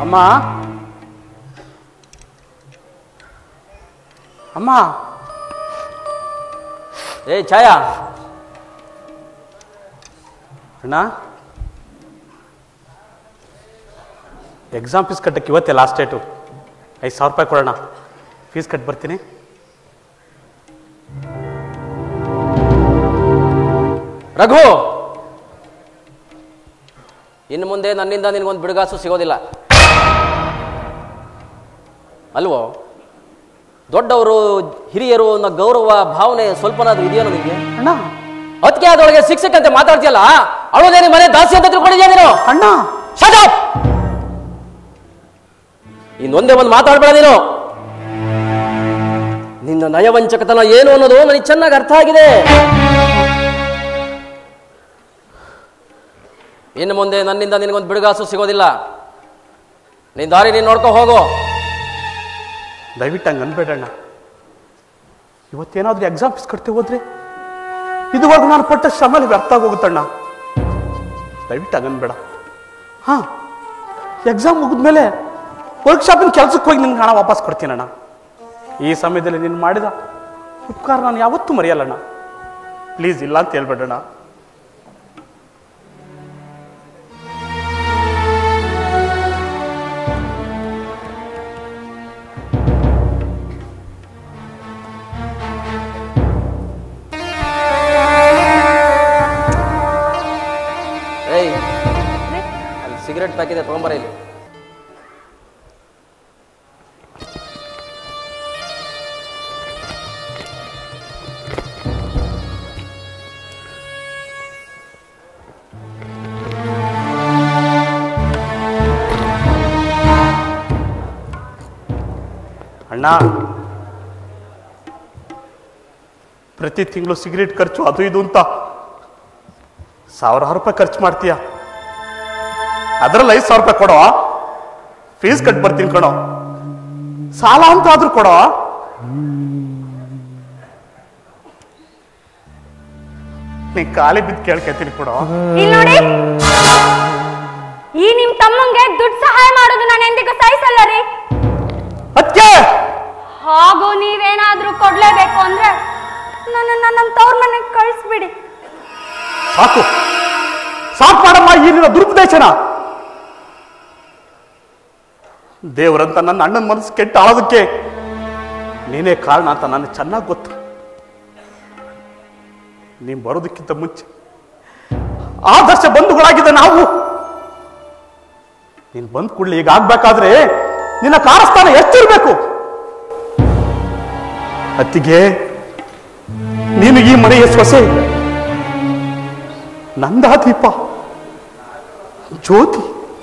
ಅಮ್ಮ ಅಮ್ಮ ಏ ಛಾಯಾ ಅಣ್ಣ ಎಕ್ಸಾಮ್ ಫೀಸ್ ಕಟ್ಟಕ್ಕೆ ಇವತ್ತೇ ಲಾಸ್ಟ್ ಡೇಟು ಐದು ಸಾವಿರ ರೂಪಾಯಿ ಕೊಡೋಣ ಫೀಸ್ ಕಟ್ ಬರ್ತೀನಿ ರಘು ಇನ್ನು ಮುಂದೆ ನನ್ನಿಂದ ನಿನಗೊಂದು ಬಿಡುಗಾಸು ಸಿಗೋದಿಲ್ಲ ಅಲ್ವೋ ದೊಡ್ಡವರು ಹಿರಿಯರು ಅನ್ನೋ ಗೌರವ ಭಾವನೆ ಸ್ವಲ್ಪನಾದ್ರೂ ಇದೆಯೋ ನಿಮಗೆ ಅಣ್ಣ ಅದಕ್ಕೆ ಅದರೊಳಗೆ ಶಿಕ್ಷಕಂತೆ ಮಾತಾಡ್ತೀಯಲ್ಲ ಅವಳದೇ ನಿಮ್ಮ ಮನೆ ದಾಸಿ ಅಂತ ತಿಳ್ಕೊಂಡಿದ್ಯಾ ನೀನು ಅಣ್ಣ Shut up! ಇನ್ನೊಂದೇ ಒಂದು ಮಾತಾಡ್ಬೇಡ ನೀನು ನಿನ್ನ ನಯವಂಚಕತನ ಏನು ಅನ್ನೋದು ನನಗೆ ಚೆನ್ನಾಗಿ ಅರ್ಥ ಆಗಿದೆ ಇನ್ನು ಮುಂದೆ ನನ್ನಿಂದ ನಿನಗೊಂದು ಬಿಡುಗಾಸು ಸಿಗೋದಿಲ್ಲ ನಿನ್ ದಾರಿ ನೀನು ನೋಡ್ಕೊ ಹೋಗು ದಯವಿಟ್ಟು ಹಂಗೆ ಅನ್ಬೇಡಣ್ಣ ಇವತ್ತೇನಾದ್ರೂ ಎಕ್ಸಾಮ್ ಫೀಸ್ ಕಟ್ತೀವಿ ಹೋದ್ರೆ ಇದುವರೆಗೂ ನಾನು ಪಟ್ಟ ಶ್ರಮ ವ್ಯರ್ಥ ಆಗೋಗುತ್ತಣ್ಣ ದಯವಿಟ್ಟು ಹಂಗೆ ಅನ್ಬೇಡ ಹಾಂ ಎಕ್ಸಾಮ್ ಮುಗಿದ್ಮೇಲೆ ವರ್ಕ್ಶಾಪಿನ ಕೆಲಸಕ್ಕೆ ಹೋಗಿ ನಿನ್ಗೆ ಹಣ ವಾಪಸ್ ಕೊಡ್ತೀನಣ್ಣ ಈ ಸಮಯದಲ್ಲಿ ನೀನು ಮಾಡಿದ ಉಪಕಾರ ನಾನು ಯಾವತ್ತೂ ಮರೆಯಲ್ಲಣ್ಣ ಪ್ಲೀಸ್ ಇಲ್ಲ ಅಂತ ಹೇಳ್ಬೇಡಣ್ಣ ಏಯ್ ಅಲ್ಲಿ ಸಿಗರೆಟ್ ಪ್ಯಾಕಿದೆ ತಗೊಂಬರ ಇಲ್ಲಿ ಅಣ್ಣ ಪ್ರತಿ ತಿಂಗಳು ಸಿಗರೇಟ್ ಖರ್ಚು ಅದು ಇದು ಅಂತ ಸಾವಿರಾರು ರೂಪಾಯಿ ಖರ್ಚು ಮಾಡ್ತೀಯ ಅದರಲ್ಲಿ ಐದು ಸಾವಿರ ರೂಪಾಯಿ ಕೊಡೋ ಫೀಸ್ ಕಟ್ ಬರ್ತೀನಿ ಕಣೋ ಸಾಲ ಅಂತ ಆದ್ರೂ ಕೊಡೋ ನೀ ಖಾಲಿ ಬಿದ್ದು ಕೇಳ್ಕೊತೀನಿ ಕೊಡೋ ಇಲ್ಲಿ ನೋಡಿ ಈ ನಿಮ್ ತಮ್ಮಂಗೆ ದುಡ್ಡು ಸಹಾಯ ಮಾಡೋದು ನಾನು ಎಂದಿಗೂ ಸಹಿಸಲ್ಲ ರೀ ಅದಕ್ಕೆ ಹಾಗೂ ನೀವೇನಾದ್ರೂ ಕೊಡ್ಲೇಬೇಕು ಅಂದ್ರೆ ನನ್ನ ನನ್ನ ತವ್ರ ಮನೆಗೆ ಕಳಿಸ್ಬಿಡಿ ಸಾಕು ಸಾಕು ಮಾಡಮ್ಮ ಈ ನಿನ್ನ ದುರುಪದೇಶನ ದೇವರಂತ ನನ್ನ ಅಣ್ಣನ ಮನಸ್ಸು ಕೆಟ್ಟ ಆಳೋದಕ್ಕೆ ನೀನೇ ಕಾರಣ ಅಂತ ನನಗೆ ಚೆನ್ನಾಗಿ ಗೊತ್ತು ನೀನ್ ಬರೋದಕ್ಕಿಂತ ಮುಂಚೆ ಆದರ್ಶ ಬಂಧುಗಳಾಗಿದ್ದ ನಾವು ನೀನ್ ಬಂದ್ ಕೂಡಲೇ ಈಗ ಆಗ್ಬೇಕಾದ್ರೆ ನಿನ್ನ ಕಾರಸ್ಥಾನ ಎಷ್ಟಿರ್ಬೇಕು ಅತ್ತಿಗೆ ನೀನು ಈ ಮನೆಯ ಸೊಸೆ ನಂದಾದೀಪ ಜ್ಯೋತಿ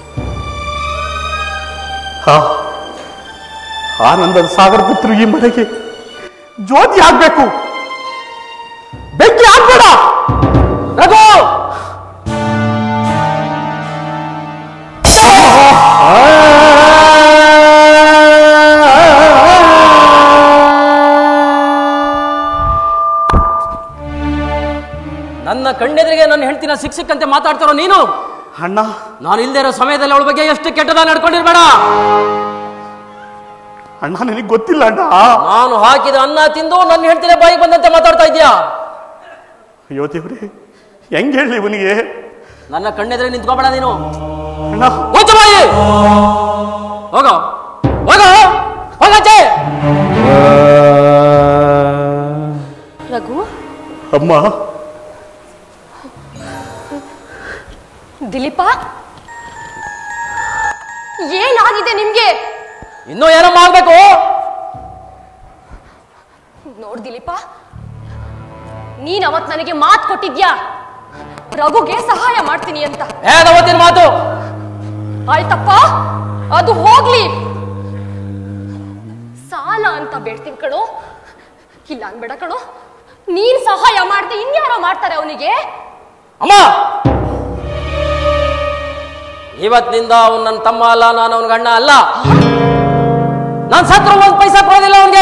ಹಾ ಆನಂದದ ಸಾಗರ ಪುತ್ರು ಈ ಮನೆಗೆ ಜ್ಯೋತಿ ಆಗ್ಬೇಕು ಬೆಂಕಿ ಆಗ್ಬೇಡ ರಘು ನನ್ನ ಕಣ್ಣೆದುರಿಗೆ ನನ್ನ ಹೆಂಡತಿನ ಶಿಕ್ಷಕಂತೆ ಮಾತಾಡ್ತಾರೋ ನೀನು ಅಣ್ಣ ನಾನು ಇಲ್ದೇ ಇರೋ ಸಮಯದಲ್ಲಿ ಅವಳ ಬಗ್ಗೆ ಎಷ್ಟು ಕೆಟ್ಟದ ನಡ್ಕೊಂಡಿರ್ಬೇಡ ಅಣ್ಣ ನಿನಗೆ ಗೊತ್ತಿಲ್ಲ ಅಣ್ಣ ನಾನು ಹಾಕಿದ ಅನ್ನ ತಿಂದು ನನ್ನ ಹೆಂಡತಿನ ಬಾಯಿಗೆ ಬಂದಂತೆ ಮಾತಾಡ್ತಾ ಇದ್ಯಾ ಅಯ್ಯೋ ದೇವ್ರಿ ಹೆಂಗ್ ಹೇಳಿ ಇವನಿಗೆ ನನ್ನ ಕಣ್ಣೆದುರಿಗೆ ನಿಂತ್ಕೋಬೇಡ ನೀನು ಅಣ್ಣ ಮುಚ್ಚು ಬಾಯಿ ಹೋಗೋ ಹೋಗೋ ಹೋಗಚ್ಚೆ ರಘು ಅಮ್ಮ ದಿಲೀಪ ಏನಾಗಿದೆ ನಿಮ್ಗೆ ಇನ್ನೂ ಏನಮ್ಮ ಆಗ್ಬೇಕು ನೋಡ್ ದಿಲೀಪ ನೀನ್ ಅವತ್ ನನಗೆ ಮಾತು ಕೊಟ್ಟಿದ್ಯಾ ರಘುಗೆ ಸಹಾಯ ಮಾಡ್ತೀನಿ ಅಂತ ಏದವತ್ತಿನ ಮಾತು ಆಯ್ತಪ್ಪ ಅದು ಹೋಗ್ಲಿ ಸಾಲ ಅಂತ ಬೇಡ್ತೀನಿ ಕಣೋ ಇಲ್ಲ ಅನ್ಬೇಡ ಕಣೋ ನೀನ್ ಸಹಾಯ ಮಾಡ್ದೆ ಇನ್ಯಾರೋ ಮಾಡ್ತಾರೆ ಅವನಿಗೆ ಅಮ್ಮ ಇವತ್ತಿನಿಂದ ಅವನು ನನ್ನ ತಮ್ಮ ಅಲ್ಲ ನಾನು ಅವನ ಗಂಡ ಅಲ್ಲ ನಾನು ಸತ್ರು ಒಂದ್ ಪೈಸಾ ಕೊಡೋದಿಲ್ಲ ಅವನಿಗೆ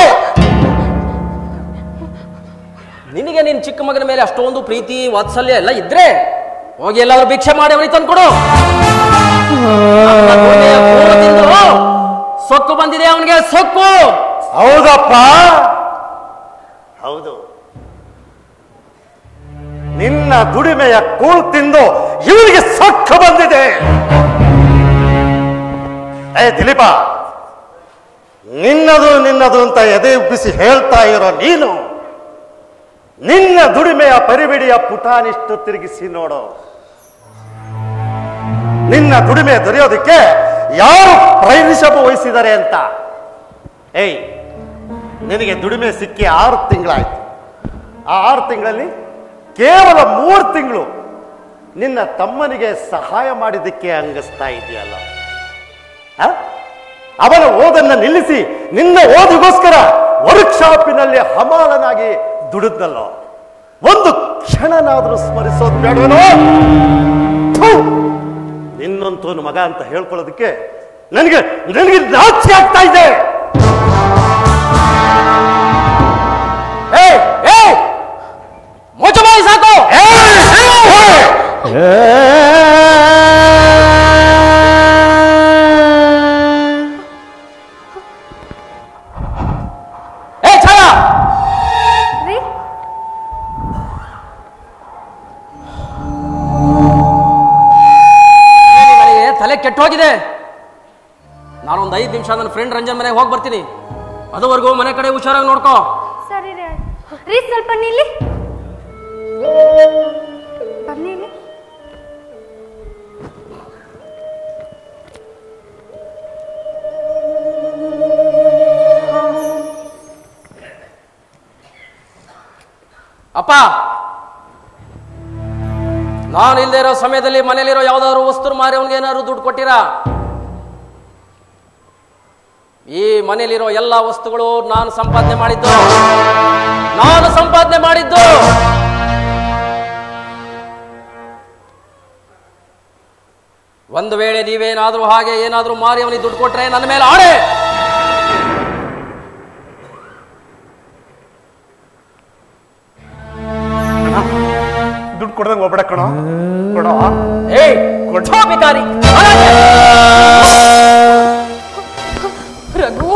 ನಿನಗೆ ನಿನ್ ಚಿಕ್ಕ ಮಗನ ಮೇಲೆ ಅಷ್ಟೊಂದು ಪ್ರೀತಿ ವಾತ್ಸಲ್ಯ ಎಲ್ಲ ಇದ್ರೆ ಹೋಗಿ ಎಲ್ಲಾದ್ರೂ ಭಿಕ್ಷೆ ಮಾಡಿ ಅವನಿಗೆ ತಂದ್ಕೊಡು ನನ್ನ ದುಡಿಮೆಯ ಕೂಳು ತಿಂದು ಸೊಕ್ಕು ಬಂದಿದೆ ಅವನಿಗೆ ಸೊಕ್ಕು ಹೌದಪ್ಪ ಹೌದು ನಿನ್ನ ದುಡಿಮೆಯ ಕೂಳ್ ತಿಂದು ಇವರಿಗೆ ಸೊಕ್ಕ ಬಂದಿದೆ ಏ ದಿಲೀಪ ನಿನ್ನದು ನಿನ್ನದು ಅಂತ ಎದೆ ಉಬ್ಬಿಸಿ ಹೇಳ್ತಾ ಇರೋ ನೀನು ನಿನ್ನ ದುಡಿಮೆಯ ಪರಿಬಿಡಿಯ ಪುಟಾನಿಷ್ಟು ತಿರುಗಿಸಿ ನೋಡು ನಿನ್ನ ದುಡಿಮೆ ದೊರೆಯೋದಕ್ಕೆ ಯಾರು ಪ್ರೈರಿಷಭ ವಹಿಸಿದ್ದಾರೆ ಅಂತ ಏಯ್ ನಿನಗೆ ದುಡಿಮೆ ಸಿಕ್ಕಿ ಆರು ತಿಂಗಳಾಯ್ತು ಆ ಆರು ತಿಂಗಳಲ್ಲಿ ಕೇವಲ ಮೂರು ತಿಂಗಳು ನಿನ್ನ ತಮ್ಮನಿಗೆ ಸಹಾಯ ಮಾಡಿದ್ದಕ್ಕೆ ಅಂಗಿಸ್ತಾ ಇದೆಯಲ್ಲ ಆ? ಅವನ ಓದನ್ನ ನಿಲ್ಲಿಸಿ ನಿನ್ನ ಓದಿಗೋಸ್ಕರ ವರ್ಕ್ಶಾಪಿನಲ್ಲಿ ಹಮಾಲನಾಗಿ ದುಡಿದ್ನಲ್ಲೋ ಒಂದು ಕ್ಷಣನಾದ್ರೂ ಸ್ಮರಿಸೋದು ಬೇಡವೇನೋ ಥು! ನಿನ್ನಂತೂ ಮಗ ಅಂತ ಹೇಳ್ಕೊಳ್ಳೋದಕ್ಕೆ ನನಗೆ ನನಗೆ ನಾಚಿಕೆ ಆಗ್ತಾ ಇದೆ ಏ ಏ ಮುಚ್ಚ ಬಾಯಿ ಸಾಕು ಏ ಛಾಯಾ ರೀ ಏನ್ ನನಗೆ ತಲೆ ಕೆಟ್ಟ ಹೋಗಿದೆ ನಾನೊಂದು ಐದು ನಿಮಿಷ ನನ್ನ ಫ್ರೆಂಡ್ ರಂಜನ್ ಮನೆಗೆ ಹೋಗಿ ಬರ್ತೀನಿ ಅದುವರೆಗೂ ಮನೆ ಕಡೆ ಹುಷಾರಾಗಿ ನೋಡ್ಕೋ ಸರಿ ರೀ ಆಯ್ತು. ರೀ ಸ್ವಲ್ಪ ನಿಲ್ಲಿ ಬನ್ನಿ ಇಲ್ಲಿ. ಅಪ್ಪ ನಾನು ಇಲ್ಲದೆ ಇರೋ ಸಮಯದಲ್ಲಿ ಮನೇಲಿರೋ ಯಾವ್ದಾದ್ರು ವಸ್ತು ಮಾರಿ ಅವನಿಗೆ ಏನಾದ್ರು ದುಡ್ಡು ಕೊಟ್ಟಿರಾ ಈ ಮನೇಲಿರೋ ಎಲ್ಲ ವಸ್ತುಗಳು ನಾನು ಸಂಪಾದನೆ ಮಾಡಿದ್ದು ನಾನು ಸಂಪಾದನೆ ಮಾಡಿದ್ದು ಒಂದು ವೇಳೆ ನೀವೇನಾದ್ರೂ ಹಾಗೆ ಏನಾದ್ರೂ ಮಾರಿ ಅವನಿಗೆ ದುಡ್ಡು ಕೊಟ್ರೆ ನನ್ನ ಮೇಲೆ ಆಣೆ ದುಡ್ಡು ಕೊಡ್ದಂಗೆ ಹೋಗ್ಬೇಡ ಕಣೋ ಕೊಡೋ ಏಯ್ ಕೊಟ್ಟೋ ಭಿಕಾರಿ ರಘು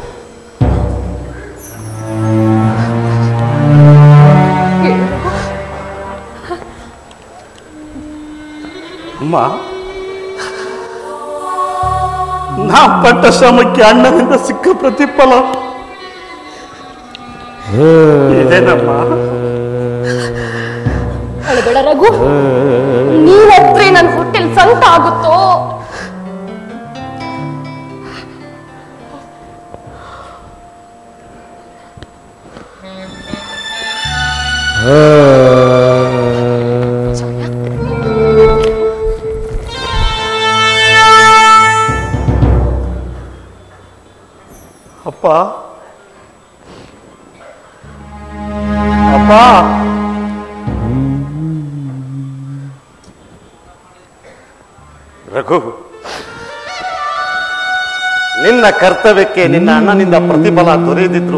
ಹೇಳು ರಘು. ಅಮ್ಮ ನಾ ಪಟ್ಟ ಶ್ರಮಕ್ಕೆ ಅಣ್ಣನಿಂದ ಸಿಕ್ಕ ಪ್ರತಿಫಲ ಇದೇನಮ್ಮ ಅಳಬೇಡ ರಘು ನೀನತ್ರೆ ನನ್ನ ಹೊಟ್ಟೆಲ್ ಸಂತ ಆಗುತ್ತೋ ಅಪ್ಪ ಅಪ್ಪ ರಘು ನಿನ್ನ ಕರ್ತವ್ಯಕ್ಕೆ ನಿನ್ನ ಅಣ್ಣನಿಂದ ಪ್ರತಿಫಲ ದೊರೆಯದಿದ್ರು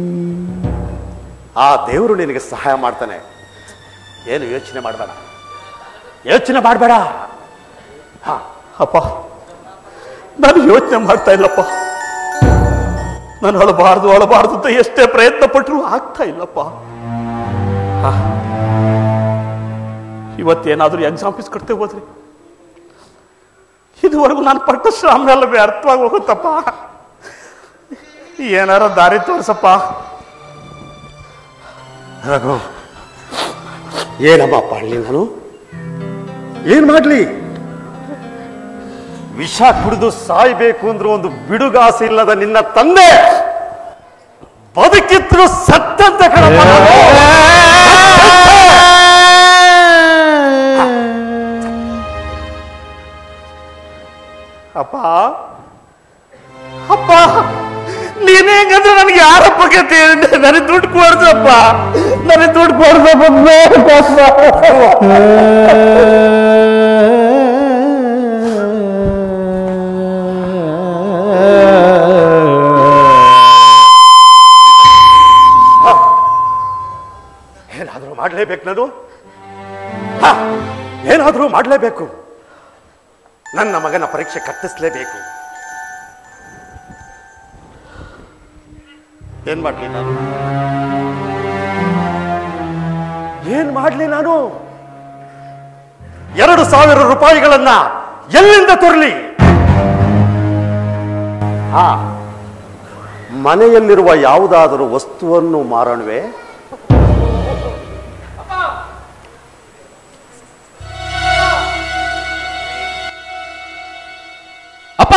ಆ ದೇವರು ನಿನಗೆ ಸಹಾಯ ಮಾಡ್ತಾನೆ ಏನು ಯೋಚನೆ ಮಾಡಬೇಡ ಯೋಚನೆ ಮಾಡಬೇಡ ಹಾ ಅಪ್ಪ ನಾನು ಯೋಚನೆ ಮಾಡ್ತಾ ಇಲ್ಲಪ್ಪ ನಾನು ಅಳಬಾರ್ದು ಅಳಬಾರ್ದು ಅಂತ ಎಷ್ಟೇ ಪ್ರಯತ್ನ ಪಟ್ಟರು ಆಗ್ತಾ ಇಲ್ಲಪ್ಪ ಹಾ. ಇವತ್ತೇನಾದ್ರೂ ಎಕ್ಸಾಮ್ ಫೀಸ್ ಕಟ್ತೇ ಹೋದ್ರಿ ಇದುವರೆಗೂ ನಾನು ಪಟ್ಟ ಶ್ರಮ ಎಲ್ಲ ವ್ಯರ್ಥವಾಗಿ ಹೋಗುತ್ತಪ್ಪ ಏನಾರ ದಾರಿ ತೋರ್ಸಪ್ಪ ರಘು ಏನಮ್ಮ ಪಾಡ್ಲಿ ನಾನು ಏನ್ ಮಾಡ್ಲಿ ವಿಷ ಕುಡಿದು ಸಾಯ್ಬೇಕು ಅಂದ್ರೆ ಒಂದು ಬಿಡುಗಾಸೆ ಇಲ್ಲದ ನಿನ್ನ ತಂದೆ ಬದುಕಿದ್ರು ಸತ್ತಂತ ಕಣಪ್ಪ ನಾನು. ಅಪ್ಪ ಅಪ್ಪ ನೀನ್ ಹೆಂಗಂದ್ರೆ ನನಗೆ ಯಾರಪ್ಪ ಕತೆ ನನಗೆ ದುಡ್ಡು ಕೊಡ್ಸಪ್ಪ ನನಗೆ ದುಡ್ಡು ಕೊಡ್ಸಪ್ಪ ಬೇಕಪ್ಪ. ಏನಾದ್ರೂ ಮಾಡ್ಲೇಬೇಕು ನಾನು ಹ, ಏನಾದ್ರೂ ಮಾಡ್ಲೇಬೇಕು ನನ್ನ ಮಗನ ಪರೀಕ್ಷೆ ಕಟ್ಟಿಸ್ಲೇಬೇಕು ಏನ್ ಮಾಡ್ಲಿ ನಾನು ಏನ್ ಮಾಡ್ಲಿ ನಾನು ಎರಡು ಸಾವಿರ ರೂಪಾಯಿಗಳನ್ನ ಎಲ್ಲಿಂದ ತರಲಿ ಹಾ ಮನೆಯಲ್ಲಿರುವ ಯಾವುದಾದರೂ ವಸ್ತುವನ್ನು ಮಾರಣವೆ ಅಪ್ಪ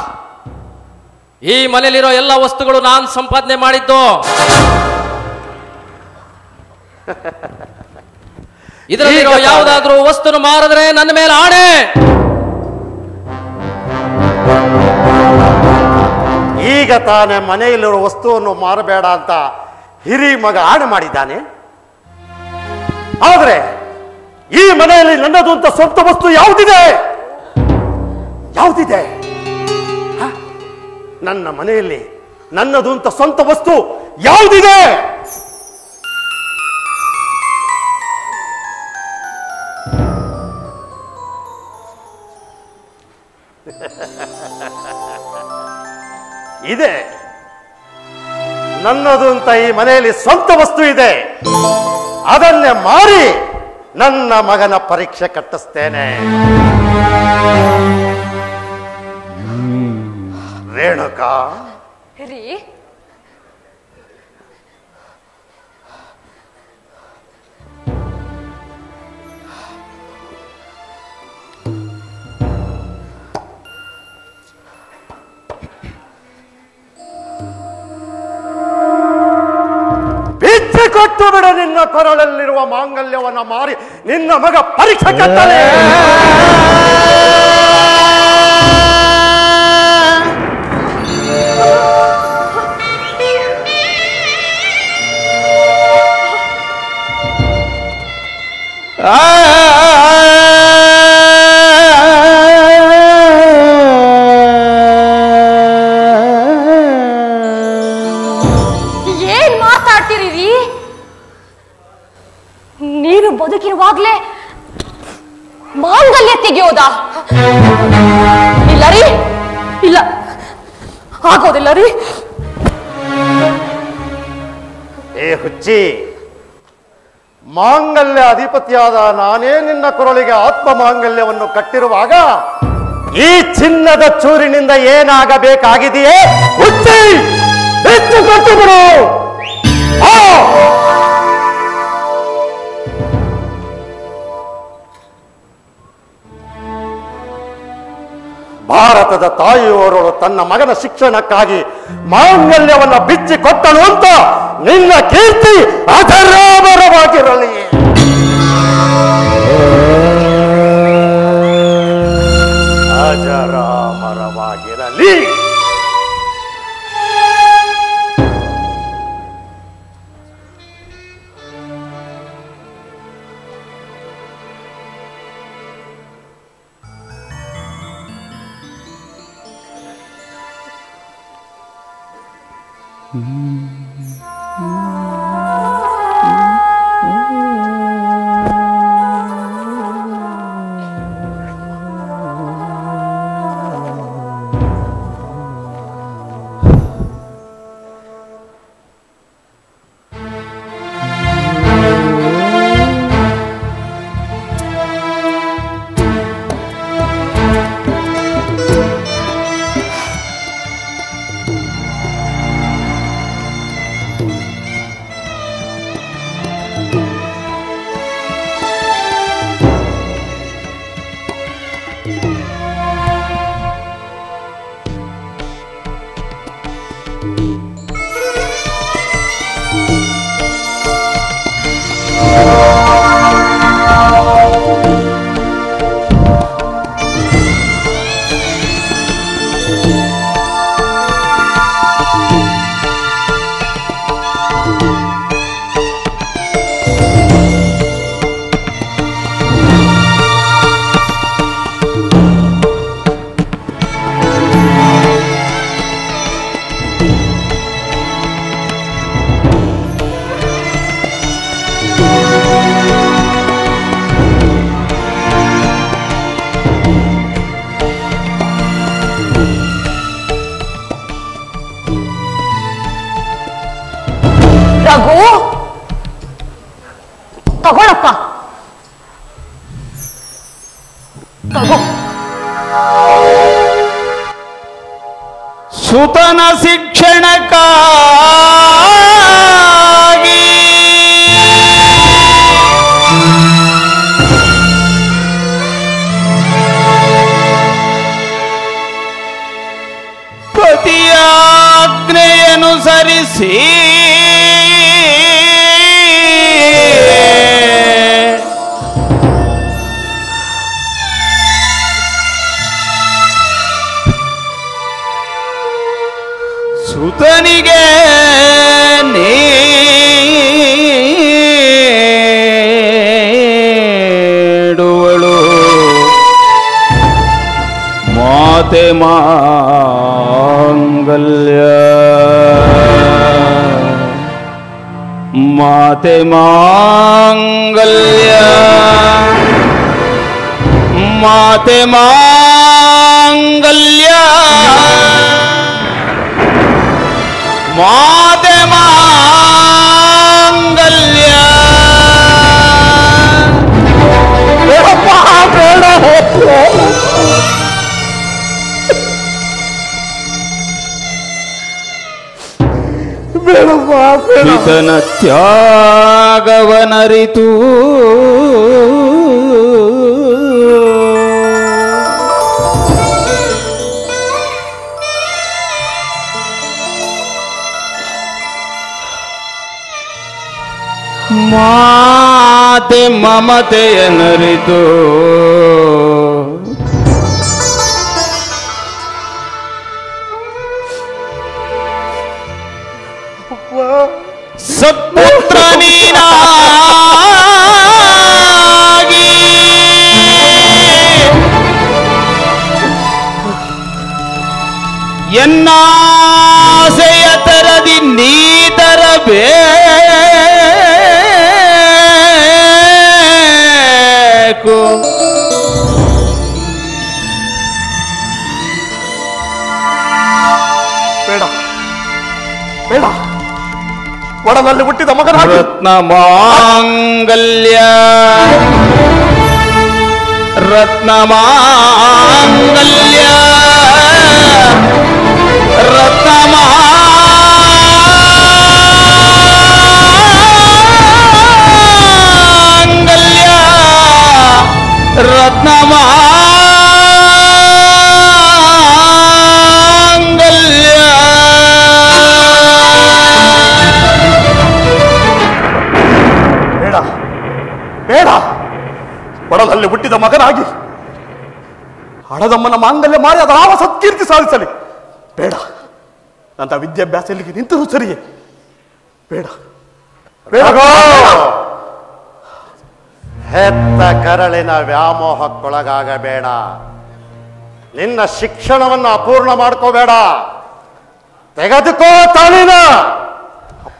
ಈ ಮನೆಯಲ್ಲಿರೋ ಎಲ್ಲ ವಸ್ತುಗಳು ನಾನು ಸಂಪಾದನೆ ಮಾಡಿದ್ದು ಇದರಲ್ಲಿರೋ ಈಗ ತಾನೇ. ಯಾವುದಾದ್ರೂ ವಸ್ತುನ ಮಾರಿದ್ರೆ ನನ್ನ ಮೇಲೆ ಆಣೆ ಈಗ ತಾನೇ ಮನೆಯಲ್ಲಿರುವ ವಸ್ತುವನ್ನು ಮಾರಬೇಡ ಅಂತ ಹಿರಿ ಮಗ ಆಣೆ ಮಾಡಿದ್ದಾನೆ ಆದರೆ ಈ ಮನೆಯಲ್ಲಿ ನನ್ನದು ಅಂತ ಸ್ವಂತ ವಸ್ತು ಯಾವುದಿದೆ ಯಾವುದಿದೆ ಹ? ನನ್ನ ಮನೆಯಲ್ಲಿ ನನ್ನದು ಅಂತ ಸ್ವಂತ ವಸ್ತು ಯಾವುದಿದೆ ಇದೆ ನನ್ನದು ಅಂತ ಈ ಮನೆಯಲ್ಲಿ ಸ್ವಂತ ವಸ್ತು ಇದೆ ಅದನ್ನೇ ಮಾರಿ ನನ್ನ ಮಗನ ಪರೀಕ್ಷೆ ಕಟ್ಟಿಸ್ತೇನೆ ರೇಣುಕಾ ರೀ ಬಿಚ್ಚಿ ಕೊಟ್ಟು ಬಿಡ ನಿನ್ನ ಕೊರಳಲ್ಲಿರುವ ಮಾಂಗಲ್ಯವನ್ನ ಮಾರಿ ನಿನ್ನ ಮಗ ಪರೀಕ್ಷೆ ಕಟ್ಟಲೆ ಏನ್ ಮಾತಾಡ್ತೀರಿ ರೀ ನೀನು ಬದುಕಿರುವಾಗ್ಲೇ ಮಾಂಗಲ್ಯ ತೆಗೆಯೋದಾ ಇಲ್ಲ ರೀ ಇಲ್ಲ ಆಗೋದಿಲ್ಲ ರೀ ಏ ಹುಚ್ಚಿ ಮಾಂಗಲ್ಯ ಅಧಿಪತಿಯಾದ ನಾನೇ ನಿನ್ನ ಕೊರಳಿಗೆ ಆತ್ಮ ಮಾಂಗಲ್ಯವನ್ನು ಕಟ್ಟಿರುವಾಗ ಈ ಚಿನ್ನದ ಚೂರಿನಿಂದ ಏನಾಗಬೇಕಾಗಿದೆಯೇ ಹುಚ್ಚಿ ಹೆಚ್ಚು ಕೊಟ್ಟು ಬಿಡು ಆ! ಭಾರತದ ತಾಯಿಯವರಳು ತನ್ನ ಮಗನ ಶಿಕ್ಷಣಕ್ಕಾಗಿ ಮಾಂಗಲ್ಯವನ್ನ ಬಿಚ್ಚಿ ಕೊಟ್ಟಳು ಅಂತ ನಿನ್ನ ಕೀರ್ತಿ ಅಧರಾಮರವಾಗಿರಲಿ ಅಜರಾಮರವಾಗಿರಲಿ ರಘು ತಗೊಳಪ್ಪ ತಗೋ ಸುತನ ಶಿಕ್ಷಣಕ್ಕಾಗಿ ಪತಿಯಾಜ್ಞೆಯನುಸರಿಸಿ ಸುತನಿಗೆ ನೀಡುವಳು ಮಾತೆ ಮಾಂಗಲ್ಯ ಮಾತೆ ಮಾಂಗಲ್ಯ ಮಾತೆ ಮಾಂಗಲ್ಯ ಮಾತೆ ಮಾಂಗಲ್ಯ ಬೇಡಪ್ಪ ಬೇಡ ಪಿತನ ತ್ಯಾಗವನರಿತು ಮಾತೆ ಮಮತೆಯನರಿತು ಸತ್ಪುತ್ರ ನೀನಾಗಿ ಎನ್ನಾಸೆಯ ತರದಿ ನೀ ತರಬೇಕು ಬೇಡ ಬೇಡ ಒಡನಲ್ಲಿ ಹುಟ್ಟಿದ ಮಗನಾಗಿ ರತ್ನ ಮಾಂಗಲ್ಯ ರತ್ನ ಮಾಂಗಲ್ಯ ರತ್ನ ಮಾಂಗಲ್ಯ ರತ್ನ ಮಾಂಗಲ್ಯ ಬೇಡ ಬೇಡ ಒಡಲಲ್ಲಿ ಹುಟ್ಟಿದ ಮಗನಾಗಿ ಹಣದಮ್ಮನ ಮಾಂಗಲ್ಯ ಮಾರಿ ಅದರ ಯಾವ ಸತ್ಕೀರ್ತಿ ಸಾಧಿಸಲಿ ಬೇಡ ನನ್ನ ವಿದ್ಯಾಭ್ಯಾಸ ಇಲ್ಲಿಗೆ ನಿಂತರೂ ಸರಿಯೇ ಬೇಡ ಬೇಡ ರಘು! ಹೆತ್ತ ಕರಳಿನ ವ್ಯಾಮೋಹಕ್ಕೊಳಗಾಗಬೇಡ ನಿನ್ನ ಶಿಕ್ಷಣವನ್ನು ಅಪೂರ್ಣ ಮಾಡ್ಕೋಬೇಡ ತೆಗೆದುಕೋ ತಾಳಿನ ಅಪ್ಪ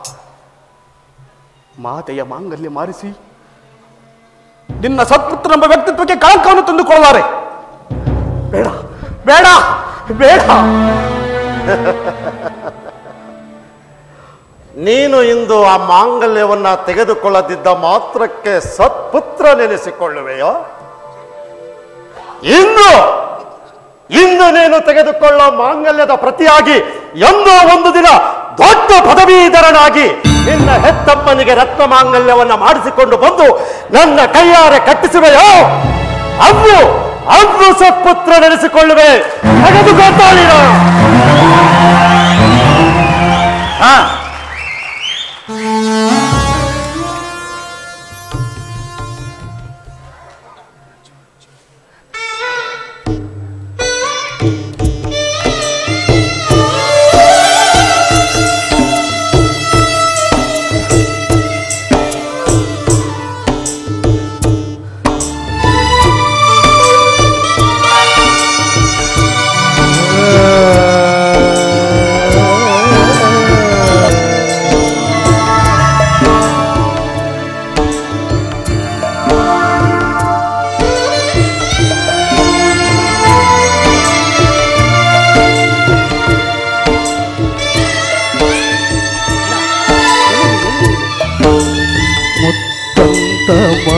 ಮಾತೆಯ ಮಾಂಗಲ್ಯ ಮಾರಿಸಿ ನಿನ್ನ ಸತ್ಪುತ್ರ ಎಂಬ ವ್ಯಕ್ತಿತ್ವಕ್ಕೆ ಕಳಂಕವನ್ನು ತಂದುಕೊಳ್ಳಲಾರೆ ಬೇಡ ಬೇಡ ಬೇಡ ನೀನು ಇಂದು ಆ ಮಾಂಗಲ್ಯವನ್ನ ತೆಗೆದುಕೊಳ್ಳದಿದ್ದ ಮಾತ್ರಕ್ಕೆ ಸತ್ಪುತ್ರ ನೆನೆಸಿಕೊಳ್ಳುವೆಯೋ ಇಂದು ಇಂದು ನೀನು ತೆಗೆದುಕೊಳ್ಳೋ ಮಾಂಗಲ್ಯದ ಪ್ರತಿಯಾಗಿ ಎಂದೋ ಒಂದು ದಿನ ದೊಡ್ಡ ಪದವೀಧರನಾಗಿ ನಿನ್ನ ಹೆತ್ತಪ್ಪನಿಗೆ ರತ್ನ ಮಾಂಗಲ್ಯವನ್ನ ಮಾಡಿಸಿಕೊಂಡು ಬಂದು ನನ್ನ ಕೈಯಾರೆ ಕಟ್ಟಿಸುವೆಯೋ ಅಂದು ಅಂದು ಸತ್ಪುತ್ರ ನೆನೆಸಿಕೊಳ್ಳುವೆ ತೆಗೆದುಕೊಳ್ತಾಳಿನ ಹಾ ಆ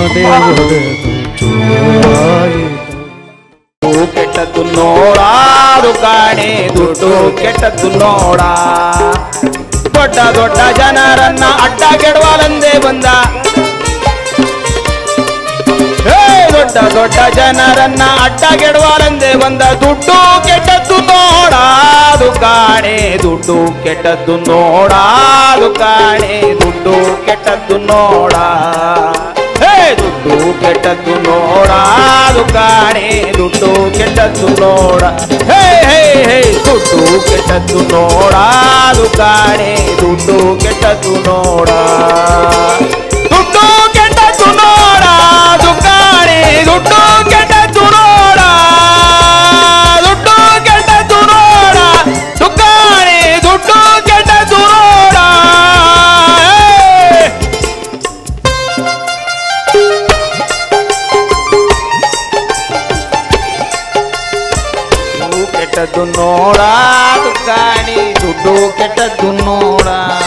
ಕಾಣದೆ ಒಡೆದು ಚೂರಾಯಿತು. ದುಡ್ಡು ಕೆಟ್ಟದ್ದು ನೋಡಾದು ಕಾಣೆ ದುಡ್ಡು ಕೆಟ್ಟದ್ದು ನೋಡ ದೊಡ್ಡ ದೊಡ್ಡ ಜನರನ್ನ ಅಡ್ಡ ಕೆಡವಾಲಂದೇ ಬಂದ ಹೇ ದೊಡ್ಡ ದೊಡ್ಡ ಜನರನ್ನ ಅಡ್ಡ ಕೆಡವಾಲಂದೇ ಬಂದ ದುಡ್ಡು ಕೆಟ್ಟದ್ದು ನೋಡಾದು ಕಾಣೆ ದುಡ್ಡು ಕೆಟ್ಟದ್ದು ನೋಡಾದು ಕಾಣೆ ದುಡ್ಡು ಕೆಟ್ಟದ್ದು ನೋಡ ಹೇ ದುಡ್ಡು ಕೆಟ್ಟದ್ದು ನೋಡಾದು ಕಾಣೆ ದುಡ್ಡು ಕೆಟ್ಟದ್ದು ನೋಡ ಹೇ ಹೇ ಹೇ ದುಡ್ಡು ಕೆಟ್ಟದ್ದು ನೋಡಾದು ಕಾಣೆ ದುಡ್ಡು ಕೆಟ್ಟದ್ದು ನೋಡ ದುಡ್ಡು ಕೆಟ್ಟದ್ದು ನೋಡ ದುಕಾಣೆ ದುಡ್ಡು ಕೆಟ್ಟದ್ದು ನೋಡ ದುಡ್ಡು ಕೆಟ್ಟದ್ದು ನೋಡ ದುಕಾಣೆ ದುಡ್ಡು ಕೆಟ್ಟದ್ದು ನೋಡ ಏ! ದುಡ್ಡು ಕೆಟ್ಟದ್ದು ನೋಡ ದುಕಾಣಿ ದುಡ್ಡು ಕೆಟ್ಟದ್ದು ನೋಡ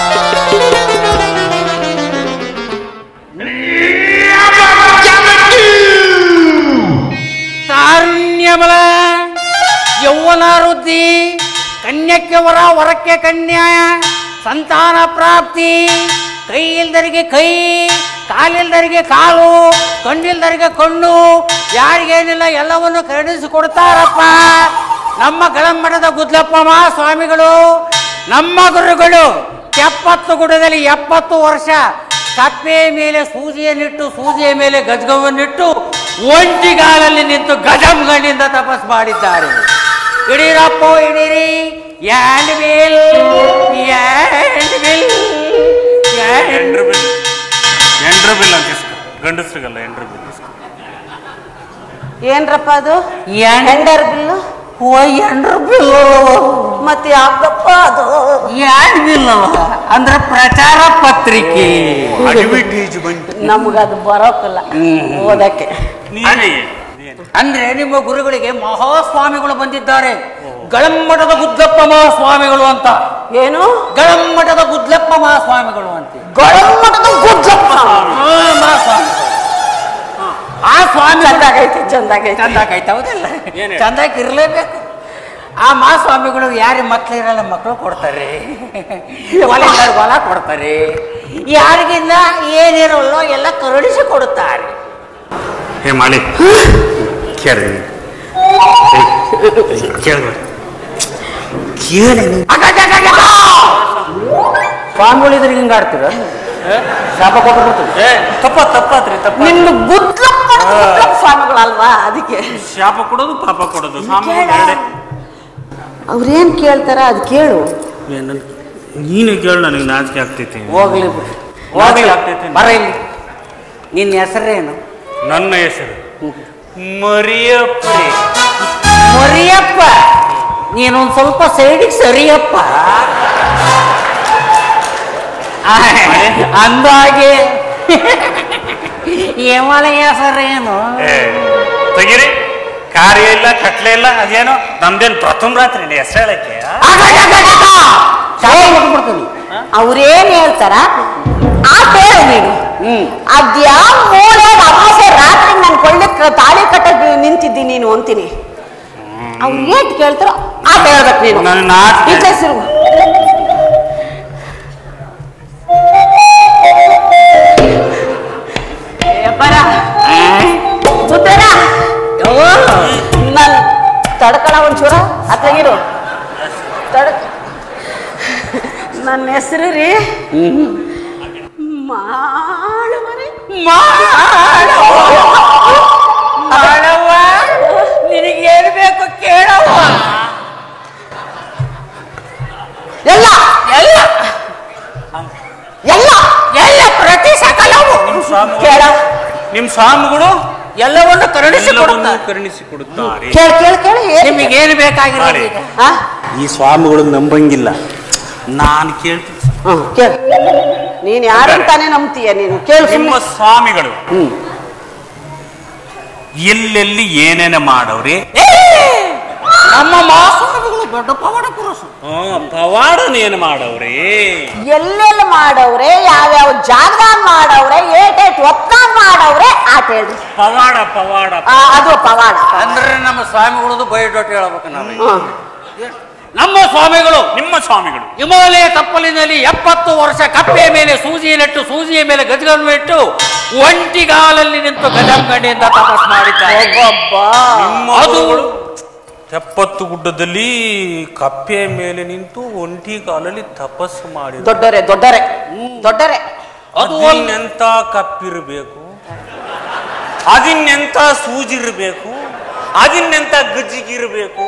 ತಾರುಣ್ಯಬಲ ಯೌವನ ವೃದ್ಧಿ ಕನ್ಯಕ್ಕೆ ವರ ವರಕ್ಕೆ ಕನ್ಯಾ ಸಂತಾನ ಪ್ರಾಪ್ತಿ ಕೈ ಇಲ್ದರಿಗೆ ಕೈ ಕಾಲಿಲ್ದರಿಗೆ ಕಾಲು ಕಣ್ಣಿಲ್ದರಿಗೆ ಕಣ್ಣು ಯಾರಿಗೇನಿಲ್ಲ ಎಲ್ಲವನ್ನು ಕರುಣಿಸಿಕೊಡ್ತಾರಪ್ಪ ನಮ್ಮ ಗಳಮಠದ ಗುದ್ಲಪ್ಪ ಸ್ವಾಮಿಗಳು ನಮ್ಮ ಗುರುಗಳು ಎಪ್ಪತ್ತು ಗುಡದಲ್ಲಿ ಎಪ್ಪತ್ತು ವರ್ಷ ಕಪ್ಪೆಯ ಮೇಲೆ ಸೂಜಿಯನ್ನಿಟ್ಟು ಸೂಜಿಯ ಮೇಲೆ ಗಜಗವನ್ನಿಟ್ಟು ಒಂಟಿಗಾಲಲ್ಲಿ ನಿಂತು ಗಜಂಗಣ್ಣಿಂದ ತಪಸ್ ಮಾಡಿದ್ದಾರೆ ಇಡೀರಪ್ಪ ಇಡೀರಿ ಯಾಂಡ್ ಬಿಲ್ ಯಾಂಡ್ ಬಿಲ್ ಎಂಡ್ರ ಬಿಲ್ ಎಂಡ್ರ ಬಿಲ್ ಅಂತ ಇಸ್ಕೊ ಗಂಡಸ್ರಿಗಲ್ಲ ಎಂಡ್ರ ಬಿಲ್ ಇಸ್ಕೊ ಏನ್ರಪ್ಪ ಅದು ಯಾಂಡ್ ಹೆಂಡರ್ ಬಿಲ್ಲು ಓ ಎಂಡ್ರ ಬಿಲ್ ಮತ್ತೆ ಯಾಕಪ್ಪ ಅದು ಯಾಂಡ್ ಬಿಲ್ ಅಂದ್ರೆ ಪ್ರಚಾರ ಪತ್ರಿಕೆ ಅಡ್ವರ್ಟೈಸ್ಮೆಂಟ್ ನಮಗದು ಬರೋಕಲ್ಲ ಓದಕ್ಕೆ ನೀನೇ ಅಂದ್ರೆ ನಿಮ್ಮ ಗುರುಗಳಿಗೆ ಮಹಾಸ್ವಾಮಿಗಳು ಬಂದಿದ್ದಾರೆ ಗಳಮ್ಮಠದ ಗುದ್ಲಪ್ಪ ಮಹಾಸ್ವಾಮಿಗಳು ಅಂತ ಏನು ಗಳಮ್ಮಠದ ಗುದ್ಲಪ್ಪ ಮಹಾಸ್ವಾಮಿಗಳು ಅಂತ ಗೊಳಮಠದ ಗುಜ್ಜಪ್ಪ ಆ ಮಹಾಸ್ವಾಮಿಗಳು. ಆ ಸ್ವಾಮಿ ಚಂದಾಗೈತೆ ಚಂದಾಗೈತೆ ಚಂದಾಗೈತೆ ಹೌದಲ್ಲ ಚಂದಾಗಿ ಇರ್ಲೇಬೇಕು ಆ ಮಹಾಸ್ವಾಮಿಗಳು ಯಾರಿಗೆ ಮಕ್ಳು ಇರಲ್ಲ ಮಕ್ಕಳು ಕೊಡ್ತಾರೆ ಹೊಲ ಇದ್ದವ್ರಿಗೆ ಹೊಲ ಕೊಡ್ತಾರೆ ಯಾರಿಗಿಲ್ಲ ಏನಿರಲ್ಲೋ ಎಲ್ಲ ಕರುಣಿಸಿ ಕೊಡುತ್ತಾರೆ ಹೇ ಮಾಡಿ ಕೇಳಿ ಕೇಳ್ಬೇಡಿ ಸ್ವಾಮಿಗಳು ಇದ್ರೆ ಹಿಂಗೆ ಆಡ್ತೀರ ಶಾಪ ಕೊಟ್ಟಿರ್ತೀವಿ ತಪ್ಪ ತಪ್ಪಾತ್ರಿ ತಪ್ಪ ನಿನ್ನ ಗುದ್ಲಪ್ಪ ಗುದ್ಲಪ್ಪ ಸ್ವಾಮಿಗಳಲ್ವಾ ಅದಕ್ಕೆ ಶಾಪ ಕೊಡೋದು ಪಾಪ ಕೊಡೋದು ಸ್ವಾಮಿಗಳು ಎರಡೇ ಅವ್ರೇನ್ ಕೇಳ್ತಾರ ಅದು ಕೇಳು ಏನ್- ನೀನು ಕೇಳು ನನಗೆ ನಾಚಿಕೆ ಆಗ್ತೈತಿ ಹೋಗ್ಲಿ ಬಿಡು. ನಾಚಿಕೆ ಆಗ್ತೈತಿ ಬರ ಇಲ್ಲಿ ನಿನ್ನ ಹೆಸರೇನು ನನ್ನ ಹೆಸರು ಮರಿಯಪ್ರಿ ಮರಿಯಪ್ಪ ನೀನೊಂದ್ ಸ್ವಲ್ಪ ಸೈಡಿಗೆ ಸರಿಯಪ್ಪ ಆ, ಅಂದಾಗೆ ಯಮಲ ಹೆಸರೇನು ಏ, ತೆಗೀರಿ ಕಾರ್ಯ ಇಲ್ಲ ಕಟ್ಲೆ ಇಲ್ಲ ಅದೇನೋ ನಮ್ದೇನು ಪ್ರಥಮ ರಾತ್ರಿ ಇಲ್ಲಿ ಹೆಸರು ಹೇಳಕ್ಕೆ ಶಾಲೆ ಕೊಟ್ಬಿಡ್ತೀನಿ ಅವ್ರೇನ್ ಹೇಳ್ತಾರ ಆ ಹೇಳು ನೀನು ಅದ್ಯಾವ ಮೂಲೆ ಅಮಾಸೆ ರಾತ್ರಿ ನನ್ ಕೊಳ್ಳಕ್ಕೆ ತಾಳಿ ಕಟ್ಟಕ್ ನಿಂತಿದ್ದಿ ನೀನು ಅಂತೀನಿ ಅವ್ರು ಏಟ್ ಕೇಳ್ತಾರೋ ಆ ಹೇಳ್ಬೇಕು ನೀನು ನನಗೆ ನಾಚಿಕೆ ಇಟ್ಲೆ ಸಿರು ಬರ ಸುತ್ತೇನ ನನ್ ತಡ್ಕಳ ಒಂಚೂರ ಅತ್ತಾಗಿರು ತಡ್ಕ ನನ್ನ ಹೆಸರು ರೀ ಮಾಡುವರೆ ಮಾಡವ್ವ ನಿನಗೇನು ಬೇಕು ಕೇಳವ್ವ ಎಲ್ಲ ಎಲ್ಲ ಎಲ್ಲ ಎಲ್ಲ ಪ್ರತಿ ಸಕಲವು ಕೇಳ ನಿಮ್ ಸ್ವಾಮಿಗಳು ಎಲ್ಲವನ್ನು ಕರುಣಿಸಿ ಎಲ್ಲವನ್ನೂ ಕೊಡುತ್ತಾರೆ ಕರುಣಿಸಿ ಕೊಡುತ್ತಾರೆ ಕೇಳ ಕೇಳ ಕೇಳ ನಿಮಗೇನು ಬೇಕಾಗಿರೋದು ಈಗ ಈ ಸ್ವಾಮಿಗಳು ನಂಬಂಗಿಲ್ಲ ನಾನು ಕೇಳ್ತೀನಿ ಕೇಳ ನೀನ್ ಯಾರಂತಾನೆ ನಂಬ್ತೀಯ ನೀನು ಕೇಳು ನಿಮ್ಮ ಸುಮ್ಮನೆ ಸ್ವಾಮಿಗಳು ಎಲ್ಲೆಲ್ಲಿ ಏನೇನ ಮಾಡವ್ರಿ ನಮ್ಮ ಮಾಸ್ವಾಮಿಗಳು ದೊಡ್ಡ ಪವಾಡ ಪುರುಷ ಪವಾಡನ ಏನ್ ಮಾಡವ್ರಿ ಎಲ್ಲೆಲ್ಲ ಮಾಡವ್ರೆ ಯಾವ್ಯಾವ ಜಾಗದಾಗ ಮಾಡವ್ರೆ ಏಟೇಟ್ ಒತ್ತಾಗ ಮಾಡವ್ರೆ ಆಟ ಹೇಳ್ರಿ ಪವಾಡ ಪವಾಡ ಆ, ಅದು ಪವಾಡ ಅಂದ್ರೆ ನಮ್ಮ ಸ್ವಾಮಿಗಳದು ಬಯೋಡಾಟ ಹೇಳ್ಬೇಕು ನಾವು ಹ್ಮ್. ನಮ್ಮ ಸ್ವಾಮಿಗಳು ನಿಮ್ಮ ಸ್ವಾಮಿಗಳು ಹಿಮಾಲಯ ತಪ್ಪಲಿನಲ್ಲಿ ಎಪ್ಪತ್ತು ವರ್ಷ ಕಪ್ಪೆಯ ಮೇಲೆ ಸೂಜಿ ನೆಟ್ಟು ಸೂಜಿಯ ಮೇಲೆ ಗಜಗನ್ನು ಇಟ್ಟು ಒಂಟಿಗಾಲಲ್ಲಿ ನಿಂತು ಗಜಂಗಡಿಯಿಂದ ತಪಸ್ ಮಾಡಿದ್ದಾರೆ ನಿಮ್ಮ ಅದು ಗುರುಗಳು ಎಪ್ಪತ್ತು ಗುಡ್ಡದಲ್ಲಿ ಕಪ್ಪೆಯ ಮೇಲೆ ನಿಂತು ಒಂಟಿ ಕಾಲಲ್ಲಿ ತಪಸ್ಸು ಮಾಡಿದ ದೊಡ್ಡರೆ ದೊಡ್ಡರೆ ದೊಡ್ಡರೆ ಅದು ಅದಿನ್ನೆಂತ ಕಪ್ಪಿರ್ಬೇಕು ಅದಿನ್ನೆಂತ ಸೂಜಿರ್ಬೇಕು ಅದಿನ್ನೆಂತ ಗಜ್ಜಿಗಿರ್ಬೇಕು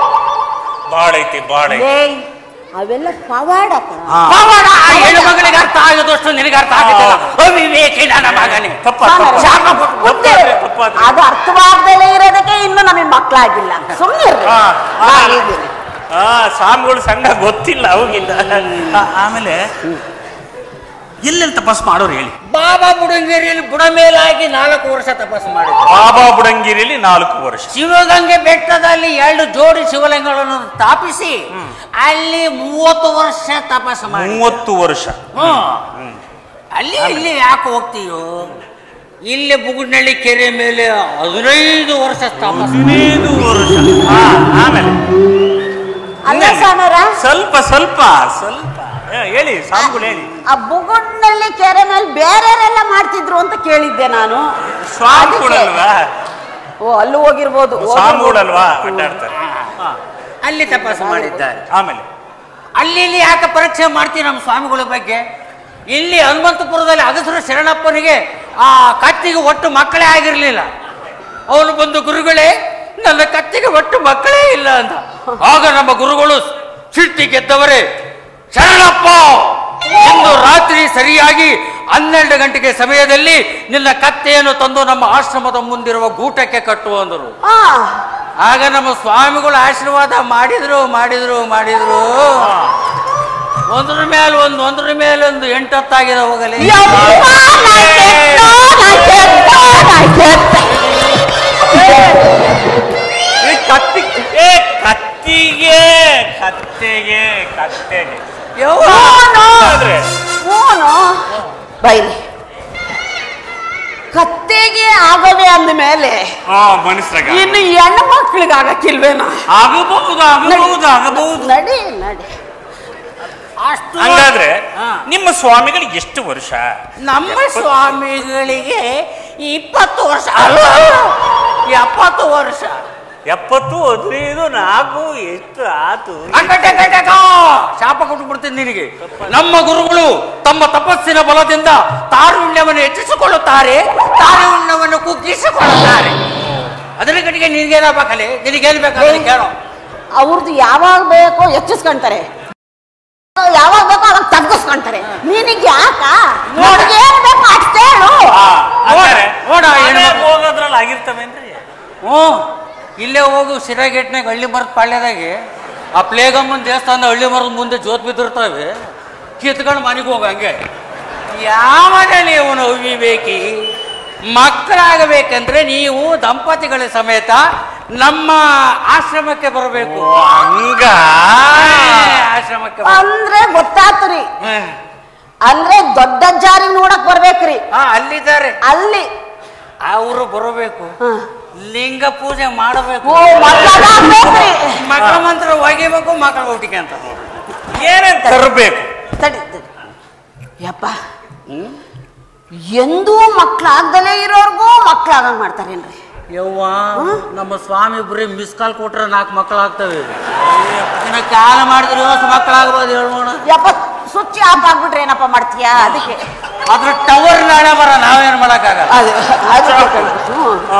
ಬಾಳ ಐತಿ ಬಾಳ ಐತಿ ಏಯ್, ಅವೆಲ್ಲ ಪವಾಡ ಕಣ. ಪವಾಡ ಆ ಹೆಣ್ಣು ಮಗಳಿಗೆ ಅರ್ಥ ಆಗದಷ್ಟು ನಿನಗೆ ಅರ್ಥ ಆಗುತ್ತಿಲ್ಲ ಅವಿವೇಕಿ ನನ್ನ ಮಗನೇ ತಪ್ಪಾತ್ ಶಾಪ ತಪ್ಪಾತ್. ಗೊತ್ತೇ. ತಪ್ಪಾದ್ರೆ, ತಪ್ಪಾದ್ರೆ. ಅದು ಅರ್ಥವಾಗದಲೇ ಇರೋದಕ್ಕೆ ಇನ್ನು ನಮಗೆ ಮಕ್ಕಳಾಗಿಲ್ಲ ಸುಮ್ಮನೆ ಹಾ, ಹಾ. ಆ ಸ್ವಾಮಿಗಳು ಸಂಘ ಗೊತ್ತಿಲ್ಲ ಅವಾಗಿಂದ ಆ- ಆಮೇಲೆ ಎಲ್ಲೆಲ್ಲಿ ತಪಸ್ ಮಾಡೋರು ಹೇಳಿ ಬಾಬಾ ಬುಡಂಗೇರಿಯಲ್ಲಿ ಬುಡ ಮೇಲಾಗಿ ನಾಲ್ಕು ವರ್ಷ ತಪಸ್ಸು ಮಾಡಿದ್ರು ಬಾಬಾ ಬುಡಂಗಿರಿಯಲ್ಲಿ ನಾಲ್ಕು ವರ್ಷ ಶಿವಗಂಗೆ ಬೆಟ್ಟದಲ್ಲಿ ಎರಡು ಜೋಡಿ ಶಿವಲಿಂಗಗಳನ್ನು ಸ್ಥಾಪಿಸಿ ಅಲ್ಲಿ ಮೂವತ್ತು ವರ್ಷ ತಪಸ್ಸು ಮಾಡಿ ಮೂವತ್ತು ವರ್ಷ ಹ್ಮ್. ಅಲ್ಲಿ ಇಲ್ಲಿ ಯಾಕೆ ಹೋಗ್ತೀಯೋ ಇಲ್ಲಿ ಬುಗುಡ್ನಳ್ಳಿ ಕೆರೆ ಮೇಲೆ ಹದಿನೈದು ವರ್ಷ ತಪಸ್ಸು ಹದಿನೈದು ವರ್ಷ ಆ, ಆಮೇಲೆ ಅಲ್ಲ ಸಾಣರ ಸ್ವಲ್ಪ ಸ್ವಲ್ಪ ಸ್ವಲ್ಪ ಏ, ಹೇಳಿ ಸ್ವಾಮಿಗಳು ಹೇಳಿ ಆ ಬುಗುಡ್ನಲ್ಲಿ ಕೆರೆ ಮೇಲೆ ಬೇರೆಯವರೆಲ್ಲ ಮಾಡ್ತಿದ್ರು ಅಂತ ಕೇಳಿದ್ದೆ ನಾನು ಸ್ವಾಮಿಗಳಲ್ವಾ ಓ ಅಲ್ಲೂ ಹೋಗಿರ್ಬೋದು ಸ್ವಾಮಿಗಳಲ್ವಾ ಅಡ್ಡಾಡ್ತಾರೆ ಹಾ, ಅಲ್ಲಿ ತಪಸ್ಸು ಮಾಡಿದ್ದಾರೆ ಆಮೇಲೆ ಅಲ್ಲಿ ಇಲ್ಲಿ ಯಾಕೆ ಪರೀಕ್ಷೆ ಮಾಡ್ತೀವಿ ನಮ್ಮ ಸ್ವಾಮಿಗಳ ಬಗ್ಗೆ ಇಲ್ಲಿ ಹನುಮಂತಪುರದಲ್ಲಿ ಅಗಸರ ಶರಣಪ್ಪನಿಗೆ ಆ ಕತ್ತಿಗೆ ಒಟ್ಟು ಮಕ್ಕಳೇ ಆಗಿರ್ಲಿಲ್ಲ ಅವನು ಬಂದು ಗುರುಗಳೇ ನನ್ನ ಕತ್ತಿಗೆ ಒಟ್ಟು ಮಕ್ಕಳೇ ಇಲ್ಲ ಅಂತ ಆಗ ನಮ್ಮ ಗುರುಗಳು ಸಿಟ್ಟಿ ಗೆದ್ದವರೇ ಶರಣಪ್ಪ ಇಂದು ರಾತ್ರಿ ಸರಿಯಾಗಿ ಹನ್ನೆರಡು ಗಂಟೆಗೆ ಸಮಯದಲ್ಲಿ ನಿನ್ನ ಕತ್ತೆಯನ್ನು ತಂದು ನಮ್ಮ ಆಶ್ರಮದ ಮುಂದಿರುವ ಗೂಟಕ್ಕೆ ಕಟ್ಟು ಅಂದರು ಆ, ಆಗ ನಮ್ಮ ಸ್ವಾಮಿಗಳು ಆಶೀರ್ವಾದ ಮಾಡಿದ್ರು ಮಾಡಿದ್ರು ಮಾಡಿದ್ರು ಒಂದ್ರ ಮೇಲೆ ಒಂದು ಒಂದ್ರ ಮೇಲೆ ಒಂದು ಎಂಟತ್ತಾಗಿದೆ ಹೋಗಲಿ ಯವ್ವ, ನಾ ಕೆಟ್ಟೋ, ನಾ ಕೆಟ್ಟೋ, ನಾ ಕೆಟ್ಟೆ. ಏ, ಕತ್ತಿ ಏ ಕತ್ತಿಗೆ ಕತ್ತೆಗೆ ಕತ್ತೆಗೆ ಹೂನು, ಆದ್ರೆ ಹೂನು. ಬೈರಿ ಕತ್ತೆಗೆ ಆಗವೆ ಅಂದ ಮೇಲೆ ಹಾ ಮನುಷ್ಯರಾಗ ಇನ್ನು ಹೆಣ್ಣು ಮಕ್ಳಿಗೆ ಆಗಕ್ಕಿಲ್ವೇನ ಆಗಬಹುದು ಆಗಬಹುದು ಆಗಬಹುದು ನಡಿ ನಡಿ ಅಷ್ಟು ಹಂಗಾದ್ರೆ ಹಾ. ನಿಮ್ಮ ಸ್ವಾಮಿಗಳಿಗೆ ಎಷ್ಟು ವರ್ಷ ನಮ್ಮ ಸ್ವಾಮಿಗಳಿಗೆ ಇಪ್ಪತ್ತು ವರ್ಷ ಅಲ್ಲ ಎಪ್ಪತ್ತು ವರ್ಷ ಎಪ್ಪತ್ತು ಹದಿನೈದು ನಾಲ್ಕು ಎಷ್ಟು ಆತು ಅಕ್ಕಟ್ಟೆ ಕಟ್ಟೆಕ ಶಾಪ ಕೊಟ್ಟು ಬಿಡ್ತೀನಿ ನಿನಗೆ ನಮ್ಮ ಗುರುಗಳು ತಮ್ಮ ತಪಸ್ಸಿನ ಬಲದಿಂದ ತಾರುಣ್ಯವನ್ನು ಹೆಚ್ಚಿಸಿಕೊಳ್ಳುತ್ತಾರೆ ತಾರುಣ್ಯವನ್ನು ಕುಗ್ಗಿಸಿಕೊಳ್ಳುತ್ತಾರೆ ಅದರ ಕಡೆಗೆ ನಿನಗೇನಾಗಬೇಕಲ್ಲಿ ನಿನಗೇನು ಬೇಕಾದ್ರೆ ಕೇಳೋ ಅವ್ರದ್ದು ಯಾವಾಗ ಬೇಕೋ ಹೆಚ್ಚಿಸ್ಕೊಂತಾರೆ ಯಾವಾಗ ಬೇಕೋ ಅವಾಗ ತಗ್ಗಿಸ್ಕೊಂತಾರೆ ನಿನಗೆ ಯಾಕ ನೋಡಿಗೆ ಏನ್ ಬೇಕು ಅಷ್ಟೇ ಹೇಳು ಹಂಗಾರೆ ನೋಡ, ಮನೆ ಹೆಣ್ಮಕ್ಳು. ಹೋಗೋದ್ರಲ್ಲಿ ಆಗಿರ್ತವೇನ್ರಿ ಹ್ಞೂ ಇಲ್ಲೇ ಹೋಗು ಸಿರಾಗೇಟ್ನಾಗ ಹಳ್ಳಿ ಮರದ ಪಾಳ್ಯದಾಗೆ ಆ ಪ್ಲೇಗಮ್ಮನ ದೇವಸ್ಥಾನದ ಹಳ್ಳಿ ಮರದ ಮುಂದೆ ಜೋತ್ ಬಿದ್ದಿರ್ತವೆ ಕಿತ್ಕೊಂಡು ಮನೆಗೆ ಹೋಗ ಹಂಗೆ ಯಾವಾಗಲೇ ಇವನು ಅವಿವೇಕಿ ಮಕ್ಕಳಾಗಬೇಕಂದ್ರೆ ನೀವು ದಂಪತಿಗಳ ಸಮೇತ ನಮ್ಮ ಆಶ್ರಮಕ್ಕೆ ಬರಬೇಕು ಹಂಗ ಆಶ್ರಮಕ್ಕೆ ಬರ- ಅಂದ್ರೆ ಗೊತ್ತಾತ್ರಿ ಹ್ಮ್. ಅಂದ್ರೆ ದೊಡ್ಡ ಜಾರಿಗೆ ನೋಡಕ್ ಬರ್ಬೇಕ್ರಿ ಹಾ ಅಲ್ಲಿದ್ದಾರೆ ಅಲ್ಲಿ ಅವರು ಬರಬೇಕು ಹ. ಲಿಂಗ ಪೂಜೆ ಮಾಡಬೇಕು ಓ ಮಕ್ಕಳಾಗ್ಬೇಕ್ರಿ ಮಕ್ಕಳ ಮಂತ್ರ ಒಗಿಬೇಕು ಮಕ್ಕಳ ಊಟಿಗೆ ಅಂತ ಏನೇನ್ ತರಬೇಕು ತಡಿ ತಡಿ ಯಪ್ಪ ಎಂದೂ ಮಕ್ಳಾಗ್ದಲೇ ಇರೋರ್ಗೂ ಮಕ್ಳಾಗಂಗ್ ಮಾಡ್ತಾರೇನ್ರಿ ಯವ್ವ ನಮ್ಮ ಸ್ವಾಮಿ ಬರೀ ಮಿಸ್ ಕಾಲ್ ಕೊಟ್ರೆ ನಾಲ್ಕು ಮಕ್ಕಳಾಗ್ತವೆ ಇನ್ನು ಕಾಲ ಮಾಡಿದ್ರೆ ಎಷ್ಟು ಮಕ್ಕಳಾಗ್ಬೋದು ಹೇಳೋಣ ಯಪ್ಪ ಸ್ವಿಚ್ ಆಫ್ ಆಗ್ಬಿಟ್ರೆ ಏನಪ್ಪ ಮಾಡ್ತೀಯಾ ಅದಕ್ಕೆ ಅದ್ರ ಟವರ್ ನಾಳೆ ಬರ ನಾವೇನು ಮಾಡಕ್ಕಾಗಲ್ಲ ಅದು ಅದಕ್ಕೆ ಕಣ್ಬಿಟ್ಟು. ಹಾ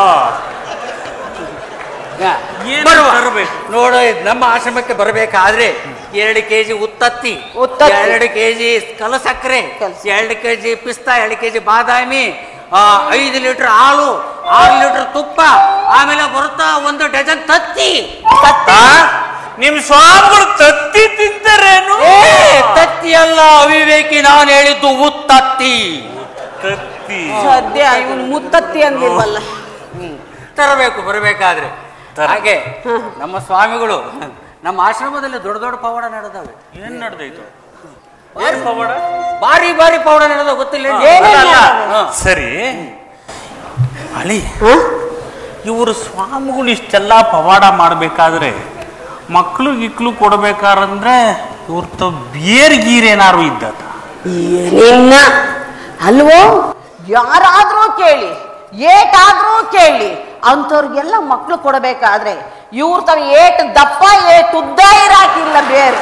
ಬರುವ. ಏನೇನ್ ತರಬೇಕು ನೋಡು ಇದ್ ನಮ್ಮ ಆಶ್ರಮಕ್ಕೆ ಬರಬೇಕಾದ್ರೆ ಎರಡು ಕೆಜಿ ಉತ್ತತ್ತಿ ಉತ್ತತ್ತಿ. ಎರಡು ಕೆಜಿ ಕಲಸಕ್ಕರೆ ಕಲ್ಸ. ಎರಡು ಕೆಜಿ ಪಿಸ್ತಾ ಎರಡು ಕೆಜಿ ಬಾದಾಮಿ ಆ, ಐದು ಲೀಟರ್ ಹಾಲು ಆರು ಲೀಟರ್ ತುಪ್ಪ ಆಮೇಲೆ ಬರುತ್ತಾ ಒಂದು ಡಜನ್ ತತ್ತಿ ಆ? ನಿಮ್ ಸ್ವಾಮಿಗಳು ತತ್ತಿ ತಿಂತಾರೇನು ಏ, ತತ್ತಿ ಅಲ್ಲ ಅವಿವೇಕಿ ನಾನು ಹೇಳಿದ್ದು ಉತ್ತತ್ತಿ ತತ್ತಿ ಸದ್ಯ ಇವನು ಮುತ್ತತ್ತಿ ಅಂದಿಲ್ವಲ್ಲ ತರಬೇಕು ಬರಬೇಕಾದ್ರೆ ತರ. ಹಾಗೆ ನಮ್ಮ ಸ್ವಾಮಿಗಳು ನಮ್ಮ ಆಶ್ರಮದಲ್ಲಿ ದೊಡ್ಡ ದೊಡ್ಡ ಪವಾಡ ನಡೆದವೆ ಏನ್ ನಡೆದೈತು ಏನ್ ಪವಾಡ ಬಾರಿ ಬಾರಿ ಪೌಡ ನಡೆದ ಗೊತ್ತಿಲ್ಲ ಅಲ್ಲ, ಅಲ್ಲ. ಸರಿ ಅಳಿ ಇವರು ಸ್ವಾಮಿಗಳು ಇಷ್ಟೆಲ್ಲ ಪವಾಡ ಮಾಡ್ಬೇಕಾದ್ರೆ ಮಕ್ಳು ಗಿಕ್ಳು ಕೊಡ್ಬೇಕಾರಂದ್ರೆ ಇವ್ರ ತಾವ್ ಬೇರ್ ಗೀರ್ ಏನಾರು ಇದ್ದದ ನಿನ್ನ ಅಲ್ವೋ ಯಾರಾದ್ರೂ ಕೇಳಿ ಏಟಾದ್ರೂ ಕೇಳಿ ಅಂಥವ್ರಿಗೆಲ್ಲ ಮಕ್ಳು ಕೊಡಬೇಕಾದ್ರೆ ಇವ್ರ ತಾವ್ ಏಟ್ ದಪ್ಪ ಏಟ್ ಉದ್ದ ಇರಾಕಿಲ್ಲ ಬೇರೆ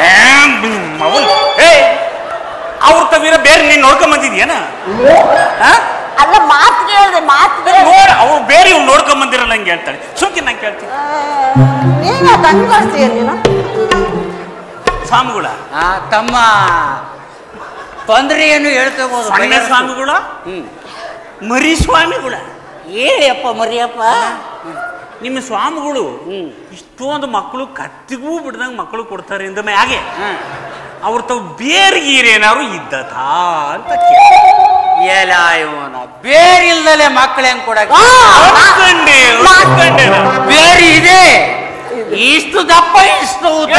ಅವ್ರ ತವಿರ ಬೇರೆ ನೀನ್ ನೋಡ್ಕೊಂಡ್ ಬಂದಿದ್ಯಾನ ಅಲ್ಲ ಮಾತು ಕೇಳಿದೆ ಮಾತು ನೋಡ್ ಅವ್ರು ಬೇರೆ ಇವ್ರು ನೋಡ್ಕೊಂಡ್ ಬಂದಿರಲ್ಲ ಹಂಗೆ ಹೇಳ್ತಾಳೆ ಸುಮ್ಕೆ ನಂಗೆ ಕೇಳ್ತೀನಿ ನೀನ ತಂಗೊಳ್ತೀಯ ನೀನು ಸ್ವಾಮಿಗಳ ಆ, ತಮ್ಮ ತೊಂದರೆಯನ್ನು ಹೇಳ್ಕೋಬಹುದು ಸಣ್ಣ ಸ್ವಾಮಿಗಳ ಮರಿ ಸ್ವಾಮಿಗಳ ಹೇಳಿಯಪ್ಪ ಮರಿಯಪ್ಪ ನಿಮ್ಮ ಸ್ವಾಮಿಗಳು ಇಷ್ಟೊಂದು ಮಕ್ಕಳು ಕತ್ತಿಗೂ ಬಿಡ್ದಂಗ ಮಕ್ಕಳು ಕೊಡ್ತಾರೆ ಇಂದ ಮ್ಯಾಗೆ ಅವ್ರ ತಾವ್ ಬೇರೆ ಗೀರ್ ಏನಾರು ಇದ್ದತಾ ಅಂತ ಕೇಳ್ದೆ. ಏಲ ಇವನ ಬೇರಿಲ್ದಲೆ ಮಕ್ಕಳು ಹೆಂಗ್ ಕೊಡಕ್ ಅನ್ಕಂಡೆ, ಅನ್ಕಂಡೆ ನಾನು. ಬೇರೆ ಇದೆ ಇಷ್ಟು ದಪ್ಪ ಇಷ್ಟು ಉದ್ದ.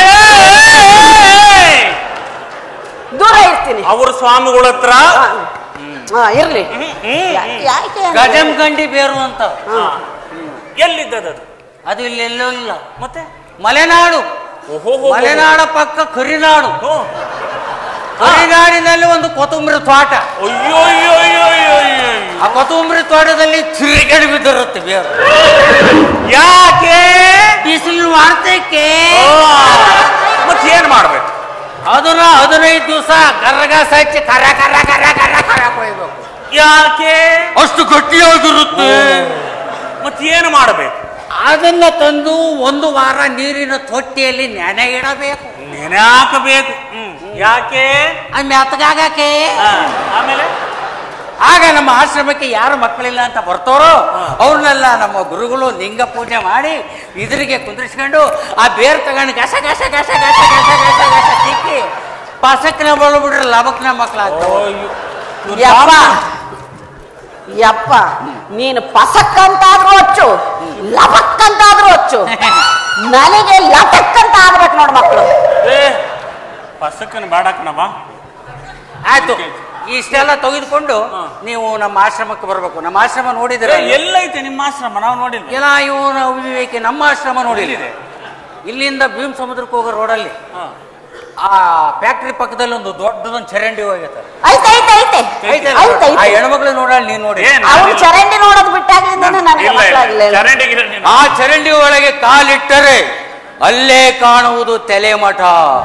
ದೂರ ಇರ್ತೀನಿ ಅವ್ರ ಸ್ವಾಮಿಗಳ ಹತ್ರ ಹಾ ಇರ್ಲಿ ಯಾ- ಯಾಕೆ ಅಂದ್ರೆ- ಗಜಂಗಂಡಿ ಬೇರು ಅಂತ ಎಲ್ಲಿದ್ದದ ಅದು ಅದು ಇಲ್ಲೆಲ್ಲೂ ಇಲ್ಲ ಮತ್ತೆ ಮಲೆನಾಡು ಓಹೋ ಮಲೆನಾಡ ಪಕ್ಕ ಕರಿನಾಡು ಕರಿನಾಡಿನಲ್ಲಿ ಒಂದು ಕೊತ್ತಂಬರಿ ತೋಟ ಅಯ್ಯೋ ಅಯ್ಯೋ ಅಯ್ಯೋ ಅಯ್ಯೋ ಅಯ್ಯೋ ಆ ಕೊತ್ತಂಬರಿ ತೋಟದಲ್ಲಿ ತಿರುಗಡಿ ಬಿದ್ದಿರುತ್ತೆ ಬೇರು ಯಾಕೆ ಬಿಸಿಲು ವಾರ್ತಕ್ಕೆ ಮತ್ತೆ ಏನ್ ಮಾಡ್ಬೇಕು ಅದನ್ನ ಹದಿನೈದು ದಿವಸ ಕರ್ರಗ ಸಚ್ಚಿ ಕರ ಕರ ಕರ ಕರ ಕರ ಕೊಯ್ಬೇಕು ಯಾಕೆ ಅಷ್ಟು ಗಟ್ಟಿಯಾಗಿರುತ್ತೆ ಮತ್ತೆ ಏನು ಮಾಡಬೇಕು ಅದನ್ನ ತಂದು ಒಂದು ವಾರ ನೀರಿನ ತೊಟ್ಟಿಯಲ್ಲಿ ನೆನೆ ಇಡಬೇಕು ನೆನೆ ಹಾಕಬೇಕು ಹ್ಮ್ ಯಾಕೆ ಅದು ಮೆತ್ತಗಾಗಕ್ಕೆ ಆ, ಆಮೇಲೆ ಆಗ ನಮ್ಮ ಆಶ್ರಮಕ್ಕೆ ಯಾರು ಮಕ್ಕಳಿಲ್ಲ ಅಂತ ಬರ್ತಾರೋ ಅವ್ರನ್ನೆಲ್ಲ ನಮ್ಮ ಗುರುಗಳು ಲಿಂಗ ಪೂಜೆ ಮಾಡಿ ಇದ್ರಿಗೆ ಕುಂದ್ರಿಸ್ಕೊಂಡು ಆ ಬೇರ್ ತಗೊಂಡು ಗಸ ಗಸ ಗಸ ಗಸ ಗಸ ಗಸ ಗಸ ತಿಕ್ಕಿ ಪಸಕ್ನ ಬಿಡ್ರೆ ಲಬಕ್ನ ಮಕ್ಕಳಾಗ್ತಾವ ಯಪ್ಪ ಯಪ್ಪ ನೀನು ಪಸಕ್ ಅಂತಾದ್ರೂ ಹಚ್ಚು ಲಪಕ್ ಅಂತಾದ್ರೂ ಹಚ್ಚು ನನಗೆ ಲಟಕ್ ಅಂತ ಆಗ್ಬೇಕು ನೋಡ್ ಮಕ್ಕಳು ಏ ಪಸಕ್ಕನ ಬಾಡಕನವ ಆಯ್ತು ಇಷ್ಟೆಲ್ಲ ತೆಗೆದುಕೊಂಡು ನೀವು ನಮ್ಮ ಆಶ್ರಮಕ್ಕೆ ಬರಬೇಕು ನಮ್ಮ ಆಶ್ರಮ ನೋಡಿದ್ರೆ ಎಲ್ಲೈತೆ ನಿಮ್ಮ ಆಶ್ರಮ ನಾವು ನೋಡಿಲ್ಲ ಎಲ್ಲ ಇವನ ವಿವೇಕಿ ನಮ್ಮ ಆಶ್ರಮ ನೋಡಿದೆ ಇಲ್ಲಿಂದ ಭೀಮ್ ಸಮುದ್ರಕ್ಕೆ ಹೋಗೋ ರೋಡಲ್ಲಿ ಆ ಫ್ಯಾಕ್ಟ್ರಿ ಪಕ್ಕದಲ್ಲಿ ಒಂದು ದೊಡ್ಡದೊಂದು ಚರಂಡಿ ಹೋಗೈತೆ ಐತೆ ಐತೆ ಐತೆ ಐತಲ್ಲ? ಐತೆ ಆ ಐತೆ ಹೆಣ್ಮಕ್ಳು ನೋಡೋಣ ನೀನ್ ನೋಡಿ ಏನ್ ಅವ್ರು ಇಲ್ಲ. ಚರಂಡಿ ನೋಡೋದು ಬಿಟ್ಟಾಗ್ಲಿಂದ ನನಗೆ ಇಲ್ಲ ಮಕ್ಕಳಾಗಿಲ್ಲ ಇಲ್ಲ ಚರಂಡಿಗಿರ ನೀನು ಆ ಚರಂಡಿ ಒಳಗೆ ಕಾಲಿಟ್ಟರೆ ಅಲ್ಲೇ ಕಾಣುವುದು ತಲೆಮಠ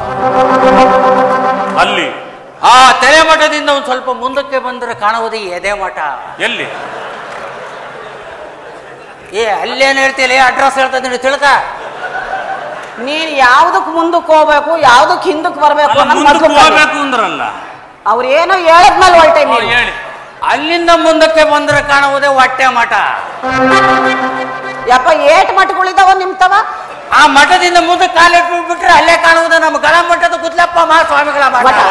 ಅಲ್ಲಿ ಆ ತಲೆಮಠದಿಂದ ಒಂದು ಸ್ವಲ್ಪ ಮುಂದಕ್ಕೆ ಬಂದರೆ ಕಾಣುವುದು ಎದೆ ಮಠ ಎಲ್ಲಿ ಏ ಅಲ್ಲೇನು ಹೇಳ್ತೀಯ ಅಡ್ರೆಸ್ ಹೇಳ್ತಾ ಇದ್ದೀನಿ ತಿಳ್ಕ ನೀನ್ ಯಾವ್ದಕ್ ಮುಂದಕ್ಕೆ ಹೋಗ್ಬೇಕು ಯಾವ್ದಕ್ ಹಿಂದಕ್ ಬರ್ಬೇಕು ಅಲ್ಲ, ಅನ್ನೋದ್ ಮುಂದಕ್ಕೆ ಮೊದ್ಲು ಕಲಿ. ಹೋಗ್ಬೇಕು ಅಂದ್ರಲ್ಲ ಅವ್ರು ಏನೋ ಹೇಳದ್ಮೇಲೆ ಹೊಲ್ಟೆ ಓ, ನೀನು ಹೇಳಿ ಅಲ್ಲಿಂದ ಮುಂದಕ್ಕೆ ಬಂದರೆ ಕಾಣುವುದೇ ಹೊಟ್ಟೆ ಮಠ ಯಪ್ಪ ಏಟ್ ಮಠಗಳಿದಾವ ನಿಮ್ತವ ಆ ಮಠದಿಂದ ಮುಂದೆ ಕಾಲಿಟ್ಟು ಬಿಟ್ರೆ ಅಲ್ಲೇ ಕಾಣುವುದು ನಮ್ಮ ಗಣ ಮಠದ ಗುದ್ಲಪ್ಪ ಮಹಾಸ್ವಾಮಿಗಳ ಮಠ ಮಠ.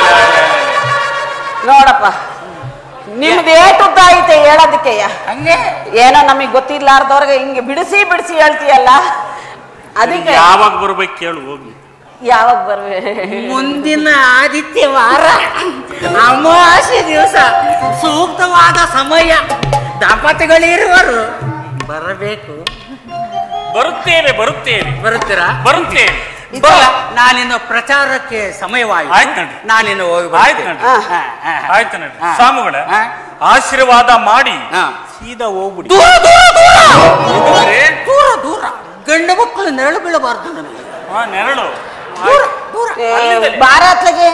ನೋಡಪ್ಪ ನಿಮ್ದು ಏಟ್ ಉದ್ದ ಐತೆ ಹೇಳೋದಕ್ಕೆ ಹಂಗೆ ಏನೋ ನಮಗ್ ಗೊತ್ತಿರ್ಲಾರ್ದವ್ರಿಗೆ ಹಿಂಗೆ ಬಿಡಿಸಿ ಬಿಡಿಸಿ ಹೇಳ್ತೀಯಲ್ಲ ಅದಕ್ಕೆ ಯಾವಾಗ ಬರ್ಬೇಕು ಕೇಳು ಹೋಗಿ ಯಾವಾಗ ಬರ್ವೆ ಮುಂದಿನ ಆದಿತ್ಯವಾರ ಅಮಾವಾಸ್ಯೆ ದಿವಸ ಸೂಕ್ತವಾದ ಸಮಯ ದಂಪತಿಗಳಿರುವರು ಬರಬೇಕು ಬರುತ್ತೇವೆ ಬರುತ್ತೇವೆ ಬರುತ್ತೀರಾ ಬರುತ್ತೇವೆ ಬರ ನಾನಿನ್ನು ಪ್ರಚಾರಕ್ಕೆ ಸಮಯವಾಯಿತು ಆಯ್ತು ನಡ್ರಿ. ನಾನಿನ್ನು ಹೋಗಿ ಆಯ್ತು ಬರ್ತೇನೆ. ನಡ್ರಿ. ಹಾ, ಹಾ, ಹಾ. ಆಯ್ತು ನಡ್ರಿ ಹಾ. ಸ್ವಾಮಿಗಳ ಹಾ. ಆಶೀರ್ವಾದ ಮಾಡಿ ಹಾ. ಸೀದಾ ಹೋಗ್ಬಿಡಿ ದೂರ ದೂರ ದೂರ ಎದುರುಗಡೆ? ದೂರ ದೂರ ಗಂಡು ಮಕ್ಕಳು ನೆರಳು ಬೀಳಬಾರ್ದು ನನಗೆ ಹಾ ನೆರಳು ದೂರ ದೂರ ಏ, ಬಾರ ಅತ್ಲಗೆ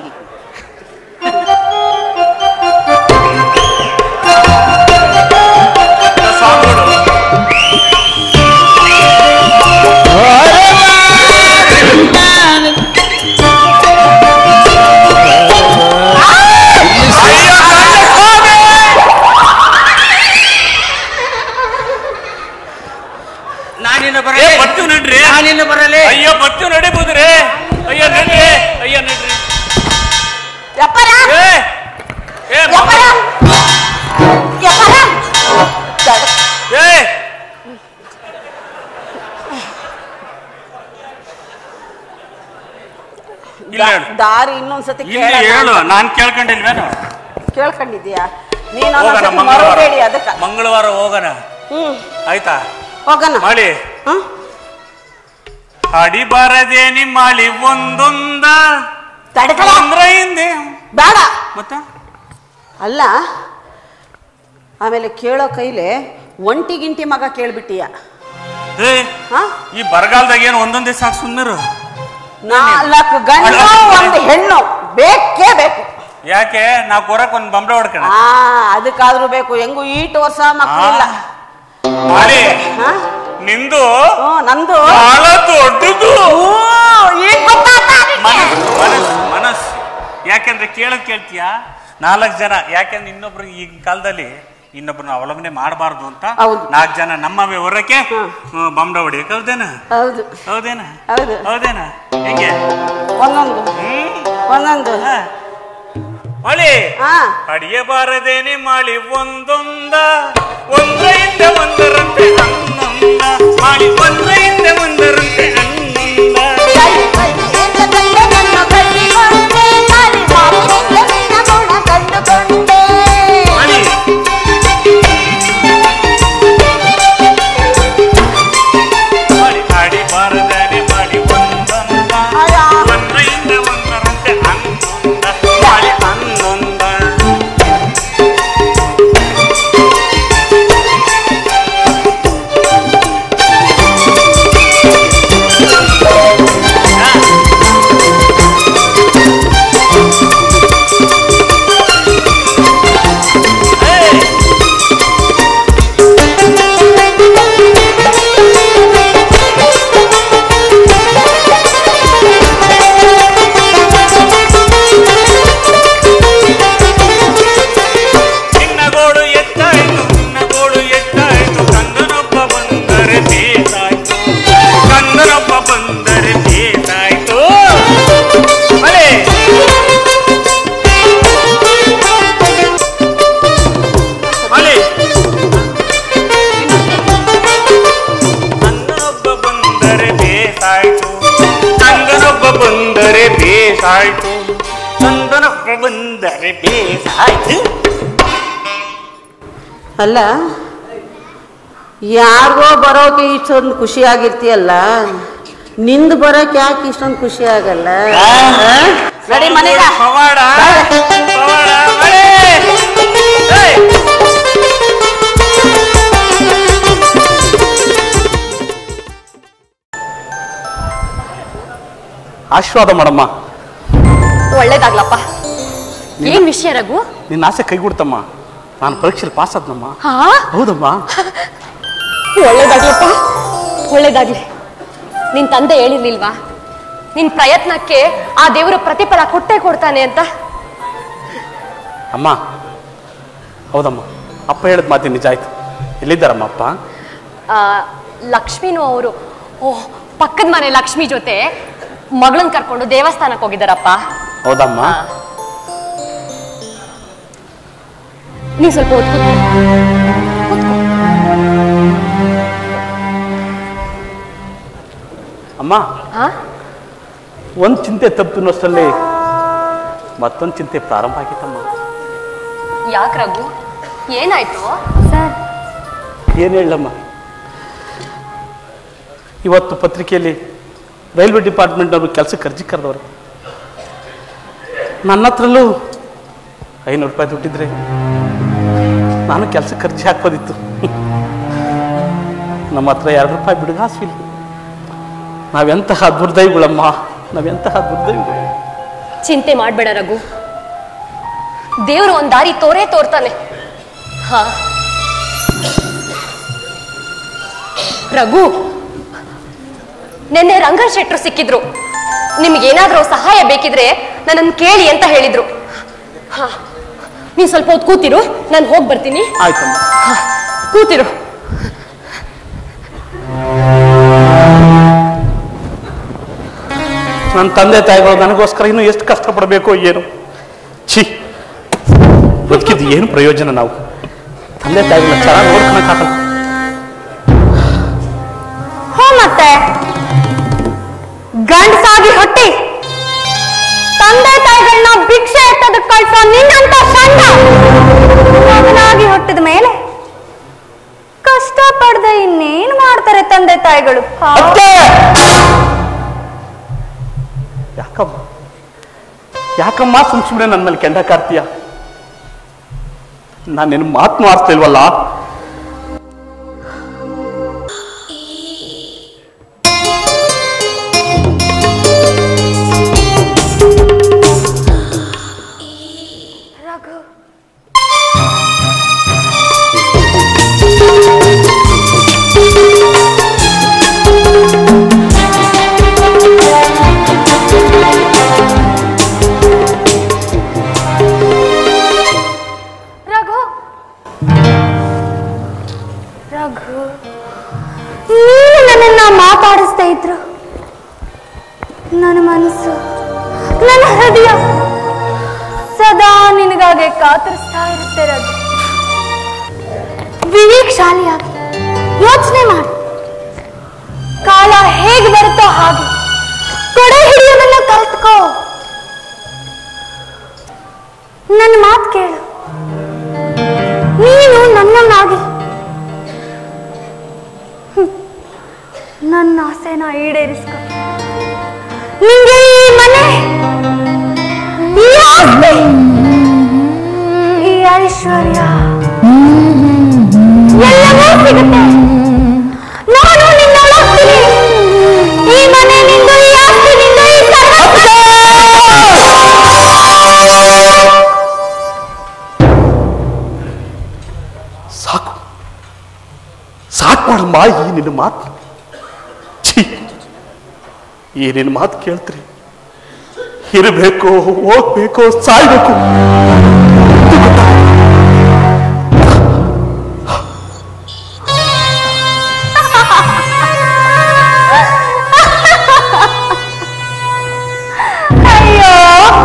ಸ್ವಾಮಿಗಳು ಅಯ್ಯೋ, ಕಳ್ಳ ಸ್ವಾಮಿ! ನಾನಿನ್ನು ಏ, ಬರಲೇ ಬರ್ತೀವಿ ನಡ್ರಿ ನಾನಿನ್ನು ಬರಲೇ ಅಯ್ಯೋ ಬರ್ತೀವಿ ನಡಿಬೋದ್ರಿ ಅಯ್ಯೋ ನಡ್ರಿ ಅಯ್ಯೋ ನಡ್ರಿ ಯಪ್ಪರ ಏ ಹೇಳು. ದಾರಿ ಇನ್ನೊಂದ್ಸತಿ ಇಲ್ಲಿ ಕೇಳೋಣ ಹೇಳು ಅಂತ. ನಾನ್ ಕೇಳ್ಕೊಂಡಿಲ್ವೇನು ಕೇಳ್ಕೊಂಡಿದ್ಯಾ ನೀನು ಹೋಗೋಣ ಒಂದೊಂದ್ಸತಿ ಮಂಗಳವಾರ ಮರಬೇಡಿ ಅದಕ್ಕ ಮಂಗಳವಾರ ಹೋಗೋಣ ಹ್ಮ್ ಆಯ್ತಾ ಹೋಗೋಣ ಮಾಡಿ ಹ? ಅಡಿ ಬಾರದೆ ನಿಮ್ಮಳಿ ಒಂದೊಂದ ತಡ್ಕಲ ಅಂದ್ರ ಹಿಂದೆ ಬೇಡ ಮತ್ತ ಅಲ್ಲ ಆಮೇಲೆ ಕೇಳೋ ಕೈಲೆ ಒಂಟಿ ಗಿಂಟಿ ಮಗ ಕೇಳ್ಬಿಟ್ಟಿಯ ಏ ಹಾ ಈ ಬರಗಾಲದಾಗ ಏನು ಒಂದೊಂದೇ ಸಾಕು ಸುಮ್ಮರು ನಾಲ್ಕು ಗಂಡು ಒಂದು ಹೆಣ್ಣು ಬೇಕೇ ಬೇಕು ಯಾಕೆ ನಾವು ಕೊರಕ್ ಒಂದ್ ಬಂಬ್ರ ಹೊಡ್ಕಣ ಆ ಅದಕ್ಕಾದ್ರೂ ಬೇಕು ಹೆಂಗು ಈಟ್ ವರ್ಷ ಮಕ್ಕಳಿಲ್ಲ ಮಾಡಿ ಹಾ? ನಿಂದು ಹ್ಞೂ ನಂದು ಬಹಳ ದೊಡ್ಡದು ಹ್ಞೂ, ಈಗ ಗೊತ್ತಾತಾ ಅದಕ್ಕೆ? ಮನಸ್ ಮನಸ್ ಮನಸ್ ಯಾಕೆಂದ್ರೆ ಕೇಳಕ್ ಕೇಳ್ತೀಯ ನಾಲ್ಕು ಜನ ಯಾಕೆಂದ್ರೆ ಇನ್ನೊಬ್ರು ಈಗಿನ ಕಾಲದಲ್ಲಿ ಇನ್ನೊಬ್ರನ್ನ ಅವಲಂಬನೆ ಮಾಡಬಾರ್ದು ಅಂತ ಹೌದು. ನಾಲ್ಕು ಜನ ನಮ್ಮ ವ್ಯವಹಾರಕ್ಕೆ ಹ್ಮ್. ಬಂಬ್ರ ಹೊಡಿಯಕ್ ಹೌದೇನ ಹೌದು ಹೌದೇನ ಹೌದು. ಹೌದೇನ ಹೆಂಗೆ ಒಂದೊಂದು ಹ್ಮ್ ಒಂದೊಂದು ಹ. ಮಳಿ ಹಾ ಅಡಿಯಬಾರದೇನೆ ಮಳಿ ಒಂದೊಂದ ಒಂದ್ರ ಹಿಂದೆ ಒಂದರಂತೆ ಹನ್ನೊಂದ ಮಳಿ ಒಂದ್ರ ಹಿಂದೆ ಒಂದರಂತೆ ಹನ್ನೊಂದ ಮಳಿ ಮಳಿ ಅಡಿಬಾರದೇನೆ ಮಳಿ ಒಂದೊಂದ ಒಂದ್ರ ಹಿಂದೆ ಒಂದರಂತೆ ಹನ್ನೊಂದ ಮಳಿ ಹನ್ನೊಂದ ಚಿನ್ನಗೋಡು ಎತ್ತಾಯ್ತು ಚಿನ್ನಗೋಡು ಎತ್ತಾಯ್ತು ಕಂದನೊಬ್ಬ ಬಂದರೆ ಬೇಸಾಯ್ತು ಕಂದನೊಬ್ಬ ಬಂದರೆ ಬೇಸಾಯ್ತು ಮಳೆ ಮಳೆ ಕಂದನೊಬ್ಬ ಬಂದರೆ ಬೇಸಾಯ್ತು ಕಂದನೊಬ್ಬ ಬಂದರೆ ಬೇಸಾಯ್ತು ಕಂದನೊಬ್ಬ ಬಂದರೆ ಬೇಸಾಯ್ತು ಅಲ್ಲ ಯಾರಿಗೋ ಬರೋಕೆ ಇಷ್ಟೊಂದು ಖುಷಿಯಾಗಿರ್ತೀಯಲ್ಲ ನಿಂದು ಬರೋಕೆ ಯಾಕೆ ಇಷ್ಟೊಂದು ಖುಷಿ ಆಗಲ್ಲ ಆ? ನಡಿ ಮನೆಗ ಪವಾಡ ಪವಾಡ ಮಳೆ ಏಯ್! ಆಶೀರ್ವಾದ ಮಾಡಮ್ಮ ಒಳ್ಳೇದಾಗ್ಲಪ್ಪ ಏನ್ ವಿಷಯ ರಘು ನಿನ್ನ ಆಸೆ ಕೈಗೂಡ್ತಮ್ಮ ನಾನು ಪರೀಕ್ಷೆಯಲ್ಲಿ ಪಾಸ್ ಆದ್ನಮ್ಮ ಹಾ ಹೌದಮ್ಮ ಒಳ್ಳೇದಾಗ್ಲಪ್ಪ ಒಳ್ಳೇದಾಗ್ಲಿ ನಿನ್ ತಂದೆ ಹೇಳಿರ್ಲಿಲ್ವಾ ನಿನ್ ಪ್ರಯತ್ನಕ್ಕೆ ಆ ದೇವರು ಪ್ರತಿಫಲ ಕೊಟ್ಟೇ ಕೊಡ್ತಾನೆ ಅಂತ ಅಮ್ಮ ಹೌದಮ್ಮ ಅಪ್ಪ ಹೇಳಿದ ಮಾತು ನಿಜ ಆಯ್ತು ಎಲ್ಲಿದ್ದಾರಮ್ಮ ಅಪ್ಪ ಆ, ಲಕ್ಷ್ಮಿನೂ ಅವರು ಓಹ್ ಪಕ್ಕದ ಮನೆ ಲಕ್ಷ್ಮಿ ಜೊತೆ ಮಗಳನ್ ಕರ್ಕೊಂಡು ದೇವಸ್ಥಾನಕ್ಕೆ ಹೋಗಿದ್ದಾರಪ್ಪ ಹೌದಮ್ಮ ನೀವ್ ಸ್ವಲ್ಪ ಹೊತ್ತು ಕೂತ್ಕೋ. ಅಮ್ಮ ಆ? ಒಂದು ಚಿಂತೆ ತಪ್ಪಿನಷ್ಟರಲ್ಲಿ ಮತ್ತೊಂದು ಚಿಂತೆ ಪ್ರಾರಂಭ ಆಗಿತ್ತಮ್ಮ ಯಾಕ್ ರಘು ಏನಾಯ್ತು ಸರ್ ಏನು ಹೇಳಮ್ಮ ಇವತ್ತು ಪತ್ರಿಕೆಯಲ್ಲಿ ರೈಲ್ವೆ ಡಿಪಾರ್ಟ್ಮೆಂಟ್ನವರು ಕೆಲಸಕ್ಕೆ ಅರ್ಜಿ ಕರೆದವರು ನನ್ನ ಹತ್ರಲ್ಲೂ ಐನೂರು ರೂಪಾಯಿ ದುಡ್ಡಿದ್ರೆ ನಾನು ಕೆಲಸಕ್ಕೆ ಅರ್ಜಿ ಹಾಕ್ಬೋದಿತ್ತು ನಮ್ಮ ಹತ್ರ ಎರಡು ರೂಪಾಯಿ ಬಿಡುಗಾಸು ಇಲ್ಲ ನಾವೆಂತಹ ದುರ್ದೈವಗಳಮ್ಮ ನಾವೆಂತಹ ದುರ್ದೈವಗಳು ಚಿಂತೆ ಮಾಡ್ಬೇಡ ರಘು ದೇವ್ರು ಒಂದ್ ದಾರಿ ತೋರೇ ತೋರ್ತಾನೆ ಹಾ ರಘು ನಿನ್ನೆ ರಂಗನ್ ಶೆಟ್ರು ಸಿಕ್ಕಿದ್ರು ನಿಮ್ಗೇನಾದ್ರೂ ಸಹಾಯ ಬೇಕಿದ್ರೆ ನನ್ನನ್ನು ಕೇಳಿ ಅಂತ ಹೇಳಿದ್ರು ಹಾ ನೀನ್ ಸ್ವಲ್ಪ ಹೊತ್ತು ಕೂತಿರು ನಾನು ಹೋಗಿ ಬರ್ತೀನಿ ಆಯ್ತಮ್ಮ ಹಾ, ಕೂತಿರು ನನ್ನ ತಂದೆ ತಾಯಿಗಳು ನನಗೋಸ್ಕರ ಇನ್ನೂ ಎಷ್ಟು ಕಷ್ಟಪಡಬೇಕು ಏನು ಛೀ ಬದುಕಿದ್ದು ಏನು ಪ್ರಯೋಜನ ನಾವು ತಂದೆ ತಾಯಿಗಳನ್ನ ಚೆನ್ನಾಗಿ ನೋಡ್ಕೊಳಕ್ಕಾಗಲ್ಲ ಹೋ ಮತ್ತೆ ಗಂಡಸಾಗಿ ಹೊಟ್ಟಿ ಭಿಕ್ಷೆ ಎತ್ತದಕ್ಕೆ ಕಳ್ಸೋ ನಿನ್ನಂತ ಷಂಡ ಮಗನಾಗಿ ಹುಟ್ಟಿದ ಮೇಲೆ ಕಷ್ಟ ಪಡ್ದೆ ಇನ್ನೇನ್ ಮಾಡ್ತಾರೆ ತಂದೆ ತಾಯಿಗಳು ಪಾಪ. ಅತ್ತೆ! ಯಾಕಮ್ಮ ಯಾಕಮ್ಮ ಸುಮ್ ಸುಮ್ಮನೆ ನನ್ನ ಮೇಲೆ ಕೆಂಡ ಕಾರ್ತೀಯ ನಾನು ನಿನ್ನ ಮಾತು ಆಡ್ತಿಲ್ವಲ್ಲ ರಘು ರಘು ರಘು ನೀನು ನನ್ನನ್ನ ಮಾತಾಡಿಸ್ತಾ ಇದ್ರು ನನ್ನ ಮನಸ್ಸು ನನ್ನ ಹೃದಯ ಸದಾ ನಿನಗಾಗಿ ಕಾತರಿಸ್ತಾ ಇರುತ್ತೆ ರಘು ವಿವೇಕಶಾಲಿಯಾಗಿ ಯೋಚನೆ ಮಾಡು ಕಾಲ ಹೇಗೆ ಬರುತ್ತೋ ಹಾಗೆ ಕೊಡೆ ಹಿಡಿಯೋದನ್ನ ಕಲ್ತ್ಕೋ ನನ್ನ ಮಾತು ಕೇಳು ನೀನು ನನ್ನನ್ನಾಗಿ ಹ್ಮ್. ನನ್ನ ಆಸೆನ ಈಡೇರಿಸ್ಕೊ ನಿಂಗೆ ಈ ಮನೆ ಈ ಆಸ್ತಿ ಈ ಐಶ್ವರ್ಯ ಎಲ್ಲವೂ ಸಿಗುತ್ತೆ ನಾನು ನಿನ್ನೊಳಗ್ತೀನಿ ಈ ಮನೆ ನಿಂದು ಈ ಆಸ್ತಿ ನಿಂದು ಈ ಸರ್ವಸ್ವ ಸಾಕು ಸಾಕು ಮಾಡಮ್ಮ ಈ ನಿನ್ನ ಮಾತು ಛೀ ಈ ನಿನ್ನ ಮಾತು ಕೇಳ್ತ್ರಿ ಇರಬೇಕು ಹೋಗ್ಬೇಕು ಸಾಯ್ಬೇಕು ಇದು ಗೊತ್ತಾ? ಅಯ್ಯೋ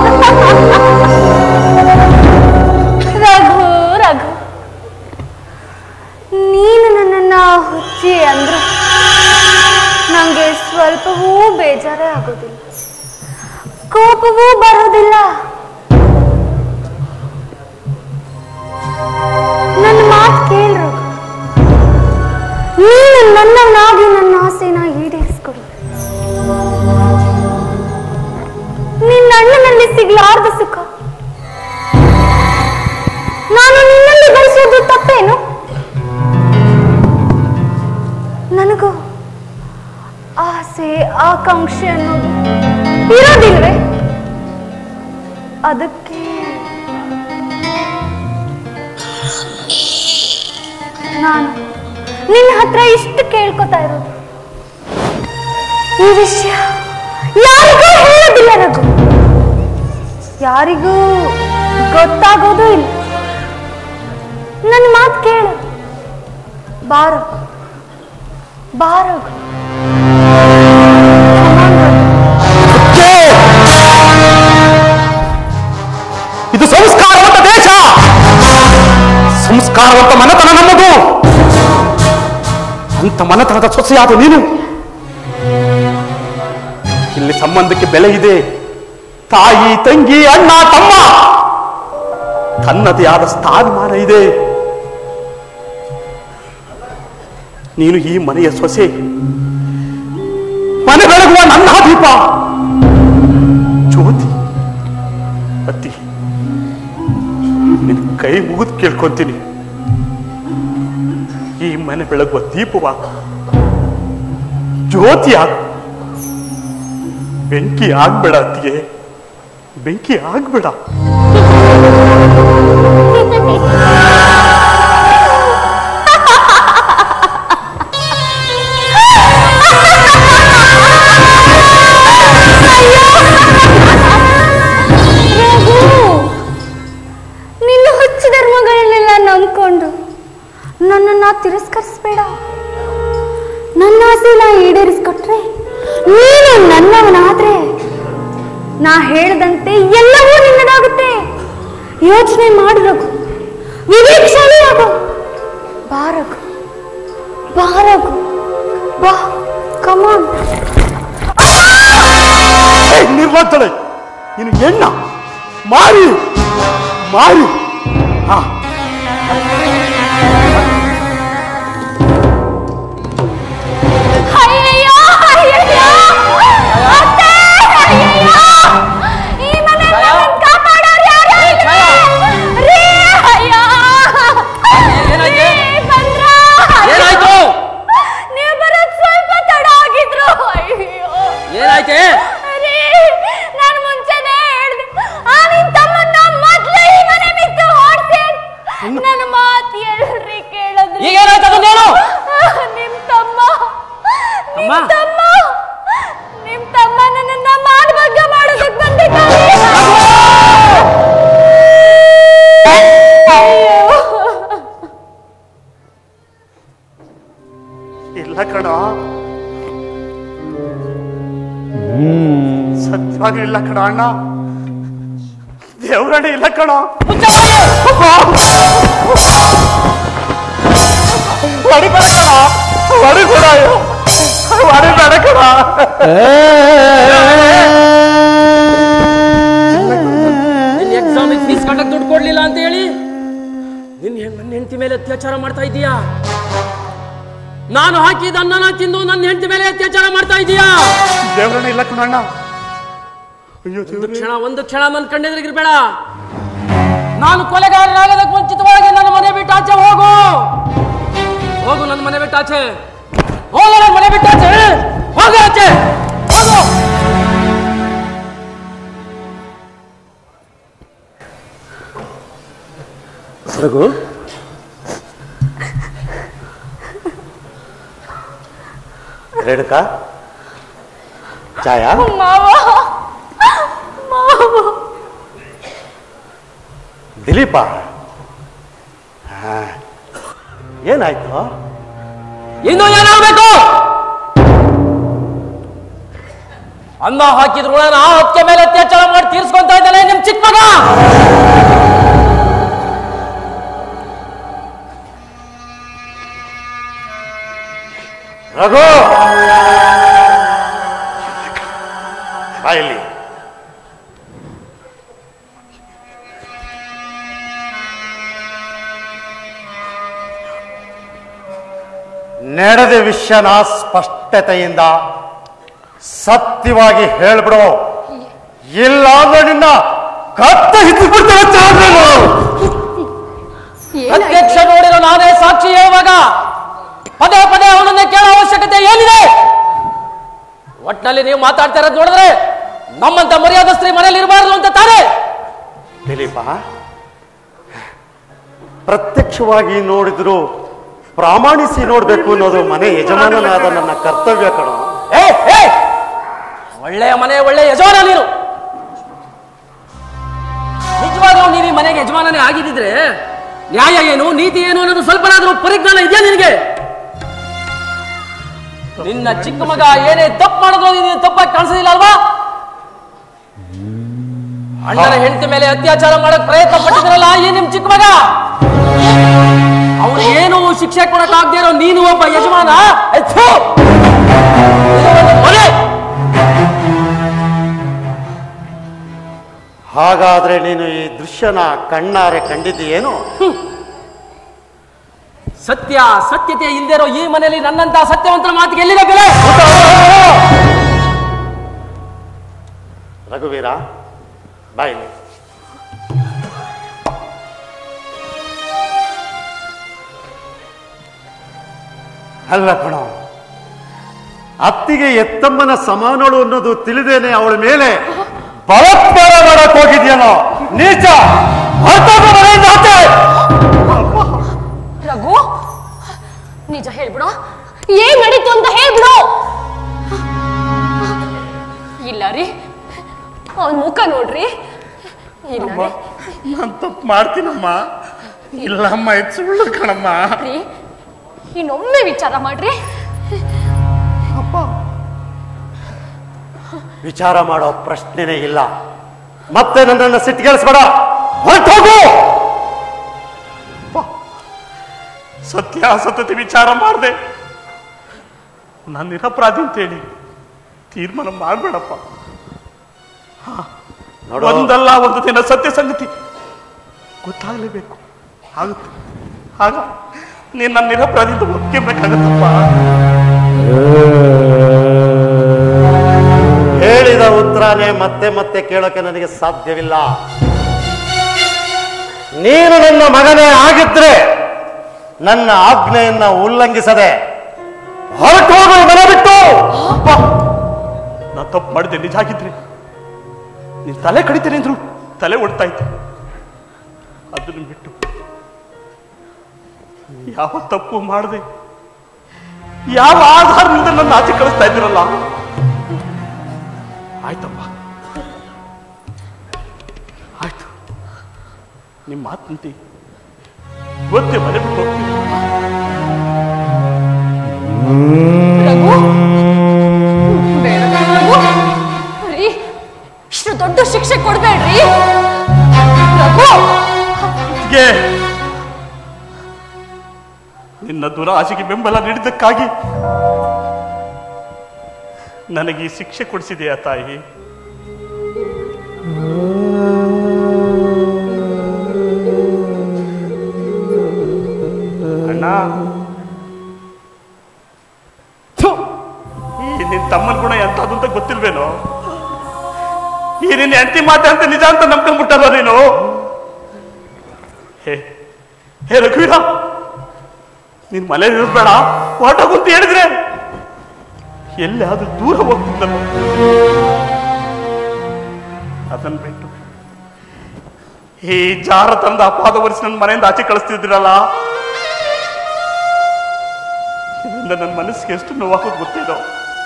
ರಘು ರಘು ನೀನು ನನ್ನನ್ನ ಹುಚ್ಚಿ ಅಂದ್ರು ನಂಗೆ ಸ್ವಲ್ಪವೂ ಬೇಜಾರೇ ಆಗೋದಿಲ್ಲ ಕೋಪವೂ ಬರೋದಿಲ್ಲ ನನ್ನ ಮಾತು ಕೇಳ್ರು ನೀನು ನನ್ನನ್ನಾಗಿ ನನ್ನ ಆಸೆನ ಈಡೇರಿಸ್ಕೊಡು ನಿನ್ನ ಅಣ್ಣನಲ್ಲಿ ಸಿಗ್ಲಾರ್ದ ಸುಖ ನಾನು ನಿನ್ನಲ್ಲಿ ಬಯಸೋದು ತಪ್ಪೇನು ನನಗೂ ಆಸೆ ಆಕಾಂಕ್ಷೆ ಅನ್ನೋದು ಇರೋದಿಲ್ವೇ ಅದಕ್ಕೆ ನಾನು ನಿನ್ನ ಹತ್ರ ಇಷ್ಟು ಕೇಳ್ಕೊತಾ ಇರೋದು ಈ ವಿಷಯ ಯಾರಿಗೂ ಹೇಳೋದಿಲ್ಲ ರಘು ಯಾರಿಗೂ ಗೊತ್ತಾಗೋದು ಇಲ್ಲ ನನ್ನ ಮಾತು ಕೇಳು ಬಾರು ಬಾರು ಇದು ಸಂಸ್ಕಾರವಂತ ದೇಶ ಸಂಸ್ಕಾರವಂತ ಮನತನ ನಮ್ಮದು ಅಂತ ಮನತನದ ಸೊಸೆಯಾದ ನೀನು ಇಲ್ಲಿ ಸಂಬಂಧಕ್ಕೆ ಬೆಲೆ ಇದೆ ತಾಯಿ ತಂಗಿ ಅಣ್ಣ ತಮ್ಮ ತನ್ನದೇ ಆದ ಸ್ಥಾನಮಾನ ಇದೆ ನೀನು ಈ ಮನೆಯ ಸೊಸೆ ಮನೆ ಬೆಳಗುವ ನನ್ನ ದೀಪ ಜ್ಯೋತಿ ಅತ್ತಿ ನಿನ್ ಕೈ ಮುಗಿದು ಕೇಳ್ಕೊಂತೀನಿ ಈ ಮನೆ ಬೆಳಗುವ ದೀಪವಾಗ ಜ್ಯೋತಿ ಆಗ ಬೆಂಕಿ ಆಗ್ಬೇಡ ಅತ್ತಿಗೆ ಬೆಂಕಿ ಆಗ್ಬೇಡ ರಘು, ನಿನ್ನ ಹುಚ್ಚು ಧರ್ಮಗಳನ್ನೆಲ್ಲ ನಂಬ್ಕೊಂಡು ನನ್ನನ್ನ ತಿರಸ್ಕರಿಸ್ಬೇಡ ನನ್ನ ಆಸೆನ ಈಡೇರಿಸ್ಕೊಟ್ರೆ ನೀನು ನನ್ನವನಾದ್ರೆ ನಾ ಹೇಳ್ದಂತೆ ಎಲ್ಲವೂ ನಿನ್ನದಾಗುತ್ತೆ ಯೋಚನೆ ಮಾಡು ರಘು ವಿವೇಕ್ಷಣೆ ಆಗು ಬಾ ರಘು ಬಾ ರಘು ಬಾ ಕಮಾನ್ ಏ, ನಿರ್ಲಜ್ಜಳೆ ನೀನು ಎಣ್ಣ ಮಾರಿ ಮಾರಿ ಹಾ ಅಯ್ಯಯ್ಯೋ ಅಯ್ಯಯ್ಯೋ ಅತ್ತೆ ಅಯ್ಯಯ್ಯೋ ಈ ಮನೆ ನನ್ನನ್ನ ಕಾಪಾಡೋರು ಯಾರು ಇಲ್ವೇ? ರೀ ಅಯ್ಯೋ ಏನಾಯ್ತು? ರೀ, ಬಂದ್ರಾ? ಏನಾಯ್ತು ನೀವು ಬರೋದ್ ಸ್ವಲ್ಪ ತಡ ಆಗಿದ್ರು ಅಯ್ಯೋ ಏನಾಯ್ತೆ ರೀ ನಾನು ಮುಂಚೆನೆ ಹೇಳ್ದೆ ಆ ನಿನ್ ತಮ್ಮನ್ನ ಮೊದ್ಲೇ ಈ ಮನೆ ಬಿಟ್ಟು ಓಡ್ಸಿ ನನ್ನ ಮಾತು ಎಲ್ರಿ ಕೇಳಿದ್ರಿ ಈಗ ಏನಾಯ್ತು ಅದನ್ನೇನು? ನಿಮ್ ತಮ್ಮ ನಿಮ್ ಅಮ್ಮ? ತಮ್ಮ ನಿಮ್ ತಮ್ಮ ನನ್ನನ್ನ ಮಾಡ್ಭಂಗ ಮಾಡೋದಕ್ ಬಂದಿದ್ದಾರೆ ಅಯ್ಯೋ ಇಲ್ಲ ಕಣ ಸತ್ಯವಾಗಿ ಇಲ್ಲ ಕಣ ಅಣ್ಣ ದೇವರಣ್ಣ ಇಲ್ಲ ಕಣ ಹೊಡಿಬೇಡ ಕಣ ಹೊಡಿಬೇಡ ಹೊಡಿಬೇಡ ಕಣ ನಿನ್ನ ಎಕ್ಸಾಮಿಗೆ ಫೀಸ್ ಕಟ್ಟಕ್ ದುಡ್ಡು ಕೊಡ್ಲಿಲ್ಲ ಅಂತ ಹೇಳಿ ನಿನ್ ಹೆಣ್- ನನ್ನ ಹೆಂಡತಿ ಮೇಲೆ ಅತ್ಯಾಚಾರ ಮಾಡ್ತಾ ಇದೀಯಾ ನಾನು ಹಾಕಿದ ಅನ್ನನ ತಿಂದು ನನ್ನ ಹೆಂಡತಿ ಮೇಲೆ ಅತ್ಯಾಚಾರ ಮಾಡ್ತಾ ಇದೀಯಾ ದೇವರಣ್ಣ ಇಲ್ಲ ಕಣ ಅಣ್ಣ ಅಯ್ಯೋ ಒಂದು ದೇವ್ರೇ. ಕ್ಷಣ ಒಂದು ಕ್ಷಣ ನನ್ನ ಕಣ್ಣೆದುರಿಗಿರ್ಬೇಡ ನಾನು ಕೊಲೆಗಾರನಾಗದಕ್ಕೆ ಮುಂಚಿತವಾಗಿ ನನ್ನ ಮನೆ ಬಿಟ್ಟು ಆಚೆ ಹೋಗು ಹೋಗು ನನ್ನ ಮನೆ ಬಿಟ್ಟು ಆಚೆ ಹೋಗು ನನ್ನ ಮನೆ ಬಿಟ್ಟು ಆಚೆ ಹೋಗು ಆಚೆ ಹೋಗು ರಘು ರೇಣುಕಾ ಛಾಯಾ ಮಾವ ಮಾವ ದಿಲೀಪ ಹಾ. ಏನಾಯ್ತು ಇನ್ನು ಏನಾಗಬೇಕು ಅನ್ನ ಹಾಕಿದ್ರು ನಾನು ಆ ಹತ್ಯೆ ಮೇಲೆ ಅತ್ಯಾಚಾರ ಮಾಡಿ ತೀರ್ಸ್ಕೊಂತ ಇದ್ದಾನೆ ನಿಮ್ ಚಿಕ್ಕ ಮಗ ರಘು ಬಾ ಇಲ್ಲಿ ನಡೆದ ವಿಷಯನ ಸ್ಪಷ್ಟತೆಯಿಂದ ಸತ್ಯವಾಗಿ ಹೇಳ್ಬಿಡು ಇಲ್ಲ ಅಂದ್ರೆ ನಿನ್ನ ಕತ್ತ ಹಿಡಿದ್ಬಿಡ್ತೇವೆ ಚಾಂದ್ರನು ಅಧ್ಯಕ್ಷ ನೋಡಿರೋ ನಾನೇ ಸಾಕ್ಷಿ ಹೇಳುವಾಗ ಪದೇ ಪದೇ ಅವನನ್ನ ಕೇಳೋ ಅವಶ್ಯಕತೆ ಏನಿದೆ ಒಟ್ನಲ್ಲಿ ನೀವು ಮಾತಾಡ್ತಾ ಇರೋದು ನೋಡಿದ್ರೆ ನಮ್ಮಂತ ಮರ್ಯಾದಸ್ತ್ರೀ ಮನೇಲಿ ಇರಬಾರ್ದು ಅಂತ ತಾನೇ ದಿಲೀಪ ಪ್ರತ್ಯಕ್ಷವಾಗಿ ನೋಡಿದ್ರು ಪ್ರಾಮಾಣಿಸಿ ನೋಡ್ಬೇಕು ಅನ್ನೋದು ಮನೆ ಯಜಮಾನನಾದ ನನ್ನ ಕರ್ತವ್ಯ ಕಣ ಏ ಏ ಒಳ್ಳೆಯ ಮನೆ ಒಳ್ಳೆಯ ಯಜಮಾನ ನೀನು ನಿಜವಾಗ್ಲೂ ನೀನು ಈ ಮನೆಗೆ ಯಜಮಾನನೇ ಆಗಿದ್ದಿದ್ರೆ ನ್ಯಾಯ ಏನು ನೀತಿ ಏನು ಅನ್ನೋದು ಸ್ವಲ್ಪನಾದ್ರೂ ಪರಿಜ್ಞಾನ ಇದೆಯಾ ನಿನಗೆ ನಿನ್ನ ಚಿಕ್ಕ ಮಗ ಏನೇ ತಪ್ಪು ಮಾಡಿದ್ರು ನೀನು ತಪ್ಪಾಗಿ ಕಾಣಿಸೋದಿಲ್ಲ ಅಲ್ವಾ ಅಣ್ಣನ ಹೆಂಡತಿ ಮೇಲೆ ಅತ್ಯಾಚಾರ ಮಾಡಕ್ ಪ್ರಯತ್ನ ಪಟ್ಟಿದ್ರಲ್ಲ ಈ ನಿಮ್ ಚಿಕ್ಕ ಮಗ ಅವ್ರು ಏನು ಶಿಕ್ಷೆ ಕೊಡಕ್ಕಾಗದೇ ಇರೋ ನೀನು ಒಬ್ಬ ಯಜಮಾನ ಏ, ಥು! ಇದು ಒಂದು ಕೊಲೆ. ಹಾಗಾದ್ರೆ ನೀನು ಈ ದೃಶ್ಯನ ಕಣ್ಣಾರೆ ಕಂಡಿದ್ದೀಯೇನು ಸತ್ಯ ಸತ್ಯತೆ ಇಲ್ದಿರೋ ಈ ಮನೆಯಲ್ಲಿ ನನ್ನಂತ ಸತ್ಯವಂತರ ಮಾತಿಗೆ ಎಲ್ಲಿದೆ ಬೆಲೆ ರಘುವೀರ ಬಾಯಿಲಿ ಅಲ್ಲ ಕಣ ಅತ್ತಿಗೆ ಎತ್ತಮ್ಮನ ಸಮಾನಳು ಅನ್ನೋದು ತಿಳಿದೇನೆ ಅವಳ ಮೇಲೆ ಬಲಾತ್ಕಾರ ಮಾಡಕ್ ಹೋಗಿದ್ಯೇನೋ ನೀಚ ಹೊರಟೋಗು ಮನೆಯಿಂದ ಆಚೆ! ರಘು ನಿಜ ಹೇಳ್ಬಿಡು ಏನ್ ನಡೀತು ಅಂತ ಹೇಳ್ಬಿಡು ಇಲ್ಲ ರೀ ಅವನ್ ಮುಖ ನೋಡ್ರಿ ಇಲ್ಲ ರೀ ನಾನು ತಪ್ಪು ಮಾಡ್ತೀನಮ್ಮ ಇಲ್ಲಮ್ಮ ಇದು ಸುಳ್ಳು ಕಣಮ್ಮ ರೀ ಇನ್ನೊಮ್ಮೆ ವಿಚಾರ ಮಾಡ್ರಿ ವಿಚಾರ ಮಾಡೋ ಪ್ರಶ್ನೆನೇ ಇಲ್ಲ ಮತ್ತೆ ನನ್ನನ್ನು ಸಿಟ್ಟಿಗೆಳಿಸ್ಬೇಡ ಹೊರಟೋಗು ಸತ್ಯಾಸತ್ಯತೆ ವಿಚಾರ ಮಾಡಿದೆ ನಾನು ನಿರಪರಾಧಿ ಅಂತೇಳಿ ತೀರ್ಮಾನ ಮಾಡಬೇಡಪ್ಪ ನೋಡು. ಒಂದಲ್ಲ ಒಂದು ದಿನ ಸತ್ಯ ಸಂಗತಿ ಗೊತ್ತಾಗಲೇಬೇಕು ಆಗುತ್ತೆ ಆಗ ನೀನ್ ನನ್ನ ನಿರಪರಾಧಿಯಿಂದ ಒಪ್ಕೊಬೇಕಾಗತ್ತಪ್ಪ ಹೇಳಿದ ಉತ್ತರನೇ ಮತ್ತೆ ಮತ್ತೆ ಕೇಳೋಕೆ ನನಗೆ ಸಾಧ್ಯವಿಲ್ಲ ನೀನು ನನ್ನ ಮಗನೇ ಆಗಿದ್ರೆ ನನ್ನ ಆಜ್ಞೆಯನ್ನ ಉಲ್ಲಂಘಿಸದೆ ಹೊರಟು ಹೋಗು ಮನೆ ಬಿಟ್ಟು ಅಪ್ಪ ನಾ ತಪ್ಪು ಮಾಡಿದೆ ನಿಜ ಆಗಿದ್ರೆ ನೀನ್ ತಲೆ ಕಡಿತೇನೆ ಅಂದ್ರು ತಲೆ ಒಡ್ತಾ ಇದ್ದೆ ಅದನ್ನು ಬಿಟ್ಟು ಯಾವ ತಪ್ಪು ಮಾಡದೆ ಯಾವ ಆಧಾರದಿಂದ ನನ್ನ ಆಚೆ ಕಳಿಸ್ತಾ ಇದ್ದೀರಲ್ಲ ಆಯ್ತಪ್ಪ ಆಯ್ತು ನಿಮ್ಮ ಮಾತಂತೆ ಗೊತ್ತೇ ಮನೆ ಬಿಟ್ಟು ಹೋಗ್ತೀನಿ ರಘು ಬೇಡ ರಘು ರೀ ಇಷ್ಟು ದೊಡ್ಡ ಶಿಕ್ಷೆ ಕೊಡ್ಬೇಡ್ರಿ ರಘು ಗೆ ನಿನ್ನ ದುರಾಶೆಗೆ ಬೆಂಬಲ ನೀಡಿದ್ದಕ್ಕಾಗಿ ನನಗೆ ಈ ಶಿಕ್ಷೆ ಕೊಡಿಸಿದೆಯಾ ತಾಯಿ ಅಣ್ಣ ಥು, ಈ ನಿನ್ ತಮ್ಮನ ಗುಣ ಎಂತದ್ದು ಅಂತ ಗೊತ್ತಿಲ್ವೇನೋ ಈ ನಿನ್ನ ಹೆಂಡತಿ ಮಾತೆ ಅಂತ ನಿಜ ಅಂತ ನಂಬ್ಕೊಂಡ್ಬಿಟ್ಟಲ್ಲ ನೀನು ಹೇ ಹೇ ರಘುವೀರ ನೀನ್ ಮನೇಲಿ ಇರ್ಬೇಡ ಹೊರಟೋಗು ಅಂತ ಹೇಳಿದ್ರೆ ಎಲ್ಲಿ ಆದ್ರೂ ದೂರ ಹೋಗ್ತಿದ್ದಲ್ಲ ಅದನ್ನ ಬಿಟ್ಟು ಈ ಜಾರ ತಂದ ಅಪಾದ ಒರೆಸಿ ನನ್ನ ಮನೆಯಿಂದ ಆಚೆ ಕಳಿಸ್ತಿದ್ದೀರಲ್ಲ ಇದರಿಂದ ನನ್ನ ಮನಸ್ಸಿಗೆ ಎಷ್ಟು ನೋವಾಗೋದು ಗೊತ್ತಿದೋ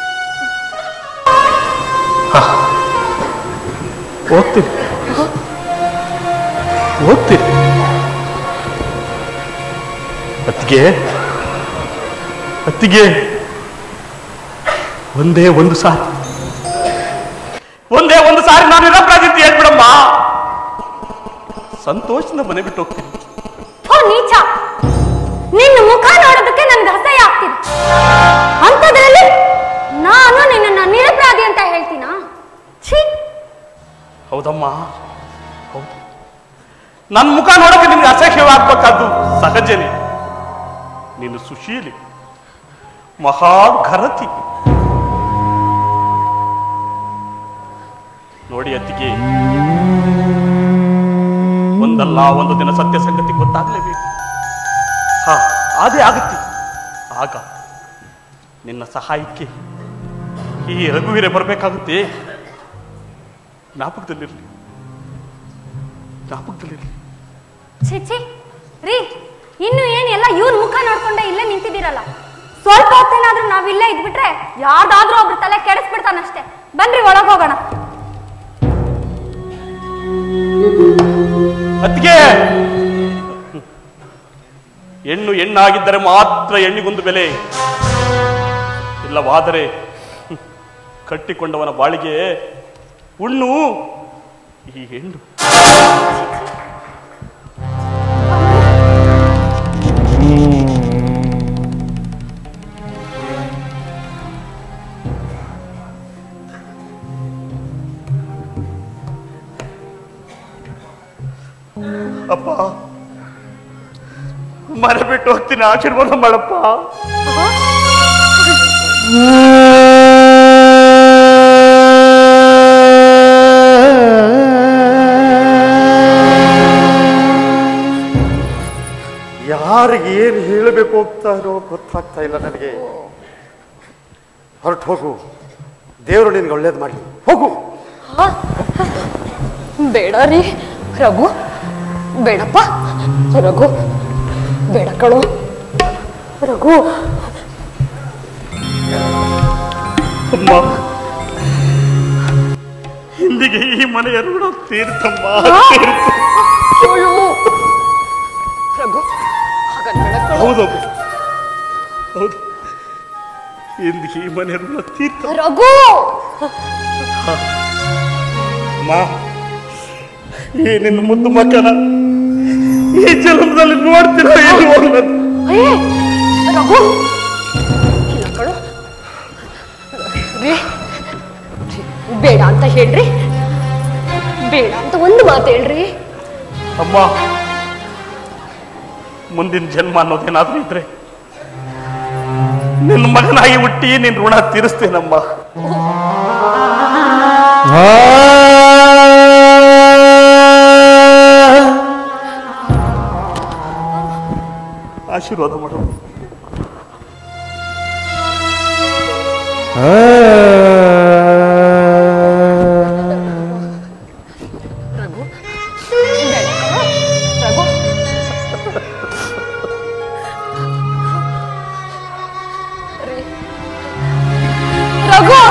ಹೋಗ್ತೀನಿ ಹೋಗ್ತೀನಿ ಅತ್ತಿಗೆ ಅತ್ತಿಗೆ ಒಂದೇ ಒಂದು ಸಾರಿ ಒಂದೇ ಒಂದು ಸಾರಿ ನಾನು ನಿರಪರಾಧಿ ಅಂತ ಹೇಳ್ಬಿಡಮ್ಮ ಸಂತೋಷನ ಮನೆ ಬಿಟ್ಟು ಹೋಗ್ತೀನಿ ಥೋ ನೀಚ ನಿನ್ನ ಮುಖ ನೋಡೋದಕ್ಕೆ ನನ್ಗೆ ಅಸಹ್ಯ ಆಗ್ತಿದೆ ಅಂಥದ್ರಲ್ಲಿ ನಾನು ನಿನ್ನನ್ನ ನಿರಪರಾಧಿ ಅಂತ ಹೇಳ್ತೀನಾ ಛೀ ಹೌದಮ್ಮ ಹೌದು ನನ್ನ ಮುಖ ನೋಡಕ್ಕೆ ನಿಮ್ಗೆ ಅಸಹ್ಯವಾಗ್ಬೇಕಾದ್ದು ಸಹಜನೇ ನೀನು ಸುಶೀಲಿ ಮಹಾಘರತಿ ನೋಡಿ ಅತ್ತಿಗೆ ಒಂದಲ್ಲ ಒಂದು ದಿನ ಸತ್ಯ ಸಂಗತಿ ಗೊತ್ತಾಗ್ಲೇಬೇಕು ಹಾ ಅದೇ ಆಗುತ್ತೆ ಆಗ ನಿನ್ನ ಸಹಾಯಕ್ಕೆ ಈ ರಘುವೀರೆ ಬರಬೇಕಾಗುತ್ತೆ ಜ್ಞಾಪಕದಲ್ಲಿರಲಿ ಜ್ಞಾಪಕದಲ್ಲಿರಲಿ ಛೀ ಛೀ ರೀ ಇನ್ನು ಏನ್ ಎಲ್ಲ ಇವ್ರ ಮುಖ ನೋಡ್ಕೊಂಡೆ ಇಲ್ಲೇ ನಿಂತಿದ್ದೀರಲ್ಲ ಸ್ವಲ್ಪ ಹೊತ್ತೇನಾದ್ರೂ ನಾವ್ ಇಲ್ಲೇ ಇದ್ಬಿಟ್ರೆ ಯಾವ್ದಾದ್ರೂ ಒಬ್ರು ತಲೆ ಕೆಡಿಸ್ಬಿಡ್ತಾನಷ್ಟೇ ಬನ್ರಿ ಒಳಗ್ ಹೋಗೋಣ ಅತ್ತಿಗೆ ಹೆಣ್ಣು ಹೆಣ್ಣಾಗಿದ್ದರೆ ಮಾತ್ರ ಹೆಣ್ಣಿಗೊಂದು ಬೆಲೆ ಇಲ್ಲವಾದರೆ ಹ್ಮ್, ಕಟ್ಟಿಕೊಂಡವನ ಬಾಳಿಗೆ ಹುಣ್ಣು ಈ ಹೆಣ್ಣು ಅಪ್ಪ ಮನೆ ಬಿಟ್ಟು ಹೋಗ್ತೀನಿ ಆಶೀರ್ವಾದ ಮಾಡಪ್ಪ ಯಾರಿಗೆ ಏನು ಹೇಳಬೇಕು ಹೋಗ್ತಾರೋ ಗೊತ್ತಾಗ್ತಾ ಇಲ್ಲ ನನಗೆ ಹೊರಟು ಹೋಗು ದೇವರು ನಿನ್ಗೆ ಒಳ್ಳೇದು ಮಾಡಲಿ ಹೋಗು ಬೇಡ ರೀ ರಘು ಬೇಡಪ್ಪ ರಘು ಬೇಡ ಕಣೋ ರಘು ಅಮ್ಮ ಹಿಂದಿಗೆ ಈ ಮನೆಯ ಋಣ ತೀರ್ಥಮ್ಮ ತೀರ್ಥ ಅಯ್ಯೋ. ರಘು ಹಾಗನ್ಬೇಡ ಕಣೋ ಹೌದಮ್ಮ ಹೌದು ಇಂದಿಗೆ ಈ ಮನೆಯ ಋಣ ತೀರ್ಥ ರಘು ಅಮ್ಮ ಈ ನಿನ್ನ ಮುದ್ದು ಮಕ್ಕನ ಈ ಜನ್ಮದಲ್ಲಿ ನೋಡ್ತಿರೋ ಇಲ್ವೋ ಅನ್ನೋದು ಅಯ್ಯೇ ರಘು ಇಲ್ಲ ಕಣೋ ರೀ, ರೀ, ಬೇಡ ಅಂತ ಹೇಳ್ರಿ ಬೇಡ ಅಂತ ಒಂದು ಮಾತು ಹೇಳ್ರಿ ಅಮ್ಮ ಮುಂದಿನ ಜನ್ಮ ಅನ್ನೋದೇನಾದ್ರೂ ಇದ್ರೆ ನಿನ್ನ ಮಗನಾಗಿ ಹುಟ್ಟಿ ನಿನ್ನ ಋಣ ತೀರಿಸ್ತೇನಮ್ಮ ಆಶೀರ್ವಾದ ಮಾಡು ರಘು ಬೇಡ ರಘು ರೀ. ರಘು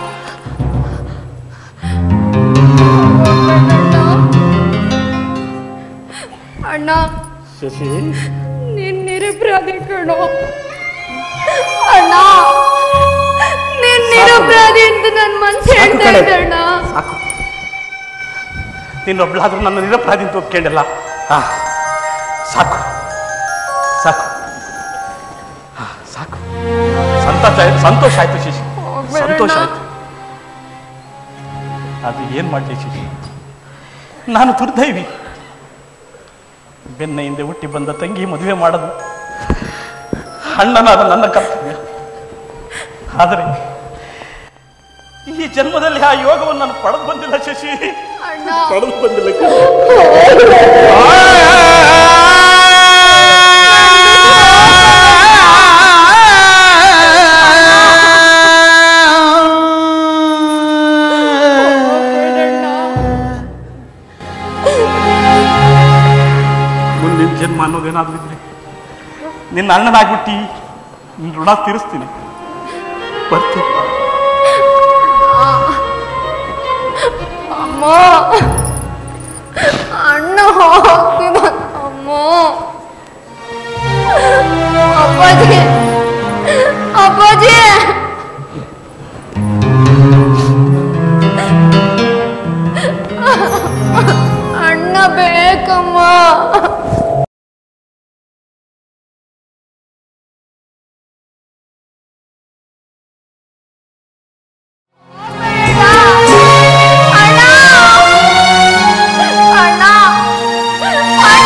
ಅಣ್ಣ ಶಶಿ ನೀನ್ ನಿರಪರಾಧಿ ಕಣೋ ಅಣ್ಣ ನೀನ್ ನಿರಪರಾಧಿ ಅಂತ ನನ್ ಮನ್ಸು ಹೇಳ್ತಾ ಕಣೆ. ಇದೆ ಅಣ್ಣ ಸಾಕು ನೀನೊಬ್ಳಾದ್ರೂ ನನ್ನ ನಿರಪರಾಧಿ ಅಂತ ಒಪ್ಕೊಂಡಿಲ್ಲ ಹಾ ಸಾಕು ಸಾಕು ಹಾ, ಸಾಕು ಸಂತೋಷ ಆಯ್ತು ಸಂತೋಷ ಆಯ್ತು ಶಿಶಿ ಹೋಗ್ಬೇಡ ಸಂತೋಷ ಅಣ್ಣ. ಆಯ್ತು ಅದು ಏನ್ ಮಾಡ್ಲಿ ಶಿಶಿ ನಾನು ದುರ್ದೈವಿ ಬೆನ್ನ ಹಿಂದೆ ಹುಟ್ಟಿ ಬಂದ ತಂಗಿ ಮದುವೆ ಮಾಡೋದು ಅಣ್ಣನಾದ ನನ್ನ ಕರ್ತವ್ಯ ಆದರೆ ಈ ಜನ್ಮದಲ್ಲಿ ಆ ಯೋಗವನ್ನು ನಾನು ಪಡೆದು ಬಂದಿಲ್ಲ ಶಶಿ ಅಣ್ಣ ಪಡೆದು ಬಂದಿಲ್ಲ ಮುಂದಿನ ಜನ್ಮ ಅನ್ನೋದೇನಾದ್ರೂ ಇದ್ರೆ ನಿನ್ನ ಅಣ್ಣನಾಗ್ಬಿಟ್ಟು ನಿನ್ನ ಋಣ ತೀರಿಸ್ತೀನಿ ಬರ್ತೀನಿ ಅಮ್ಮ ಅಣ್ಣ ಹೋಗ್ತಿದ ಅಮ್ಮ ಅಪ್ಪಾಜಿ ಅಪ್ಪಾಜಿ ಅಣ್ಣ ಬೇಕಮ್ಮ ಅಣ್ಣ ಅಣ್ಣ ಅಣ್ಣ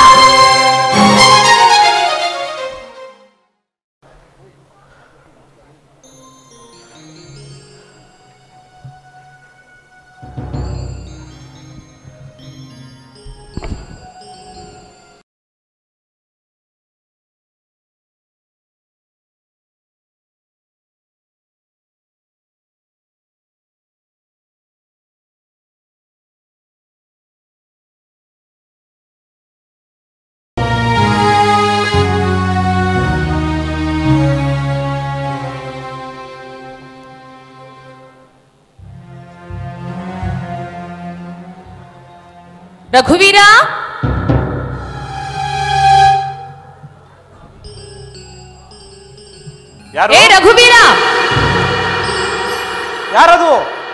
ರಘುವೀರ ಯಾರು ಏ ರಘುವೀರ ಯಾರದು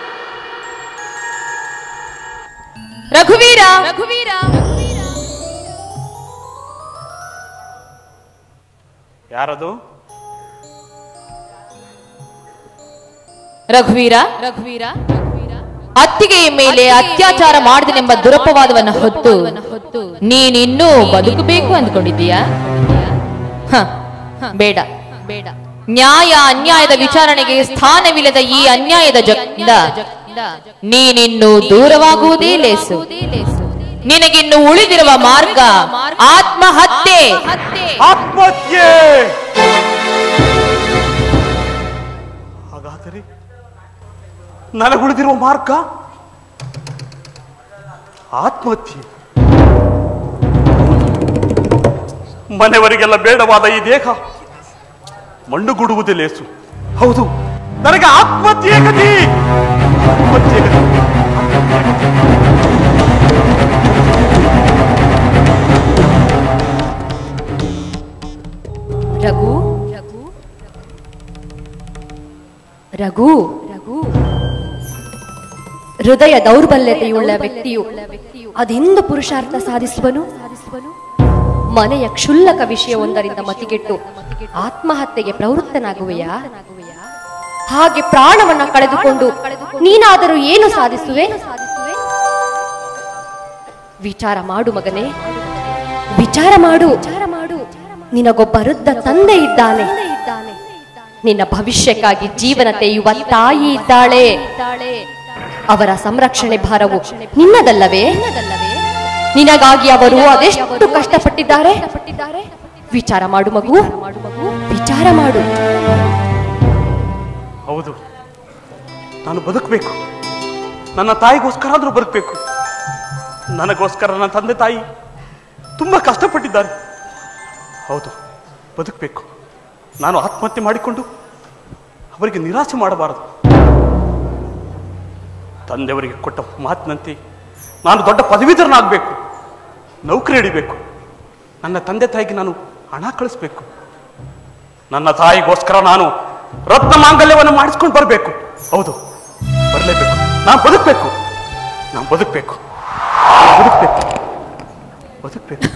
ರಘುವೀರ ರಘುವೀರ ಯಾರದು ರಘುವೀರ ರಘುವೀರ ಅತ್ತಿಗೆಯ ಮೇಲೆ ಅತ್ಯಾಚಾರ ಮಾಡಿದನೆಂಬ ದುರಪವಾದವನ್ನ ಹೊತ್ತು ನೀನಿನ್ನೂ ಬದುಕಬೇಕು ಅಂದ್ಕೊಂಡಿದ್ದೀಯಾ ಹ, ಬೇಡ ಬೇಡ ನ್ಯಾಯ ಅನ್ಯಾಯದ ವಿಚಾರಣೆಗೆ ಸ್ಥಾನವಿಲ್ಲದ ಈ ಅನ್ಯಾಯದ ಜಗದಿಂದ ನೀನಿನ್ನು ದೂರವಾಗುವುದೇ ಲೇಸು ನಿನಗಿನ್ನು ಉಳಿದಿರುವ ಮಾರ್ಗ ಆತ್ಮಹತ್ಯೆ ಆತ್ಮಹತ್ಯೆ ಹಾಗಾದರೆ ನನಗುಳಿದಿರುವ ಮಾರ್ಗ ಆತ್ಮಹತ್ಯೆ ಮನೆಯವರಿಗೆಲ್ಲ ಬೇಡವಾದ ಈ ದೇಹ ಮಣ್ಣುಗೂಡುವುದೇ ಲೇಸು ಹೌದು ನನಗೆ ಆತ್ಮಹತ್ಯೆ ಗತಿ ಆತ್ಮಹತ್ಯೆ ಗತಿ ರಘು ರಘು ರಘು ಹೃದಯ ದೌರ್ಬಲ್ಯತೆಯುಳ್ಳ ವ್ಯಕ್ತಿಯು ಅದೆಂದು ಪುರುಷಾರ್ಥ ಸಾಧಿಸುವನು ಮನೆಯ ಕ್ಷುಲ್ಲಕ ವಿಷಯವೊಂದರಿಂದ ಮತಿಗೆಟ್ಟು ಆತ್ಮಹತ್ಯೆಗೆ ಪ್ರವೃತ್ತನಾಗುವೆಯಾ ಹಾಗೆ ಪ್ರಾಣವನ್ನ ಕಳೆದುಕೊಂಡು ನೀನಾದರೂ ಏನು ಸಾಧಿಸುವೆ ವಿಚಾರ ಮಾಡು ಮಗನೇ ವಿಚಾರ ಮಾಡು ವಿಚಾರ ಮಾಡು ನಿನಗೊಬ್ಬ ವೃದ್ಧ ತಂದೆ ಇದ್ದಾನೆ ನಿನ್ನ ಭವಿಷ್ಯಕ್ಕಾಗಿ ಜೀವನ ತೆಯುವ ತಾಯಿ ಇದ್ದಾಳೆ ಅವರ ಸಂರಕ್ಷಣೆ ಭಾರವು ನಿನ್ನದಲ್ಲವೇ ನಿನಗಾಗಿ ಅವರು ಅದೆಷ್ಟು ಕಷ್ಟಪಟ್ಟಿದ್ದಾರೆ ವಿಚಾರ ಮಾಡು ಮಗು ವಿಚಾರ ಮಾಡು ಹೌದು ನಾನು ಬದುಕಬೇಕು ನನ್ನ ತಾಯಿಗೋಸ್ಕರ ಆದರೂ ಬದುಕಬೇಕು ನನಗೋಸ್ಕರ ನನ್ನ ತಂದೆ ತಾಯಿ ತುಂಬ ಕಷ್ಟಪಟ್ಟಿದ್ದಾರೆ ಹೌದು ಬದುಕಬೇಕು ನಾನು ಆತ್ಮಹತ್ಯೆ ಮಾಡಿಕೊಂಡು ಅವರಿಗೆ ನಿರಾಸೆ ಮಾಡಬಾರದು ತಂದೆಯವರಿಗೆ ಕೊಟ್ಟ ಮಾತಿನಂತೆ ನಾನು ದೊಡ್ಡ ಪದವೀಧರನಾಗಬೇಕು ನೌಕರಿ ಹಿಡಿಬೇಕು ನನ್ನ ತಂದೆ ತಾಯಿಗೆ ನಾನು ಹಣ ಕಳಿಸ್ಬೇಕು ನನ್ನ ತಾಯಿಗೋಸ್ಕರ ನಾನು ರತ್ನ ಮಾಂಗಲ್ಯವನ್ನು ಮಾಡಿಸ್ಕೊಂಡು ಬರಬೇಕು ಹೌದು ಬರಲೇಬೇಕು ನಾನು ಬದುಕಬೇಕು ನಾನು ಬದುಕಬೇಕು ಬದುಕಬೇಕು ಬದುಕಬೇಕು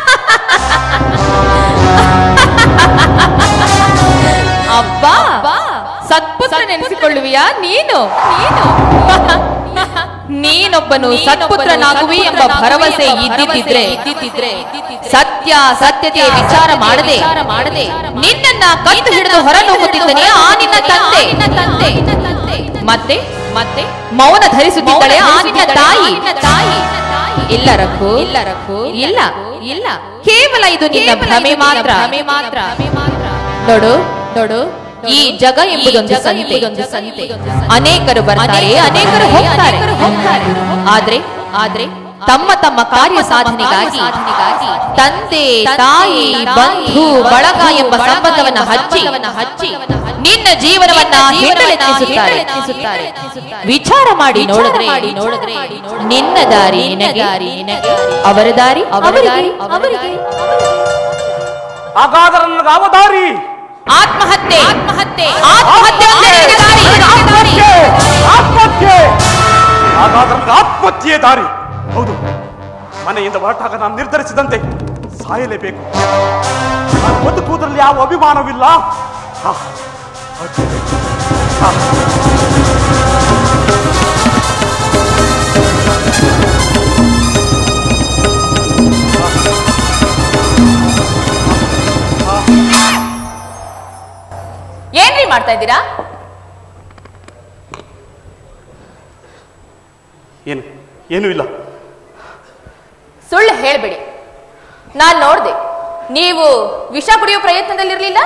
ಅಬ್ಬಾ ಸತ್ಪುತ್ರ ನೆನೆಸಿಕೊಳ್ಳುವಿಯಾ ನೀನು ನೀನು ನೀನೊಬ್ಬನು ಸತ್ಪುತ್ರನಾಗುವಿ ಎಂಬ ಭರವಸೆ ಇದ್ದಿದ್ದಿದ್ರೆ ಇದ್ದಿದ್ದಿದ್ರೆ ಸತ್ಯ ಸತ್ಯತೆಯ ವಿಚಾರ ಮಾಡದೆ ಮಾಡದೆ ನಿನ್ನನ್ನ ಕತ್ತು ಹಿಡಿದು ಹೊರನೂಗುತ್ತಿದ್ದನೆ ಆ ನಿನ್ನ ತಂದೆ ತಂದೆ ಮತ್ತೆ ಮತ್ತೆ ಮೌನ ಧರಿಸುತ್ತಿದ್ದಳೆ ಆ ನಿನ್ನ ತಾಯಿ ತಾಯಿ ಇಲ್ಲ ರಘು ಇಲ್ಲ ರಘು ಇಲ್ಲ ಇಲ್ಲ ಕೇವಲ ಇದು ನಿನ್ನ ಭ್ರಮೆ ಮಾತ್ರ ಭ್ರಮೆ ಮಾತ್ರ ನೋಡು ನೋಡು ಈ ಜಗ ಎಂಬುದೊಂದು ಸಂತೆ ಸಂತೆ ಅನೇಕರು ಬರ್ತಾರೆ ಅನೇಕರು ಹೋಗ್ತಾರೆ ಆದ್ರೆ ಆದ್ರೆ ತಮ್ಮ ತಮ್ಮ ಕಾರ್ಯ ಸಾಧನೆಗಾಗಿ ತಂದೆ ತಾಯಿ ಬಂಧು ಬಳಗ ಎಂಬ ಸಂಬಂಧವನ್ನ ಹಚ್ಚಿ ಹಚ್ಚಿ ನಿನ್ನ ಜೀವನವನ್ನ ಹಿನ್ನಡೆಸುತ್ತಾರೆ ವಿಚಾರ ಮಾಡಿ ನೋಡಿದ್ರೆ ನೋಡಿದ್ರೆ ನಿನ್ನ ದಾರಿ ನಿನಗೆ ನಿನಗೆ ಅವರ ದಾರಿ ಅವರ ದಾರಿ ಅವರಿಗೆ ಹಾಗಾದ್ರೆ ನನಗೆ ಯಾವ ದಾರಿ ಆತ್ಮಹತ್ಯೆ ಆತ್ಮಹತ್ಯೆ ಆತ್ಮಹತ್ಯೆ ಒಂದೇ ನಿನಗೆ ದಾರಿ, ನಿನಗೆ ದಾರಿ. ಆತ್ಮಹತ್ಯೆ ಹಾಗಾದ್ರೆ ನನಗೆ ಆತ್ಮಹತ್ಯೆ ದಾರಿ ಹೌದು ಮನೆಯಿಂದ ಹೊರಟಾಗ ನಾನು ನಿರ್ಧರಿಸಿದಂತೆ ಸಾಯಲೇಬೇಕು ನಾನು ಬದುಕುವುದರಲ್ಲಿ ಯಾವ ಅಭಿಮಾನವಿಲ್ಲ ಹಾ, ಹೌದು. ಹಾ. ಏನ್ರಿ ಮಾಡ್ತಾ ಇದ್ದೀರಾ ಏನು ಏನೂ ಇಲ್ಲ ಸುಳ್ಳು ಹೇಳ್ಬೇಡಿ ನಾನ್ ನೋಡ್ದೆ ನೀವು ವಿಷ ಕುಡಿಯೋ ಪ್ರಯತ್ನದಲ್ಲಿರ್ಲಿಲ್ಲ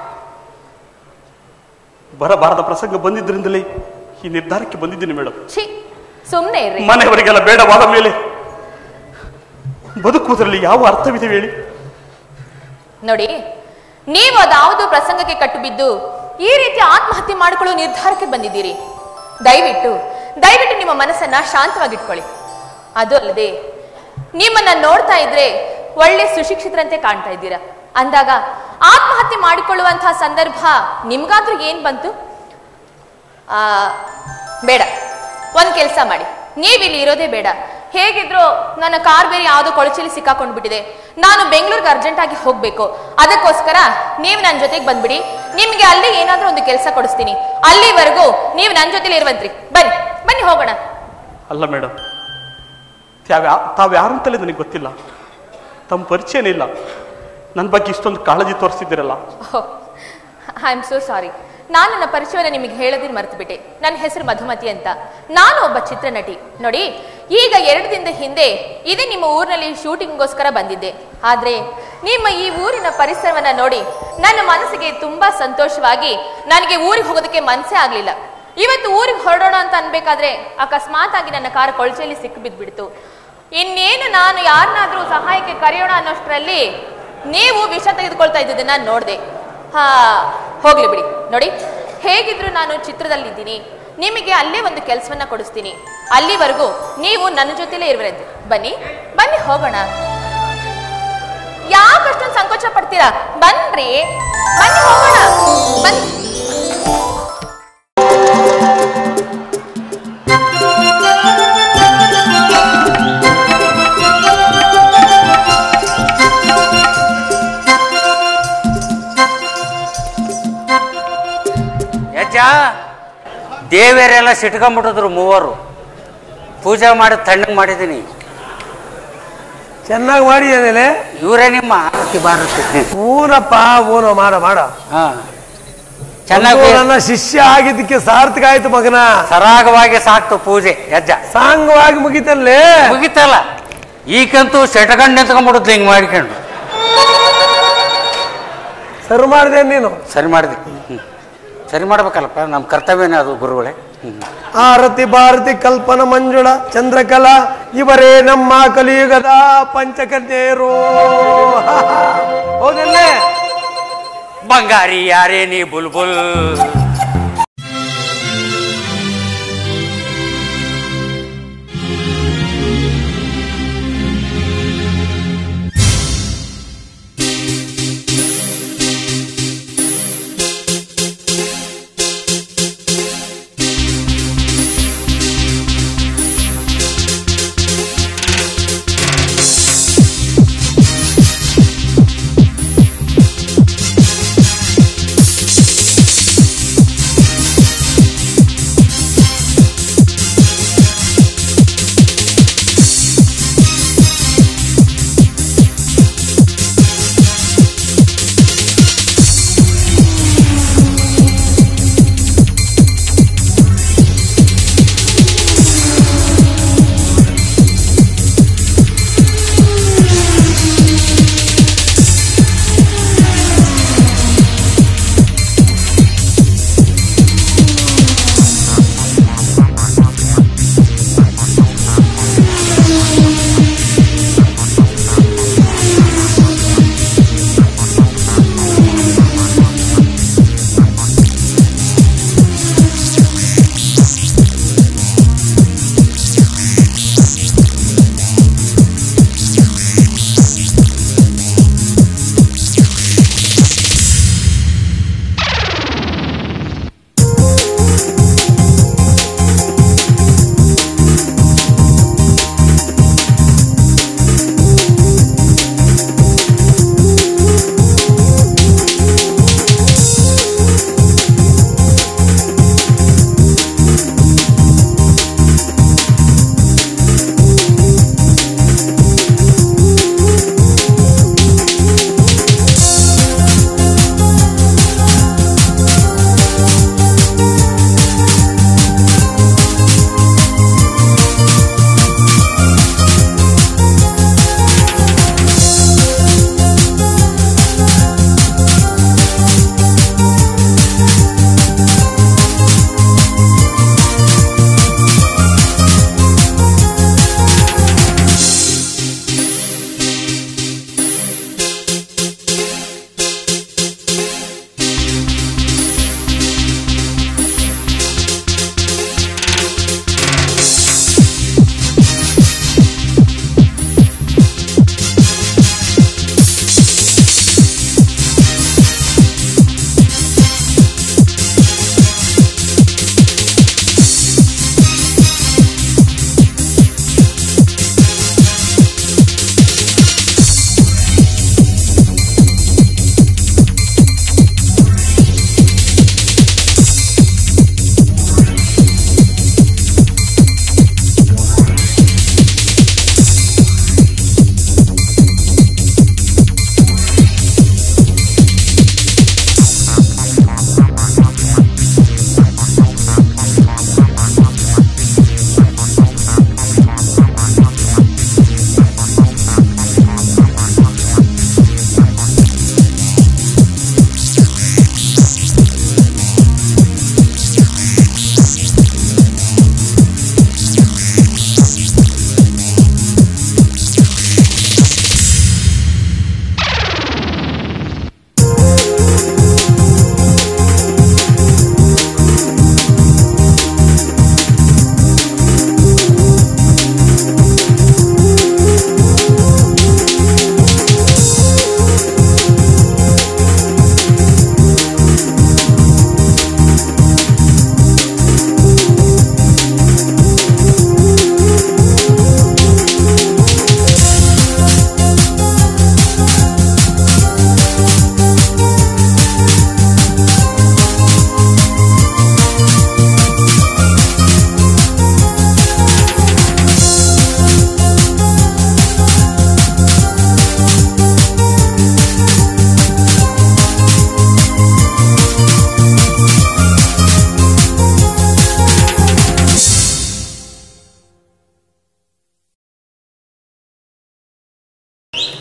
ಬರಬಾರದ ಪ್ರಸಂಗ ಬಂದಿದ್ದರಿಂದಲೇ ಈ ನಿರ್ಧಾರಕ್ಕೆ ಬಂದಿದ್ದೀನಿ ಮೇಡಮ್ ಛೀ ಸುಮ್ನೆ ಇರ್ರಿ ಮನೆಯವರಿಗೆಲ್ಲ ಬೇಡವಾದ ಮೇಲೆ ಬದುಕುವುದರಲ್ಲಿ ಯಾವ ಅರ್ಥವಿದೆ ಹೇಳಿ ನೋಡಿ ನೀವು ಅದಾವುದು ಪ್ರಸಂಗಕ್ಕೆ ಕಟ್ಟು ಬಿದ್ದು ಈ ರೀತಿ ಆತ್ಮಹತ್ಯೆ ಮಾಡಿಕೊಳ್ಳೋ ನಿರ್ಧಾರಕ್ಕೆ ಬಂದಿದ್ದೀರಿ ದಯವಿಟ್ಟು ದಯವಿಟ್ಟು ನಿಮ್ಮ ಮನಸ್ಸನ್ನ ಶಾಂತವಾಗಿಟ್ಕೊಳ್ಳಿ ಅದು ಅಲ್ಲದೆ ನಿಮ್ಮನ್ನ ನೋಡ್ತಾ ಇದ್ರೆ ಒಳ್ಳೆ ಸುಶಿಕ್ಷಿತರಂತೆ ಕಾಣ್ತಾ ಇದ್ದೀರಾ ಅಂದಾಗ ಆತ್ಮಹತ್ಯೆ ಮಾಡಿಕೊಳ್ಳುವಂತಹ ಸಂದರ್ಭ ನಿಮ್ಗಾದ್ರೂ ಏನ್ ಬಂತು ಆ ಬೇಡ ಒಂದ್ ಕೆಲಸ ಮಾಡಿ ನೀವಿಲ್ಲಿ ಇರೋದೇ ಬೇಡ ಹೇಗಿದ್ರು ನನ್ನ ಕಾರ್ ಬೇರೆ ಯಾವ್ದೋ ಕೊಳಚೆಲಿ ಸಿಕ್ಕಾಕೊಂಡ್ ಬಿಟ್ಟಿದೆ ನಾನು ಬೆಂಗಳೂರಿಗೆ ಅರ್ಜೆಂಟ್ ಆಗಿ ಹೋಗ್ಬೇಕು ಅದಕ್ಕೋಸ್ಕರ ನೀವು ನನ್ನ ಜೊತೆಗೆ ಬಂದ್ಬಿಡಿ ನಿಮ್ಗೆ ಅಲ್ಲಿ ಏನಾದ್ರೂ ಒಂದು ಕೆಲಸ ಕೊಡಿಸ್ತೀನಿ ಅಲ್ಲಿವರೆಗೂ ನೀವು ನನ್ನ ಜೊತೆಲಿ ಇರುವಂತ್ರಿ ಬನ್ನಿ ಬನ್ನಿ ಹೋಗೋಣ ಅಲ್ಲ ಮೇಡಮ್ ತಾವ್ಯಾ ತಾವ್ಯಾರು ಅಂತಲೇ ನನಗೆ ಗೊತ್ತಿಲ್ಲ ತಮ್ಮ ಪರಿಚಯನೇ ಇಲ್ಲ ನನ್ನ ಬಗ್ಗೆ ಇಷ್ಟೊಂದು ಕಾಳಜಿ ತೋರಿಸ್ತಿದ್ದೀರಲ್ಲ ಐ ಆಮ್ ಸೋ ಸಾರಿ ನಾನು ನನ್ನ ಪರಿಚಯನ ನಿಮಗೆ ಹೇಳೋದಿನ ಮರ್ತು ಬಿಟ್ಟೆ ನನ್ನ ಹೆಸರು ಮಧುಮತಿ ಅಂತ ನಾನು ಒಬ್ಬ ಚಿತ್ರನಟಿ ನೋಡಿ ಈಗ ಎರಡು ದಿನದ ಹಿಂದೆ ಇದೇ ನಿಮ್ಮ ಊರಿನಲ್ಲಿ ಶೂಟಿಂಗ್ಗೋಸ್ಕರ ಬಂದಿದ್ದೆ ಆದ್ರೆ ನಿಮ್ಮ ಈ ಊರಿನ ಪರಿಸರವನ್ನ ನೋಡಿ ನನ್ನ ಮನಸ್ಸಿಗೆ ತುಂಬಾ ಸಂತೋಷವಾಗಿ ನನಗೆ ಊರಿಗೆ ಹೋಗೋದಕ್ಕೆ ಮನಸ್ಸೇ ಆಗ್ಲಿಲ್ಲ ಇವತ್ತು ಊರಿಗೆ ಹೊರಡೋಣ ಅಂತ ಅನ್ಬೇಕಾದ್ರೆ ಅಕಸ್ಮಾತ್ ಆಗಿ ನನ್ನ ಕಾರ್ ಕೊಳಚೆಯಲ್ಲಿ ಸಿಕ್ಕು ಬಿದ್ಬಿಡ್ತು ಇನ್ನೇನು ನಾನು ಯಾರನ್ನಾದ್ರೂ ಸಹಾಯಕ್ಕೆ ಕರೆಯೋಣ ಅನ್ನೋಷ್ಟರಲ್ಲಿ ನೀವು ವಿಷ ತೆಗೆದುಕೊಳ್ತಾ ಇದ್ದದನ್ನ ನೋಡಿದೆ ಹಾ ಹೋಗ್ಲಿ ಬಿಡಿ ನೋಡಿ ಹೇಗಿದ್ರು ನಾನು ಚಿತ್ರದಲ್ಲಿದ್ದೀನಿ ನಿಮಗೆ ಅಲ್ಲೇ ಒಂದು ಕೆಲಸವನ್ನ ಕೊಡಿಸ್ತೀನಿ ಅಲ್ಲಿವರೆಗೂ ನೀವು ನನ್ನ ಜೊತೆಲೇ ಇರುವರಂತೆ ಬನ್ನಿ ಬನ್ನಿ ಹೋಗೋಣ ಯಾಕಷ್ಟೊಂದು ಸಂಕೋಚ ಪಡ್ತೀರಾ ಬನ್ರಿ ಬನ್ನಿ ಹೋಗೋಣ ಬನ್ನಿ ಯಜ್ಜ ದೇವರೆಲ್ಲ ಸಿಟ್ಕೊಂಡ್ಬಿಟ್ಟಿದ್ರು ಮೂವರು ಪೂಜೆ ಮಾಡಿ ತಣ್ಣಗೆ ಮಾಡಿದ್ದೀನಿ ಚೆನ್ನಾಗಿ ಮಾಡಿ ಏನೇಲೆ ಇವರೇ ನಿಮ್ಮ ಆರತಿ ಭಾರತಿ ಊನಪ್ಪ ಊನ ಮಾಡ ಮಾಡ ಹಾ ಚೆನ್ನಾಗಿ ನನ್ನ ಶಿಷ್ಯ ಆಗಿದ್ದಕ್ಕೆ ಸಾರ್ಥಕ ಆಯ್ತು ಮಗನ ಸರಾಗವಾಗಿ ಸಾಕ್ತು ಪೂಜೆ ಯಜ್ಜ ಸಾಂಗವಾಗಿ ಮುಗಿತಲ್ಲೇ ಮುಗಿತಲ್ಲ ಈಗಂತೂ ಸೆಟಗಂಡ್ ನಿಂತ್ಕೊಂಡ್ಬಿಡುತ್ತೆ ಹಿಂಗ್ ಮಾಡ್ಕೊಂಡು ಸರ್ ಮಾಡಿದೆ ನೀನು ಸರಿ ಮಾಡಿದೆ ಹ್ಮ್. ಸರಿ ಮಾಡ್ಬೇಕಲ್ಲಪ್ಪ ನಮ್ಮ ಕರ್ತವ್ಯನೇ ಅದು ಗುರುಗಳೇ ಹ್ಮ್. ಆರತಿ ಭಾರತಿ ಕಲ್ಪನ ಮಂಜುಳ ಚಂದ್ರಕಲಾ ಇವರೇ ನಮ್ಮ ಕಲಿಯುಗದ ಪಂಚಕನ್ಯರು ಹೌದಲ್ಲೇ ಬಂಗಾರಿ ಯಾರೇ ನೀ ಬುಲ್ಬುಲ್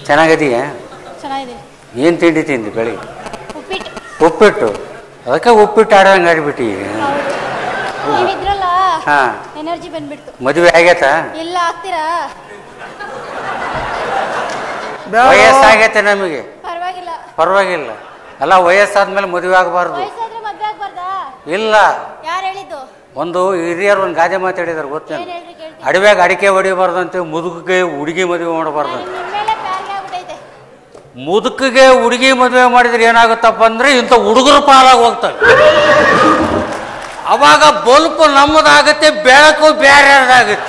ಚೆನ್ನಾಗದೀಯ ಚೆನ್ನಾಗಿದೆ ಏನು ತಿಂಡಿ ತಿಂದಿ ಬೆಳಿಗ್ಗೆ ಉಪ್ಪಿಟ್ಟು ಉಪ್ಪಿಟ್ಟು ಅದಕ್ಕೆ ಉಪ್ಪಿಟ್ಟು ಆಡೋಂಗೆ ಆಡ್ಬಿಟ್ಟು ಈಗ ನೀವಿದ್ರಲ್ಲ ಹಾ. ಎನರ್ಜಿ ಬಂದ್ಬಿಡ್ತು ಮದುವೆ ಆಗೈತಾ ಇಲ್ಲ ಆಗ್ತೀರಾ ವಯಸ್ಸಾಗೈತೆ ನಮಗೆ ಪರವಾಗಿಲ್ಲ ಪರವಾಗಿಲ್ಲ ಅಲ್ಲ ವಯಸ್ಸಾದ್ಮೇಲೆ ಮದುವೆ ಆಗಬಾರ್ದು ವಯಸ್ಸಾದ್ರೆ ಮದ್ವೆ ಆಗ್ಬಾರ್ದಾ ಇಲ್ಲ ಯಾರು ಹೇಳಿದ್ದು ಒಂದು ಹಿರಿಯರು ಒಂದು ಗಾದೆ ಮಾತಾಡಿದಾರೆ ಗೊತ್ತೇನು ಏನ್ ಹೇಳ್ರಿ ಕೇಳ್ತೀನಿ ಅಡವ್ಯಾಗ ಅಡಿಕೆ ಹೊಡಿಬಾರ್ದಂತೆ ಮುದುಕಿಗೆ ಹುಡುಗಿ ಮದುವೆ ಮಾಡಬಾರ್ದಂತೆ ನಿಮ್ ಮೇಲೆ ಪ್ಯಾರ್ಗೆ ಆಗ್ಬಿಟ್ಟೈತೆ ಮುದುಕಿಗೆ ಹುಡುಗಿ ಮದುವೆ ಮಾಡಿದ್ರೆ ಏನಾಗುತ್ತಪ್ಪ ಅಂದ್ರೆ ಇಂಥ ಹುಡುಗರು ಪಾಲಾಗಿ ಹೋಗ್ತವೆ ಅವಾಗ ಬಲ್ಪ್ ನಮ್ಮದಾಗುತ್ತೆ ಬೆಳಕು ಬೇರೆದಾಗುತ್ತೆ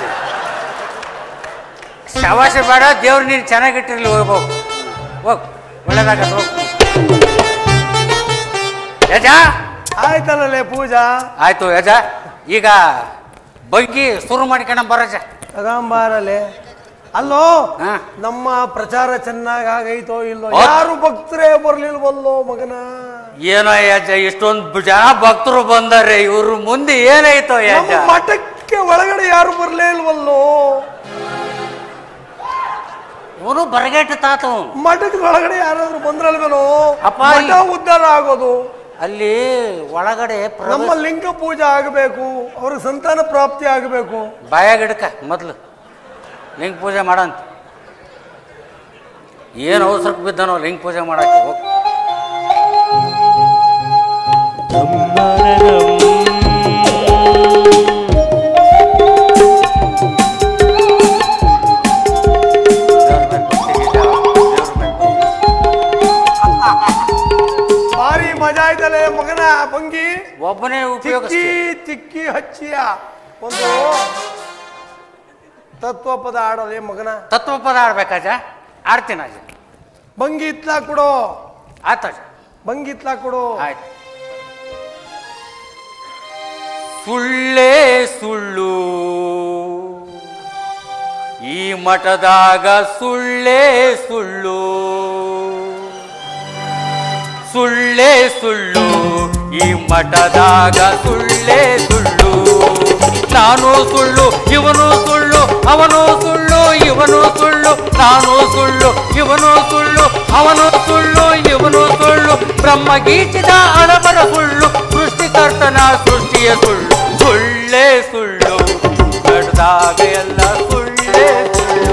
ಶವಾಸ ಬೇಡ ದೇವ್ರು ನೀನು ಚೆನ್ನಾಗಿಟ್ಟಿರ್ಲಿ ಹೋಗ್ಬೇಕು ಹೋಗ್ ಒಳ್ಳೇದಾಗತ್ತೆ ಹೋಗ್ ಯಜಾ ಆಯ್ತಲ್ಲೇ ಪೂಜಾ ಆಯ್ತು ಯಜ ಈಗ ಬಗ್ಗಿ ಶುರು ಮಾಡ್ಕೊಂಡ ಬರಜ ತಗೊಂಬಾರಲೆ ಅಲ್ಲೋ ಹಾ. ನಮ್ಮ ಪ್ರಚಾರ ಚೆನ್ನಾಗ್ ಆಗೈತೋ ಇಲ್ಲೋ ಹೌದ್. ಯಾರು ಭಕ್ತರೇ ಬರ್ಲಿಲ್ವಲ್ಲೋ ಮಗನ ಏನೋ ಯಜ್ಜ ಇಷ್ಟೊಂದು ಜನ ಭಕ್ತರು ಬಂದಾರೆ ಇವ್ರ ಮುಂದೆ ಏನಾಯ್ತೋ ಯಜ್ಜ ನಮ್ಮ ಮಠಕ್ಕೆ ಒಳಗಡೆ ಯಾರು ಬರ್ಲೇ ಇಲ್ವಲ್ಲೋ ಇವನು ಬರಗೇಟ ತಾತ ಅವ್ನು. ಮಠದ ಒಳಗಡೆ ಯಾರಾದ್ರೂ ಬಂದ್ರಲ್ವೇನೋ ಅಪ್ಪ, ಮಠ ಈ- ಉದ್ಧಾರ ಆಗೋದು ಅಲ್ಲಿ ಒಳಗಡೆ ಪ್ರವೇಶ- ನಮ್ಮ ಲಿಂಗ ಪೂಜೆ ಆಗಬೇಕು ಅವ್ರಿಗೆ ಸಂತಾನ ಪ್ರಾಪ್ತಿ ಆಗಬೇಕು ಬಾಯಾಗ ಹಿಡ್ಕ ಮೊದ್ಲು ಲಿಂಗ ಪೂಜೆ ಮಾಡಂತ ಏನು ಅವಸರಕ್ಕೆ ಬಿದ್ದಾನೋ ಲಿಂಗ ಪೂಜೆ ಮಾಡಕ್ಕೆ ಹೋಗ್ ಭಾರಿ ಮಜಾ ಆಯ್ತಲೆ ಮಗನ ಭಂಗಿ ಒಬ್ಬನೇ ತಿಕ್ಕಿ ಉಪಯೋಗಿಸ್ತಿ ತಿಕ್ಕಿ ಹಚ್ಚಿಯ ಒಂದು ತತ್ವ ಪದ ಆಡಲೆ ಮಗನ ತತ್ವ ಪದ ಆಡ್ಬೇಕಾಜ ಆಡ್ತೀನಿ ಅಜ್ಜ ಭಂಗಿ ಇತ್ಲಾ ಕೊಡು ಆಯ್ತಜ ಭಂಗಿ ಇತ್ಲಾ ಕೊಡು ಆಯ್ತು ಸುಳ್ಳೇ ಸುಳ್ಳು ಈ ಮಠದಾಗ ಸುಳ್ಳೇ ಸುಳ್ಳು ಸುಳ್ಳೇ ಸುಳ್ಳು ಈ ಮಠದಾಗ ಸುಳ್ಳೇ ಸುಳ್ಳು ನಾನು ಸುಳ್ಳು ಇವನು ಸುಳ್ಳು ಅವನು ಸುಳ್ಳು ಇವನು ಸುಳ್ಳು ನಾನು ಸುಳ್ಳು ಇವನು ಸುಳ್ಳು ಅವನು ಸುಳ್ಳು ಇವನು ಸುಳ್ಳು ಬ್ರಹ್ಮ ಗೀಚಿದ ಹಣಬರ ಸುಳ್ಳು ಸೃಷ್ಟಿಕರ್ತನ ಸೃಷ್ಟಿಯ ಸುಳ್ಳು ಸುಳ್ಳೇ ಸುಳ್ಳು ನಡೆದಾಗ ಎಲ್ಲ ಸುಳ್ಳೇ ಸುಳ್ಳು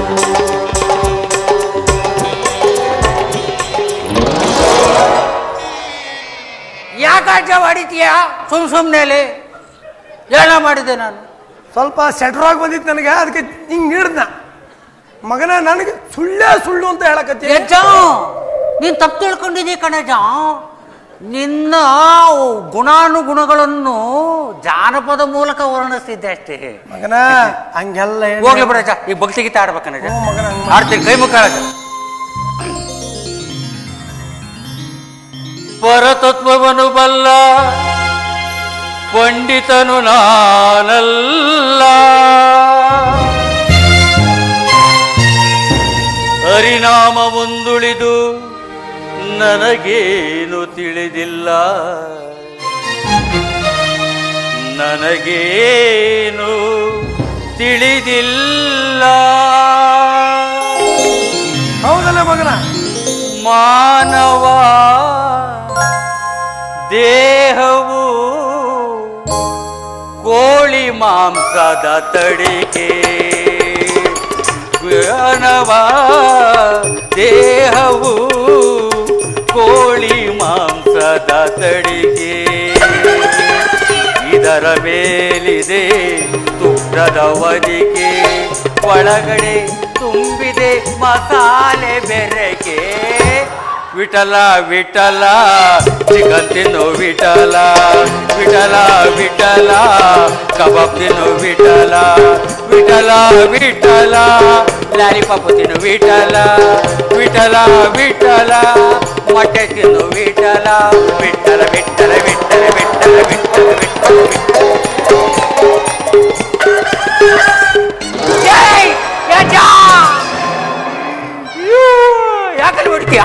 ಯಾಕಾಜ ಹೊಡಿತೀಯ ಸುಮ್ ಸುಮ್ನೆಲೆ ಏನ ಮಾಡಿದೆ ನಾನು ಸ್ವಲ್ಪ ಸೆಟ್ರ್ ಆಗಿ ಬಂದಿತ್ತು ನನಗೆ ಅದಕ್ಕೆ ಹಿಂಗ್ ನೀಡ್ದ ಮಗನ ನನಗೆ ಸುಳ್ಳೇ ಸುಳ್ಳು ಅಂತ ಹೇಳಕತ್ತಿ ಯಜ್ಜ ನೀನ್ ತಪ್ಪು ತಿಳ್ಕೊಂಡಿದ್ದೀ ಕಣಜ ನಿನ್ನ ಗುಣಾನುಗುಣಗಳನ್ನು ಜಾನಪದ ಮೂಲಕ ವರ್ಣಿಸ್ತಿದ್ದೆ ಅಷ್ಟೇ ಮಗನ ಹಂಗೆಲ್ಲ ಹೇಳಿ- ಹೋಗ್ಲಿ ಬಿಡಜ ಈ ಭಕ್ತಿ ಗೀತೆ ಆಡ್ಬೇಕನಜ ಹ್ಞೂ ಮಗನ ಹಂಗ್ ಆಡ್ತೀನಿ ಕೈ ಮುಖ ಪರತತ್ವವನ್ನು ಬಲ್ಲ ಪಂಡಿತನು ನಾನಲ್ಲ ಹರಿನಾಮ ಮುಂದುಳಿದು ನನಗೇನು ತಿಳಿದಿಲ್ಲ ನನಗೇನು ತಿಳಿದಿಲ್ಲ ಹೌದಲ್ಲ ಮಗನ ಮಾನವ ದೇಹವು ಕೋಳಿ ಮಾಂಸದ ತಡಿಕೆ ಮಾನವ ದೇಹವು ಕೋಳಿ ಮಾಂಸದ ತಡಿಕೆ ಇದರ ಮೇಲಿದೆ ತುಪ್ಪದ ಒದಿಕೆ ಒಳಗಡೆ ತುಂಬಿದೆ ಮಸಾಲೆ ಬೆರಕೆ ವಿಠಲ ವಿಠಲ ಚಿಕನ್ ತಿನ್ನು ವಿಠಲ ವಿಠಲ ವಿಠಲ ಕಬಾಬ್ ತಿನ್ನು ವಿಠಲ ವಿಠಲ ವಿಠಲ ಲಾಲಿಪಾಪ್ ತಿನ್ನು ವಿಠಲ ವಿಠಲ ವಿಠಲ ಮೊಟ್ಟೆ ತಿನ್ನು ವಿಠಲ ವಿಠಲ ವಿಠಲ ವಿಠಲ ವಿಠಲ ವಿಠಲ ವಿಠಲ ಜೈ ಯಜ ಯಾಕಲ್ಲಿ ಬಿಡ್ತೀಯ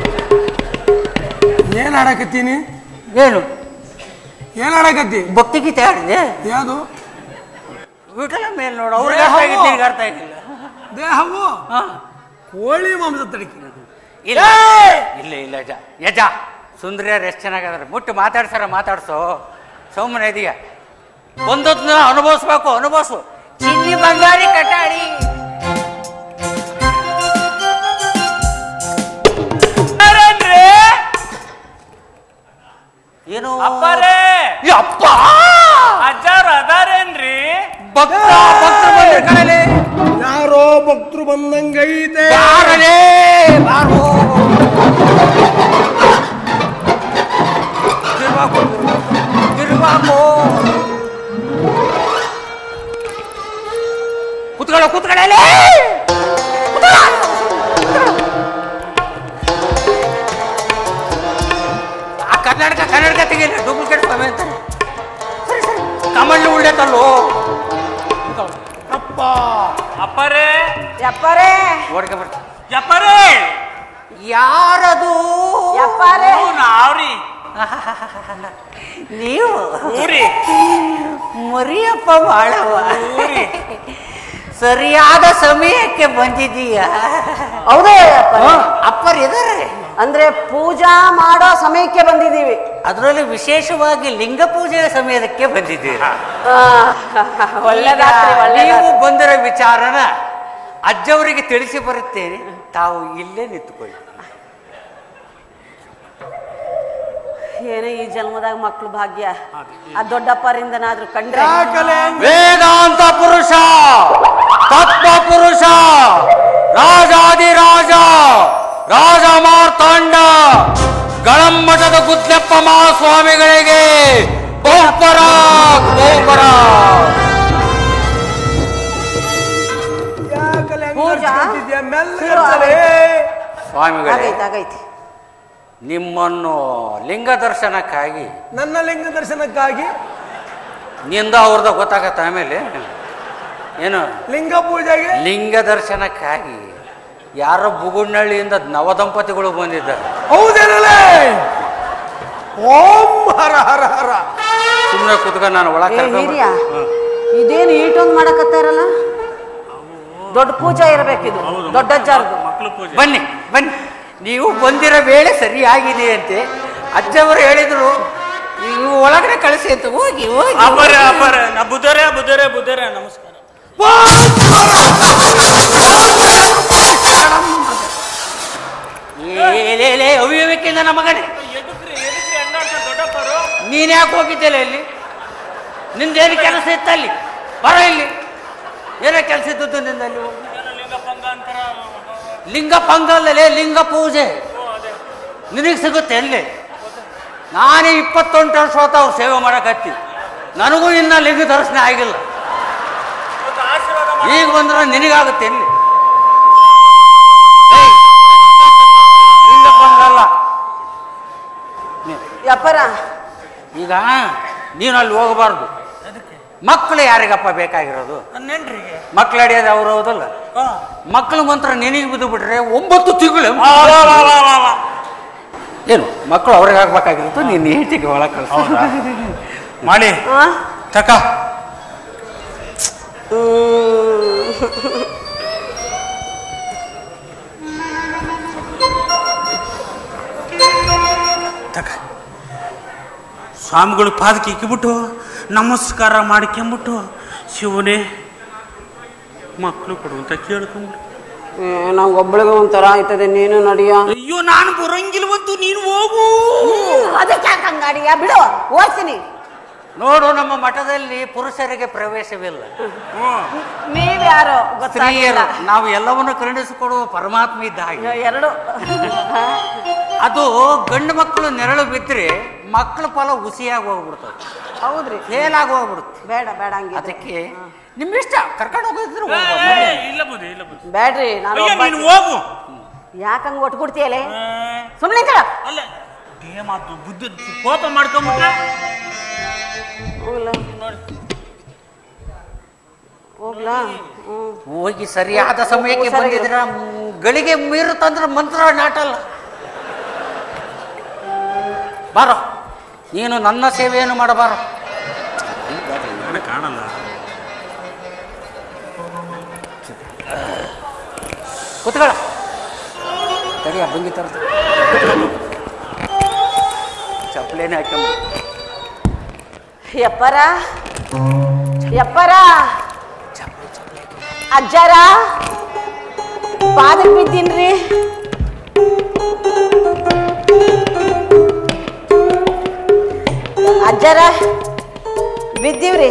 ಏನ್ ಆಡಕತ್ತೀನಿ ಏನು ಏನ್ ಆಡಕತ್ತಿ ಭಕ್ತಿ ಗೀತೆ ಆಡಿದೆ ಯಾವುದು ವಿಠಲ ಮೇಲೆ ನೋಡು ಅವ್ರಿಗೆ ಅರ್ಥ ಆಗಿದ್ದು ನಿನಗೆ ಅರ್ಥ ಆಗಿಲ್ಲ ದೇಹವು ಹಾ ಕೋಳಿ ಮಾಂಸ ತಡಿಕೆ ಇಲ್ಲ ಇಲ್ಲ ಇಲ್ಲ ಯಜ ಯಜ ಸುಂದರಿಯರು ಎಷ್ಟು ಚೆನ್ನಾಗದಾರೆ ಮುಟ್ಟು ಮಾತಾಡ್ಸಾರ ಮಾತಾಡ್ಸೋ ಸೌಮ್ಯನ ಇದೆಯಾ ಒಂದೊಂದನ್ನ ಅನುಭವಿಸ್ಬೇಕು ಅನುಭವಿಸು ಚಿನ್ನಿ ಬಂಗಾರಿ ಕಟಾಡಿ ಏನು ಅಪ್ಪಾರೇ ಅಪ್ಪ ಅಜ್ಜಾರ ಅದಾರೇನ್ರಿ ಭಕ್ತ ಭಕ್ತರು ಬಂದ್ರೆ ಕಣಲೆ ಯಾರೋ ಭಕ್ತರು ಬಂದಂಗೈತೆ ಬಾರಲೇ ಬಾರೋ ತಿರುವಾಕೋ ತಿರುವಾಕೋ ಕುತ್ಕೊಳ್ಳೋ ಕುತ್ಕೊಳ್ಳಲೇ ಆ ಕರ್ನಾಟಕ ಕನ್ನಡಕ ತೆಗೀರಿ ಡೂಪ್ಲಿಕೇಟ್ ಸ್ವಾಮಿ ಅಂತ ಸರಿ ಸರಿ ಕಮಂಡ್ಲು ಉಳ್ಳೇತಲ್ಲೋ ಅಪ್ಪ ಅಪ್ಪಾರೇ ಯಪ್ಪರೇ ಓಡ್ಕೆ ಬರ್ತೀನಿ ಯಪ್ಪಾರೇ ಯಾರದು ಯಪ್ಪರೇ ನಾವ್ರಿ ನೀವು ಊರಿ ಮರಿಯಪ್ಪ ಮಾಡವ ಊರಿ ಸರಿಯಾದ ಸಮಯಕ್ಕೆ ಬಂದಿದ್ದೀಯ ಹೌದೇ ಅಪ್ಪರ್ ಇದಾರೆ ಅಂದ್ರೆ ಪೂಜಾ ಮಾಡೋ ಸಮಯಕ್ಕೆ ಬಂದಿದ್ದೀವಿ ಅದರಲ್ಲಿ ವಿಶೇಷವಾಗಿ ಲಿಂಗ ಪೂಜೆಯ ಸಮಯಕ್ಕೆ ಬಂದಿದ್ದೀರಿ ಒಳ್ಳೆದಾತ್ರಿ ಈಗ ಒಳ್ಳೆದಾತ್ರಿ ನೀವು ಬಂದಿರೋ ವಿಚಾರನ ಅಜ್ಜವರಿಗೆ ತಿಳಿಸಿ ಬರುತ್ತೇನೆ ತಾವು ಇಲ್ಲೇ ನಿಂತ್ಕೊಳ್ಳಿ ಏನೋ ಈ ಜನ್ಮದಾಗ ಮಕ್ಳು ಭಾಗ್ಯ ಆ ದೊಡ್ಡಪ್ಪರಿಂದನಾದ್ರೂ ಕಂಡ್ರೆ ಯಾಕಲೆ ವೇದಾಂತ ಪುರುಷ ತತ್ವ ಪುರುಷ ರಾಜಾದಿರಾಜ ರಾಜ ಮಾರ್ತಾಂಡ ಗಳಮ್ಮಠದ ಗುದ್ಲೆಪ್ಪ ಮಹಾಸ್ವಾಮಿಗಳಿಗೆ ಬಹುಪರ ಬಹುಪರ ಯಾಕಲೆ ಹಂಗ್ ಪೂಜಾ? ನಡ್ಸ್ಕೊಂತಿದ್ಯಾ? ಮೆಲ್ಲಗೆ ಶುರು ನಡ್ಸಲೇ. ಸ್ವಾಮಿಗಳೇ ಆಗೈತೆ ಆಗೈತೆ ನಿಮ್ಮನ್ನು ಲಿಂಗ ದರ್ಶನಕ್ಕಾಗಿ ನನ್ನ ಲಿಂಗ ದರ್ಶನಕ್ಕಾಗಿ ನಿಂದ ಅವ್ರದ ಗೊತ್ತಾಗತ್ತ ಆಮೇಲೆ ಏನು ಲಿಂಗ ಪೂಜೆಗೆ ಲಿಂಗ ದರ್ಶನಕ್ಕಾಗಿ ಯಾರೋ ಬುಗುಡ್ನಳ್ಳಿಯಿಂದ ನವದಂಪತಿಗಳು ಬಂದಿದ್ದಾರೆ ಹೌದೇನಲೇ ಓಂ ಹರ ಹರ ಹರ ಸುಮ್ಮನೆ ಕುತ್ಕ ನಾನು ಏ ಒಳಗೆ ಹಿರಿಯ ಇದೇನು ಈಟೊಂದು ಮಾಡಕತ್ತಾರಲ್ಲ ದೊಡ್ಡ ಪೂಜಾ ಇರಬೇಕಿದು ದೊಡ್ಡಜ್ಜಾರ್ದು ಮಕ್ಳು ಪೂಜೆ ಬನ್ನಿ ಬನ್ನಿ ನೀವು ಬಂದಿರೋ ವೇಳೆ ಸರಿಯಾಗಿದೆ ಅಂತೆ ಅಜ್ಜವರು ಹೇಳಿದ್ರು ನೀವು ಒಳಗಡೆ ಕಳಿಸಿ ಅಂತ ಹೋಗಿ ಹೋಗಿ ಅಪ್ಪರ ಅಪ್ಪರ ನಾ ಬುದ್ಧರೇ ಬುದ್ಧರೇ ಬುದ್ಧರೇ ನಮಸ್ಕಾರ ಏಲೇ ಅವ್ಯವಕ್ಕಿಂದ ನಮಗನೆ ಎದಕ್ರಿ ಎದಕ್ರಿ ಅಣ್ಣಾಡ್ತ ದೊಡ್ಡಪ್ಪರು ನೀನ್ ಯಾಕೆ ಹೋಗಿದ್ದಿಲ್ಲ ಇಲ್ಲಿ ನಿಂದೇನು ಕೆಲಸ ಇತ್ತ ಅಲ್ಲಿ ಬರ ಇಲ್ಲಿ ಏನೋ ಕೆಲಸ ಇದ್ದದ್ದು ನಿಂದಲ್ಲಿ ಹೋಗು. ಏನೋ ಲಿಂಗಪ್ಪಂಗ ಅಂತಾರ ಲಿಂಗ ಪಂಗಲ್ಲೇ ಲಿಂಗ ಪೂಜೆ ನಿನಗೆ ಸಿಗುತ್ತೆ ಎಲ್ಲಿ ನಾನೇ ಇಪ್ಪತ್ತೊಂದು ವರ್ಷ ಹೊತ್ತು ಅವ್ರು ಸೇವೆ ಮಾಡಕತ್ತಿ ನನಗೂ ಇನ್ನ ಲಿಂಗ ದರ್ಶನ ಆಗಿಲ್ಲ ಇವತ್ತು ಆಶೀರ್ವಾದ ಮಾಡಿ ಈಗ ಬಂದ್ರೆ ನಿನಗಾಗುತ್ತೆ ಎಲ್ಲಿ ಏಯ್, ಲಿಂಗ ಪಂಗಲ್ಲ ಯಪ್ಪರ ಈಗ ನೀನು ಅಲ್ಲಿ ಹೋಗಬಾರ್ದು ಮಕ್ಕಳು ಯಾರಿಗಪ್ಪ ಬೇಕಾಗಿರೋದು ನನ್ನೇನ್ರಿಗೆ ಮಕ್ಕಳು ಹಿಡಿಯೋದು ಅವ್ರು ಹೌದಲ್ಲ ಮಕ್ಕಳು ಮಂತ್ರ ನಿನಗೆ ಬಿದ್ದು ಬಿಟ್ರೆ ಒಂಬತ್ತು ತಿಂಗಳು ಏನು ಮಕ್ಕಳು ಅವ್ರಿಗೆ ಆಗ್ಬೇಕಾಗಿರುತ್ತೆ ನೀನು ಹೇಳ್ತಿಗೆ ಒಳಗೆ ಕಳ್ಸ ಮಾಡಿ ತಕ ತಕ ಸ್ವಾಮಿಗಳು ಪಾದಕ್ಕೆ ಇಕ್ಕಿಬಿಟ್ಟು ನಮಸ್ಕಾರ ಮಾಡ್ಕೊಂಬಿಟ್ಟು ಶಿವನೇ ಮಕ್ಕಳು ಕೊಡುವಂತ ಕೇಳ್ಕೊಂಬಿಟ್ಟು ನಂಗೆ ಒಬ್ಬಳಿಗೆ ಒಂಥರ ಆಯ್ತದೆ ನೀನು ನಡಿಯ ಅಯ್ಯೋ ನಾನು ಬರಂಗಿಲ್ವಂತೂ ನೀನು ಹೋಗು ಅದಕ್ಕೆ ಯಾಕೆ ಹಂಗಾಡಿಯ ಬಿಡು ಓದ್ತೀನಿ ನೋಡು ನಮ್ಮ ಮಠದಲ್ಲಿ ಪುರುಷರಿಗೆ ಪ್ರವೇಶವಿಲ್ಲ ನೀವ್ಯಾರೋ ಸ್ತ್ರೀಯರು ಗೊತ್ತಾಗಿಲ್ಲ ನಾವು ಎಲ್ಲವನ್ನು ಕರುಣಿಸಿಕೊಡುವ ಪರಮಾತ್ಮ ಇದ್ದ ಹಾಗೆ ಎರಡು ಅದು ಗಂಡು ಮಕ್ಕಳು ನೆರಳು ಬಿದ್ದರೆ ಮಕ್ಕಳ ಫಲ ಹುಸಿಯಾಗಿ ಹೋಗ್ಬಿಡ್ತದೆ ಹೌದ್ರಿ ಫೇಲ್ ಆಗಿ ಹೋಗ್ಬಿಡುತ್ತೆ ಬೇಡ ಬೇಡ ಹಂಗೆ ಅದಕ್ಕೆ ನಿಮ್ಮಿಷ್ಟ ಕರ್ಕೊಂಡು ಹೋಗಿದ್ರು ಏ, ಹೋಗ್ಬೋದು. ಏ, ಇಲ್ಲ ಬುದ್ಧಿ ಇಲ್ಲ ಬುದ್ಧಿ ಬೇಡ್ರಿ ನಾನು ಅಯ್ಯ ಒಬ್ಬಾಕಿ. ನೀನು ಹೋಗು ಯಾಕಂಗ್ ಒಟ್ಟು ಕೊಡ್ತೀಯಲೆ ಏ, ಸುಮ್ಮನೆ ಅಲ್ಲ ಏ ಮಾತು ಬುದ್ಧಿ ಕೋಪ ಮಾಡ್ಕೊಂಬಿಟ್ರೆ ಹೋಗ್ಲಾ ಹೋಗ್ಲಾ ಹ್ಮ್ ಹೋಗಿ ಸರಿಯಾದ ಸಮಯಕ್ಕೆ ಹುಷಾರಾಗಿರು. ಬಂದಿದ್ರ ಗಳಿಗೆ ಮೀರುತ್ತಂದ್ರೆ ಮಂತ್ರ ನಾಟಲ್ಲ ಬಾರೋ ನೀನು ನನ್ನ ಸೇವೆಯನ್ನು ಮಾಡಬಾರ ನನಗೆ ಕಾಣಲ್ಲ ಕುತ್ಕೊಳ್ಳ ತಡಿ ಹಬ್ಬಂಗಿ ತರ್ತ ಚಪ್ಪಲೇನೆ ಹಾಕ್ಯಮ್ಮ ಯಪ್ಪರ ಯಪ್ಪರ ಅಜ್ಜಾರ ಪಾದಕ್ ಬಿದ್ದೀನ್ರಿ ಅಜ್ಜಾರ ಬಿದ್ದೀವ್ರಿ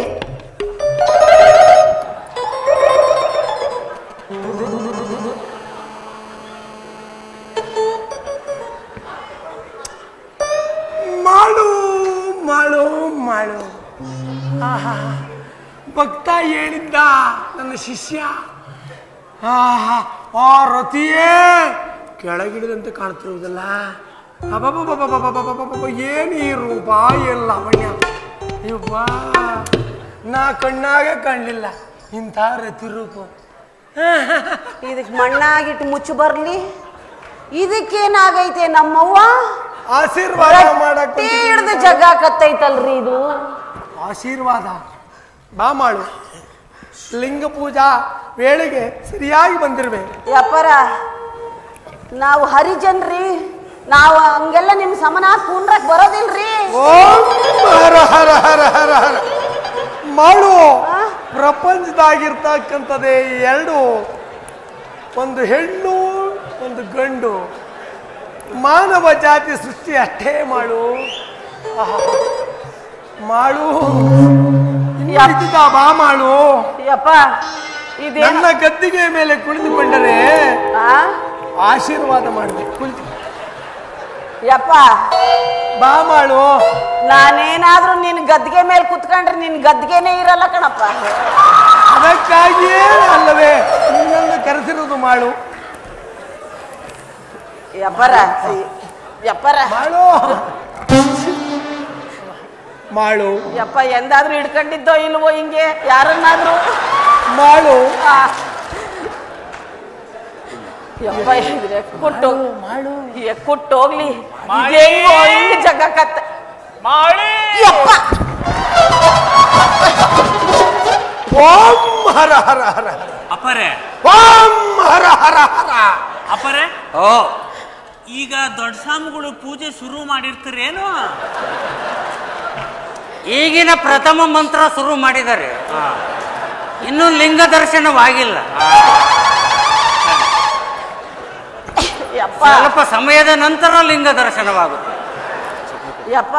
ಮಾಡು ಮಾಡು ಮಾಡು ಆಹಾ ಭಕ್ತ ಹೇಳಿದ್ದ ನನ್ನ ಶಿಷ್ಯ ಆಹಾ ಆ ರತಿಯೇ ಕೆಳಗಿಳಿದಂತೆ ಕಾಣ್ತಿರುವುದಲ್ಲ ಅಬ್ಬಬ್ಬಬ್ಬಬ್ಬಬ್ಬಬ್ಬಬ್ಬಬ್ಬ, ಏನ್ ಈ ರೂಪ ಏನ್ ಲಾವಣ್ಯ ಯವ್ವ ನಾ ಕಣ್ಣಾಗೆ ಕಾಣಲಿಲ್ಲ ಇಂಥ ರತಿ ರೂಪ ಇದಕ್ ಮಣ್ಣಾಗಿಟ್ಟು ಮುಚ್ಚು ಬರ್ಲಿ ಇದಕ್ಕೇನಾಗೈತೆ ನಮ್ಮವ್ವ ಆಶೀರ್ವಾದ ಮಾಡಕ್ ಹಿಡ್ದು ಜಗ ಕತ್ತೈತಲ್ರಿ ಇದು ಆಶೀರ್ವಾದ ಬಾ ಮಾಡು ಲಿಂಗ ಪೂಜಾ ವೇಳೆಗೆ ಸರಿಯಾಗಿ ಬಂದಿರ್ಬೇಕು ಯಪ್ಪರ ನಾವು ಹರಿಜನ್ರಿ ನಾವು ಹಂಗೆಲ್ಲ ನಿಮ್ ಸಮನ ಕುಂಡ್ರಕ್ ಬರೋದಿಲ್ರಿ ಓಂ ಹರ ಹರ ಹರ ಹರ ಹರ ಮಾಡು ಪ್ರಪಂಚದಾಗಿರ್ತಕ್ಕಂಥದ್ದೇ ಎರಡು ಒಂದು ಹೆಣ್ಣು ಒಂದು ಗಂಡು ಮಾನವ ಜಾತಿ ಸೃಷ್ಟಿ ಅಷ್ಟೇ ಮಾಡು ಆಹಾ. ಮಾಡು ಇನ್ನು ಇದ್ದಿದ್ದ ಬಾ ಮಾಡು ಯಪ್ಪ ಇದೇನು ನನ್ನ ಗದ್ದಿಗೆ ಮೇಲೆ ಕುಳಿತುಕೊಂಡರೆ ಆ? ಆಶೀರ್ವಾದ ಮಾಡಬೇಕು ಕುಳಿತು ಯಪ್ಪ ಬಾ ಮಾಡು ನಾನೇನಾದ್ರೂ ನಿನ್ ಗದ್ಗೆ ಮೇಲೆ ಕುತ್ಕೊಂಡ್ರೆ ನಿನ್ ಗದ್ಗೆನೇ ಇರಲ್ಲ ಕಣಪ್ಪ ಅದಕ್ಕಾಗಿಯೇ ಅಲ್ಲವೇ ನಿನ್ನನ್ನು ಕರೆಸಿರುವುದು ಮಾಡು ಯಪ್ಪರ ಯಪ್ಪರ ಮಾಡು ಮಾಡು ಯಪ್ಪ ಎಂದಾದ್ರೂ ಹಿಡ್ಕೊಂಡಿದ್ದೋ ಇಲ್ವೋ ಹಿಂಗೆ ಯಾರನ್ನಾದ್ರೂ ಮಾಡು ಆ. ಯಪ್ಪ ಇದ್ರೆ ಕೊಟ್ಟು ಮಾಡು ಕೊಟ್ಟು ಹೋಗ್ಲಿ ಹೆಂಗೋ ಹಿಂಗ್ ಜಗ ಕತ್ತ ಯಪ್ಪ ಓಂ ಹರ ಹರ ಹರ ಹರ ಅಪ್ಪರೇ ಓಂ ಹರ ಹರ ಹರ ಅಪ್ಪರೇ ಓ ಈಗ ದೊಡ್ಡ ಸ್ವಾಮಿಗಳು ಪೂಜೆ ಶುರು ಮಾಡಿರ್ತೀರೇನು ಈಗಿನ ಪ್ರಥಮ ಮಂತ್ರ ಶುರು ಮಾಡಿದ್ದಾರೆ ಇನ್ನೂ ಲಿಂಗ ದರ್ಶನವಾಗಿಲ್ಲ ಯಪ್ಪ ಸ್ವಲ್ಪ ಸಮಯದ ನಂತರ ಲಿಂಗ ದರ್ಶನವಾಗುತ್ತೆ ಯಪ್ಪ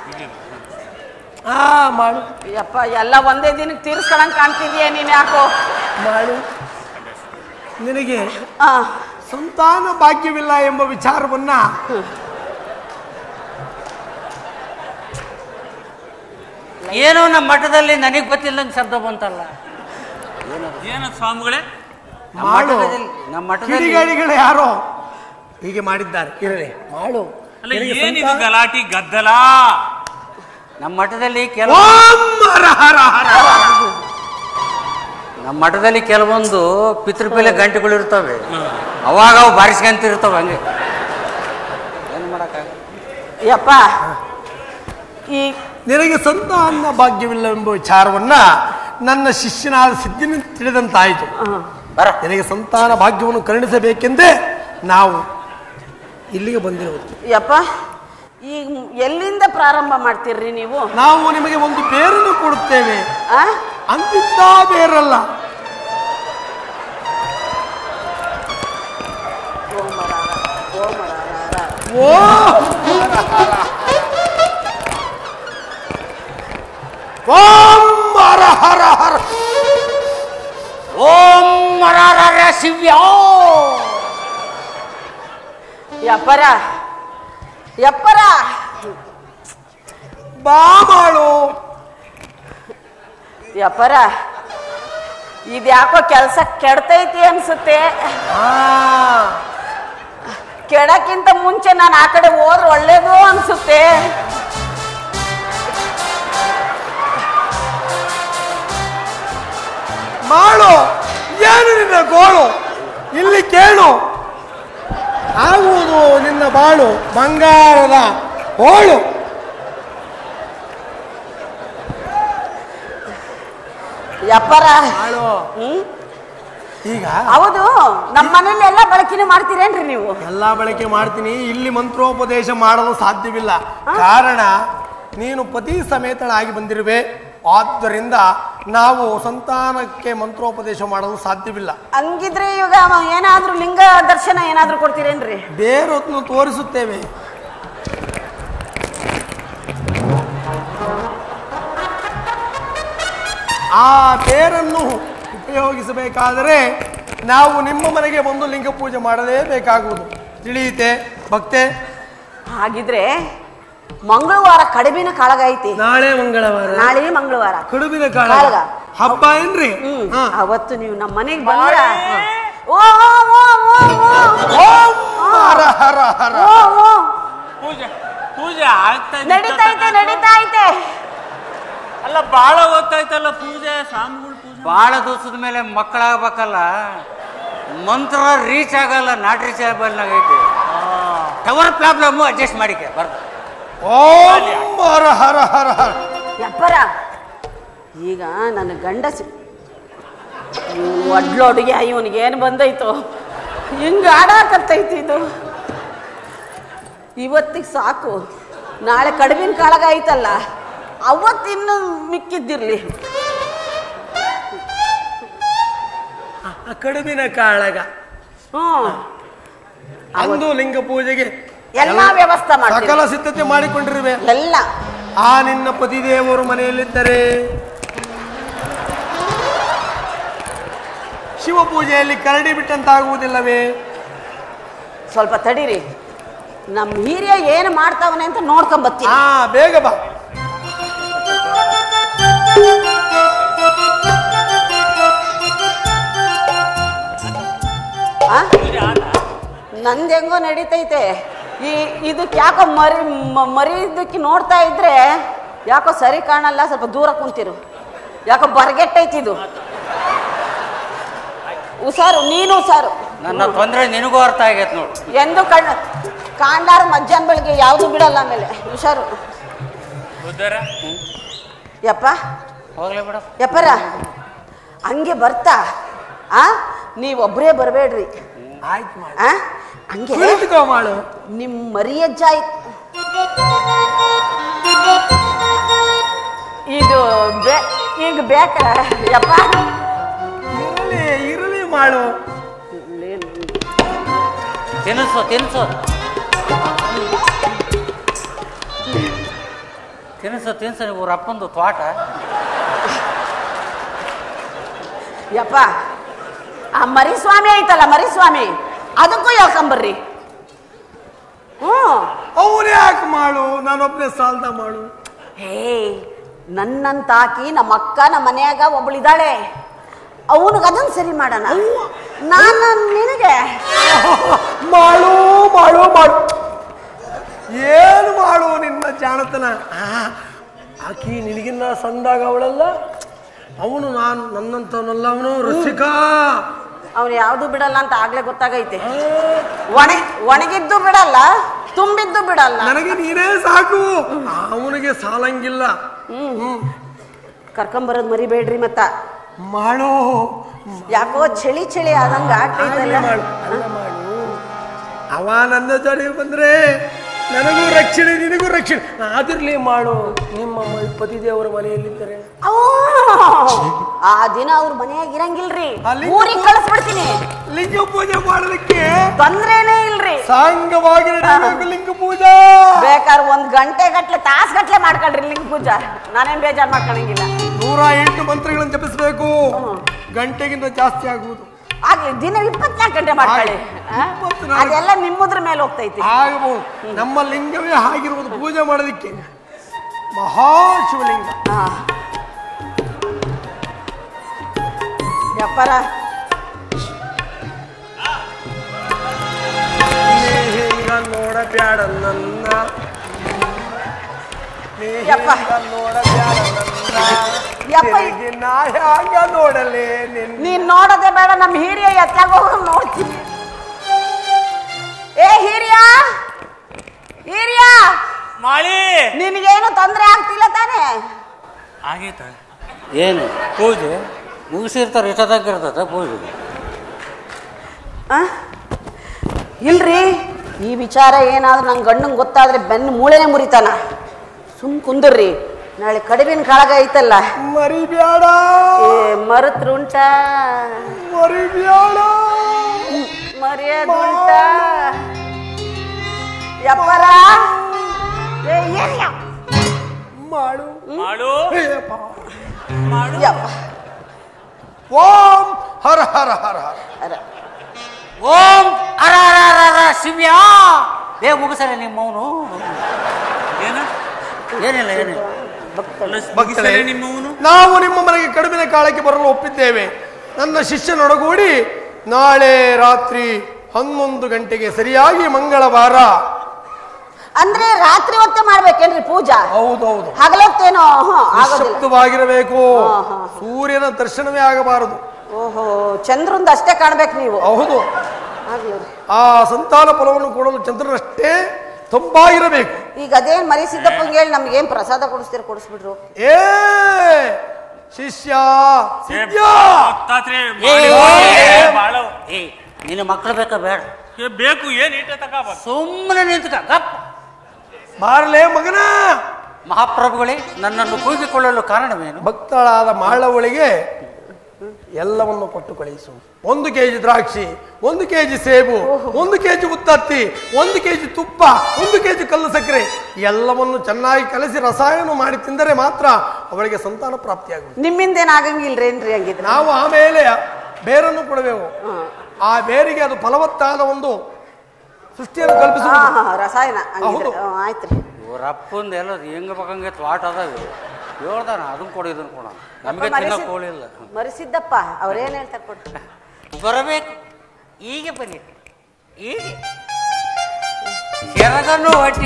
ಆ ಮಾಡು ಯಪ್ಪ ಎಲ್ಲ ಒಂದೇ ದಿನಕ್ಕೆ ತೀರ್ಸ್ಕೊಳಂಗ್ ಕಾಣ್ತಿದ್ಯಾ ನೀನ್ ಯಾಕೋ ಮಾಡು ನಿನಗೆ ಆ ಸಂತಾನ ಭಾಗ್ಯವಿಲ್ಲ ಎಂಬ ವಿಚಾರವನ್ನ ಏನೋ ನಮ್ಮ ಮಠದಲ್ಲಿ ನನಗೆ ಗೊತ್ತಿಲ್ಲಂಗೆ ಶಬ್ದ ಬಂತಲ್ಲ ಏನು ಸ್ವಾಮಿಗಳೇ ನಮ್ಮ ಮಾಡು ಮಠದಲ್ಲಿ ನಮ್ಮ ಮಠದಲ್ಲಿ ಕಿಡಿಗೇಡಿಗಳು ಯಾರೋ ಹೀಗೆ ಮಾಡಿದ್ದಾರೆ ಇರಲಿ ಮಾಡು ಅಲ್ಲ ನಿನಗೆ ಏನಿದು ಸಂತಾನ- ಗಲಾಟಿ ಗದ್ದಲ ನಮ್ಮ ಮಠದಲ್ಲಿ ಕೆಲವು ಓಂ ಹರ ಹರ ಹರ ಹರ. ನಮ್ಮ ಮಠದಲ್ಲಿ ಕೆಲವೊಂದು ಪಿತೃಪೆಲೆ ಗಂಟೆಗಳು ಇರ್ತವೆ ಅವಾಗ ಅವು ಬಾರಿಸ್ಕೊಂತಿರ್ತವೆ ಹಂಗೆ ಏನು ಮಾಡೋಕ್ಕಾಗಲ್ಲ ಯಪ್ಪ ಈ ನಿನಗೆ ಸಂತಾನ ಭಾಗ್ಯವಿಲ್ಲ ಎಂಬ ವಿಚಾರವನ್ನ ನನ್ನ ಶಿಷ್ಯನಾದ ಸಿದ್ಧಿನ ತಿಳಿದಂತಾಯಿತು ಬರ ನಿನಗೆ ಸಂತಾನ ಭಾಗ್ಯವನ್ನು ಕರುಣಿಸಬೇಕೆಂದೇ ನಾವು ಇಲ್ಲಿಗೆ ಬಂದಿರುವುದು ಯಪ್ಪ ಈಗ ಎಲ್ಲಿಂದ ಪ್ರಾರಂಭ ಮಾಡ್ತೀರ್ರಿ ನೀವು ನಾವು ನಿಮಗೆ ಒಂದು ಬೇರನ್ನು ಕೊಡುತ್ತೇವೆ ಆ ಅಂತಿದ್ದ ಬೇರಲ್ಲ ಓ ಓಂ ಹರ ಹರ ಹರ ಓಂ ಮರಾರ ಶಿವ್ಯ ಯಪ್ಪರ ಯಪ್ಪರ ಬಾ ಮಾಡು ಯಪ್ಪರ ಇದ್ಯಾಕೋ ಕೆಲಸ ಕೆಡ್ತೈತಿ ಅನ್ಸುತ್ತೆ ಆ ಕೆಡಕ್ಕಿಂತ ಮುಂಚೆ ನಾನು ಆ ಕಡೆ ಹೋದ್ರೆ ಒಳ್ಳೇದು ಅನ್ಸುತ್ತೆ ಮಾಡು ಏನು ನಿನ್ನ ಗೋಳು ಇಲ್ಲಿ ಕೇಳು ಆಗುವುದು ನಿನ್ನ ಬಾಳು ಬಂಗಾರದ ಹೋಳು ಯಪ್ಪರ ಮಾಡು ಹ್ಮ್ ಈಗ ಹೌದು ನಮ್ಮ ಮನೇಲಿ ಎಲ್ಲ ಬಳಕೆನೂ ಮಾಡ್ತೀರೇನ್ರಿ ನೀವು ಎಲ್ಲಾ ಬಳಕೆ ಮಾಡ್ತೀನಿ ಇಲ್ಲಿ ಮಂತ್ರೋಪದೇಶ ಮಾಡಲು ಸಾಧ್ಯವಿಲ್ಲ ಕಾರಣ ನೀನು ಪತಿ ಸಮೇತಳಾಗಿ ಬಂದಿರುವೆ ಆದ್ದರಿಂದ ನಾವು ಸಂತಾನಕ್ಕೆ ಮಂತ್ರೋಪದೇಶ ಮಾಡಲು ಸಾಧ್ಯವಿಲ್ಲ ಹಂಗಿದ್ರೆ ಇವಾಗ ಏನಾದ್ರೂ ಲಿಂಗ ದರ್ಶನ ಏನಾದ್ರೂ ಕೊಡ್ತೀರೇನ್ರಿ ಬೇರೊತ್ನು ತೋರಿಸುತ್ತೇವೆ ಆ ತೇರನ್ನು ಉಪಯೋಗಿಸಬೇಕಾದರೆ ನಾವು ನಿಮ್ಮ ಮನೆಗೆ ಬಂದು ಲಿಂಗ ಪೂಜೆ ಮಾಡಲೇಬೇಕಾಗುವುದು ತಿಳಿಯುತ್ತೆ ಭಕ್ತೆ ಹಾಗಿದ್ರೆ ಮಂಗಳವಾರ ಕಡುಬಿನ ಕಾಳಗ ಐತಿ ನಾಳೆ ಮಂಗಳವಾರ ನಾಳೆ ಮಂಗಳವಾರ ಕಡುಬಿನ ಕಾಳ ಕಾಳಗ. ಹಬ್ಬ ಏನ್ರಿ ಹ್ಮ್ ಹಾ. ಅವತ್ತು ನೀವು ನಮ್ಮ ಮನೆಗೆ ಬಂದ್ರ ಓ ಓ ಓ ಓ ಓ ಓಂ ಹರ ಹರ ಹರ ಓ ಓ ಪೂಜೆ ಪೂಜೆ ಆಗ್ತಾ ಇದೆ. ನಡೀತೈತೆ ನಡೀತಾ ಐತೆ ಅಲ್ಲ ಬಾಳ ಗೊತ್ತಾಯ್ತಲ್ಲ ಪೂಜೆ ಸ್ವಾಮಿಗಳು ಪೂಜೆ ಭಾಳ ದಿವಸದ ಮೇಲೆ ಮಕ್ಕಳಾಗಬೇಕಲ್ಲ ಮಂತ್ರ ರೀಚ್ ಆಗಲ್ಲ ನಾಟ್ ರೀಚೇಬಲ್ ಐತಿ ಟವರ್ ಪ್ರಾಬ್ಲಮ್ ಅಡ್ಜಸ್ಟ್ ಮಾಡಿಕೆ ಬರ್ತ ಓಂ ಹರ ಹರ ಹರ ಹರ ಯಪ್ಪರ ಈಗ ನನ್ನ ಗಂಡ ಸಿ ಒಡ್ಲೊಡ್ಗೆ ಇವನಿಗೆ ಏನು ಬಂದೈತೋ ಹಿಂಗ ಆಡಾಕತ್ತೈತಿ ಇದು ಇವತ್ತಿಗೆ ಸಾಕು ನಾಳೆ ಕಡುಬಿನ ಕಾಳಗ ಐತಲ್ಲ ಅವತ್ತಿನ್ನು ಮಿಕ್ಕಿದ್ದಿರ್ಲಿ ಆ ಕಡುಬಿನ ಕಾಳಗ ಹ್ಮ್ ಅಂದು ಲಿಂಗ ಪೂಜೆಗೆ ಎಲ್ಲಾ ವ್ಯವಸ್ಥೆ ಮಾಡ್ತೀನಿ. ಸಕಲ ಸಿದ್ಧತೆ ಮಾಡಿಕೊಂಡಿರುವೆ ಎಲ್ಲ ಆ ನಿನ್ನ ಪತಿದೇವರು ಮನೆಯಲ್ಲಿದ್ದರೆ ಶಿವ ಪೂಜೆಯಲ್ಲಿ ಕರಡಿ ಬಿಟ್ಟಂತಾಗುವುದಿಲ್ಲವೇ ಸ್ವಲ್ಪ ತಡೀರಿ ನಮ್ಮ ಹಿರಿಯ ಏನು ಮಾಡ್ತಾವನೆ ಅಂತ ನೋಡ್ಕೊಂಬತ್ತೀನಿ ಹಾ ಬೇಗ ಬಾ ಆ? ನಂದ್ ಹೆಂಗೋ ನಡೀತೈತೆ ಈ ಇದಕ್ಕೆ ಯಾಕೋ ಮರಿ ಮ- ಮರಿದಕ್ಕೆ ನೋಡ್ತಾ ಇದ್ರೆ ಯಾಕೋ ಸರಿ ಕಾಣಲ್ಲ ಸ್ವಲ್ಪ ದೂರ ಕುಂತಿರು ಯಾಕೋ ಬರ್ಗೆಟ್ಟೈತಿ ಇದು ಹುಷಾರು ನೀನು ಹುಷಾರು ನನ್ನ ತೊಂದರೆ ನಿನಗೂ ಅರ್ಥ ಆಗೈತೆ ನೋಡು ಎಂದು ಕಣ್ಣ ಕಾಂಡಾರ ಮಧ್ಯಾಹ್ನ ಬೆಳಿಗ್ಗೆ ಯಾವುದು ಬಿಡಲ್ಲ ಆಮೇಲೆ ಹುಷಾರು ಬುದ್ಧರ ಯಪ್ಪ ಹೋಗ್ಲೇ ಬಿಡ ಯಪ್ಪರ ಹಂಗೆ ಬರ್ತಾ ಆ ನೀವೊಬ್ಬರೇ ಬರಬೇಡ್ರಿ ಆಯ್ತು ಮಾಡು. ಆ ಹಂಗೆ ಕುಳಿತುಕೋ ಮಾಡು ನಿಮ್ ಮರಿಯಜ್ಜ ಐ- ಇದು ಬೇ ಈಗ ಬೇಕ ಯಪ್ಪ ಇರಲಿ ಇರಲಿ ಮಾಡು ತಿನ್ಸು ತಿನ್ಸು ತಿನ್ಸು ತಿನ್ಸು ಇವ್ರ ಅಪ್ಪಂದು ತೋಟ ಯಪ್ಪ ಆ ಮರಿಸ್ವಾಮಿ ಐತಲ್ಲ ಮರಿಸ್ವಾಮಿ ಅದಕ್ಕೂ ಹೇಳ್ಕೊಂಬರ್ರಿ ಹ್ಮ್ ಅವನು ಯಾಕೆ ಮಾಡು ನಾನೊಬ್ಬನೇ ಸಾಲ್ದ ಮಾಡು ಹೇ ನನ್ನಂತಾಕಿ ನಮ್ಮ ಅಕ್ಕ ನಮ್ಮ ಮನ್ಯಾಗ ಒಬ್ಳಿದಾಳೆ ಅವನಿಗೆ ಅದನ್ನ ಸರಿ ಮಾಡೋಣ ನಾನು ನಿನಗೆ ಮಾಡು ಮಾಡು ಮಾಡು ಏನು ಮಾಡು ನಿನ್ನ ಜಾಣತನ ಆ, ಆಕಿ ನಿನಗಿನ್ನ ಸಂದಾಗ ಅವಳಲ್ಲ ಅವನು ನಾನು ನನ್ನಂತವನಲ್ಲ ಅವನು ರಸಿಕ ಅವನು ಯಾವುದು ಬಿಡಲ್ಲ ಅಂತ ಆಗ್ಲೇ ಗೊತ್ತಾಗೈತೆ ಒಣ ಒಣಗಿದ್ದು ಬಿಡಲ್ಲ ತುಂಬಿದ್ದು ಬಿಡಲ್ಲ ನನಗೆ ನೀನೇ ಸಾಕು ಅವನಿಗೆ ಸಾಲಂಗಿಲ್ಲ ಹ್ಮ್ ಕರ್ಕೊಂಬರೋದ್ ಮರಿಬೇಡ್ರಿ ಮತ್ತ ಮಾಡು ಯಾಕೋ ಚಳಿ ಚಳಿ ಆದಂಗ ಆಗ್ತೈತಲ್ಲ ಆಗ್ಲಿ ಮಾಡು ಅಲ್ಲ ಮಾಡು ಅವ ನನ್ನ ಜೊತೆ ಬಂದ್ರೆ ನನಗೂ ರಕ್ಷಣೆ ನಿನಗೂ ರಕ್ಷಣೆ ಆದಿರ್ಲಿ ಮಾಡು ನಿಮ್ಮ ಮ- ಪತಿದೇವರ ಮನೆಯಲ್ಲಿದ್ದರೆ ಅವ್ವ! ಆ ದಿನ ಅವ್ರ ಮನೆಯಾಗ ಇರಂಗಿಲ್ರಿ ಅಲ್ಲಿ ಊರಿಗೆ ಕಳಿಸ್ಬಿಡ್ತೀನಿ ಲಿಂಗ ಪೂಜೆ ಮಾಡಲಿಕ್ಕೆ ತೊಂದ್ರೇನೇ ಇಲ್ರಿ ಸಾಂಗವಾಗಿ ನಡೆಯಬೇಕು ಲಿಂಗ ಪೂಜಾ ಬೇಕಾದ್ರೆ ಒಂದ್ ಗಂಟೆ ಗಟ್ಲೆ ತಾಸ್ ಗಟ್ಲೆ ಮಾಡ್ಕೊಳ್ರಿ ಲಿಂಗ ಪೂಜಾ ನಾನೇನ್ ಬೇಜಾರ್ ಮಾಡ್ಕೊಳಂಗಿಲ್ಲ ನೂರ ಎಂಟು ಮಂತ್ರಗಳನ್ನು ಜಪಿಸಬೇಕು ಗಂಟೆಗಿಂತ ಜಾಸ್ತಿ ಆಗುವುದು ಆಗ್ಲಿ ದಿನ ಇಪ್ಪತ್ನಾಲ್ಕು ಗಂಟೆ ಮಾಡ್ಕೊಳ್ಳಿ ಆ? ಇಪ್ಪತ್ನಾಲ್ಕು. ಅದೆಲ್ಲ ನಿಮ್ಮದ್ರ ಮೇಲೆ ಹೋಗ್ತೈತಿ ಆಗಬಹುದು ನಮ್ಮ ಲಿಂಗವೇ ಆಗಿರುವುದು ಪೂಜೆ ಮಾಡೋದಕ್ಕೆ ಮಹಾ ಶಿವಲಿಂಗ ಆ. ಯಪ್ಪರ ನೀ ಹಿಂಗ ನೋಡಬ್ಯಾಡ ನನ್ನ ನೀ ಯಪ್ಪ. ಹಿಂಗ ನೋಡಬ್ಯಾಡ ನನ್ನ ಯಪ್ಪ. ತಿರುಗಿ ನಾ ಹ್ಯಾಂಗ ನೋಡಲೇ ನಿನ್ನ ನೀನ್ ನೋಡದೆ ಬೇಡ ನಮ್ಮ ಹಿರಿಯ ಎತ್ತಾಗ ಹೋಗ ನೋಡ್ತೀನಿ ಏ ಹಿರಿಯ ಹಿರಿಯ ಮಾಳಿ ನಿನಗೇನು ತೊಂದ್ರೆ ಆಗ್ತಿಲ್ಲ ತಾನೇ ಆಗೈತ ಏನು ಪೂಜೆ ಮುಗಿಸಿರ್ತಾರೆ ಇಷ್ಟದಾಗಿರ್ತದ ಪೂಜೆ ಆ? ಇಲ್ರಿ ಈ ವಿಚಾರ ಏನಾದ್ರೂ ನಂಗೆ ಗಂಡಂಗೆ ಗೊತ್ತಾದ್ರೆ ಬೆನ್ನು ಮೂಳೆನೆ ಮುರಿತಾನ ಸುಮ್ ಕುಂದ್ರಿ ನಾಳೆ ಕಡಿವಿನ ಕಾಳಗ ಐತಲ್ಲ ಮರಿಬ್ಯಾಡ ಏ ಮರುತ್ರುಂಟ ಮರಿಬ್ಯಾಡ ಮರ್ಯಾದುಂಟ ಯಪ್ಪರ ಏ, ಏನ್ ಯಪ್ಪ? ಮಾಡು ಮಾಡು ಏಯಪ್ಪ. ಯಪ್ಪ. ಓಂ ಹರ ಹರ ಹರ ಹರ ಅರ. ಓಂ ಅರ ಅರ ಅರ ಅರ ಶಿವ್ಯ ಬೇಗ ಮುಗಿಸಲ್ಲ ನಿಮ್ಮವನು ಏನ ಏನಿಲ್ಲ ಏನಿಲ್ಲ ಮುಗಿಸಲೇ ನಿಮ್ಮವನು ನಾವು ನಿಮ್ಮ ಮನೆಗೆ ಕಡಿಮೆ ಕಾಲಕ್ಕೆ ಬರಲು ಒಪ್ಪಿದ್ದೇವೆ ನನ್ನ ಶಿಷ್ಯನೊಡಗೂಡಿ ನಾಳೆ ರಾತ್ರಿ ಹನ್ನೊಂದು ಗಂಟೆಗೆ ಸರಿಯಾಗಿ ಮಂಗಳವಾರ ಅಂದ್ರೆ ರಾತ್ರಿ ಹೊತ್ತೆ ಮಾಡ್ಬೇಕೇನ್ರಿ ಪೂಜಾ ಹೌದೌದು ಹಗಲೊತ್ತೇನೋ ಹ್ಮ್, ಆಗೋದಿಲ್ಲ ನಿಶಬ್ದವಾಗಿರಬೇಕು ಹಾ, ಹಾ, ಸೂರ್ಯನ ದರ್ಶನವೇ ಆಗಬಾರದು ಓಹೋ ಚಂದ್ರಂದ ಅಷ್ಟೇ ಕಾಣ್ಬೇಕು ನೀವು ಹೌದು ಆಗ್ಲಿ ರೀ. ಆ ಸಂತಾನ ಫಲವನ್ನು ಕೊಡಲು ಚಂದ್ರನಷ್ಟೇ ತಂಪಾಗಿರಬೇಕು ಈಗ ಅದೇನ್ ಮರಿ ಸಿದ್ದಪ್ಪಂಗೆ ಹೇಳಿ ನಮ್ಗೆ ಏನ್ ಪ್ರಸಾದ ಕೊಡಿಸ್ತೀರ ಕೊಡಿಸ್ಬಿಡ್ರು ಏ ಶಿಷ್ಯ ಸಿದ್ಯ ಗೊತ್ತಾತ್ರಿ ಏ, ಮಾಡಿ, ಏ, ಏ, ಬಾಳ ಏ ನಿನ್ನ ಮಕ್ಕಳು ಬೇಕಾ ಬೇಡ ಏ, ಬೇಕು ಏನ್ ಇಟ್ಟ ತಕ ಸುಮ್ಮನೆ ನಿಂತ್ಕ ಗಪ್ ಬಾರಲೇ ಮಗನ ಮಹಾಪ್ರಭುಗಳೇ ನನ್ನನ್ನು ಕೂಗಿಕೊಳ್ಳಲು ಕಾರಣವೇನು ಭಕ್ತಳಾದ ಮಾಳವಳಿಗೆ ಎಲ್ಲವನ್ನು ಕೊಟ್ಟು ಕಳಿಸು ಒಂದು ಕೆಜಿ ದ್ರಾಕ್ಷಿ ಒಂದು ಕೆಜಿ ಸೇಬು ಒಂದು ಕೆಜಿ ಉತ್ತತ್ತಿ ಒಂದು ಕೆಜಿ ತುಪ್ಪ ಒಂದು ಕೆಜಿ ಕಲ್ಲು ಸಕ್ಕರೆ ಎಲ್ಲವನ್ನು ಚೆನ್ನಾಗಿ ಕಲಸಿ ರಸಾಯನ ಮಾಡಿ ತಿಂದರೆ ಮಾತ್ರ ಅವಳಿಗೆ ಸಂತಾನ ಪ್ರಾಪ್ತಿಯಾಗುವುದು ನಿಮ್ಮಿಂದ ಏನ್ ಆಗಂಗಿಲ್ರೇನ್ರಿ ಹಂಗಿದ್ರೆ ನಾವು ಆಮೇಲೆ ಬೇರನ್ನು ಕೊಡಬೇಕು ಆ ಬೇರಿಗೆ ಅದು ಫಲವತ್ತಾದ ಒಂದು ಸೃಷ್ಟಿಯನ್ನು ಹಾ ಕಲ್ಪಿಸುವುದು ಹಾ ರಸಾಯನ ಹಂಗಿದ್ರೆ ಹೌದು. ಹ್ಮ್, ಆಯ್ತ್ರಿ ಇವ್ರ ಅಪ್ಪಂದು ಎಲ್ಲ ಹೆಂಗ ಬೇಕಂಗೆ ತ್ವಾಟ ಅದಾವ ಹೇಳ್ದಾನ ಅದನ್ನ ಕೊಡು ಇದನ್ನ ಕೊಡ ನಮಗೆ ಮರಿ ತಿನ್ನಕ್ ಸಿದ್- ಹೋಳಿಲ್ಲ ಮರಿ ಸಿದ್ದಪ್ಪ ಅವ್ರೇನ್ ಹೇಳ್ತಾರೆ ಕೊಡ್ರಿ ಬರಬೇಕು ಈಗ ಬನ್ನಿ ಈಗ ಶರಗನ್ನು ಹೊಟ್ಟಿ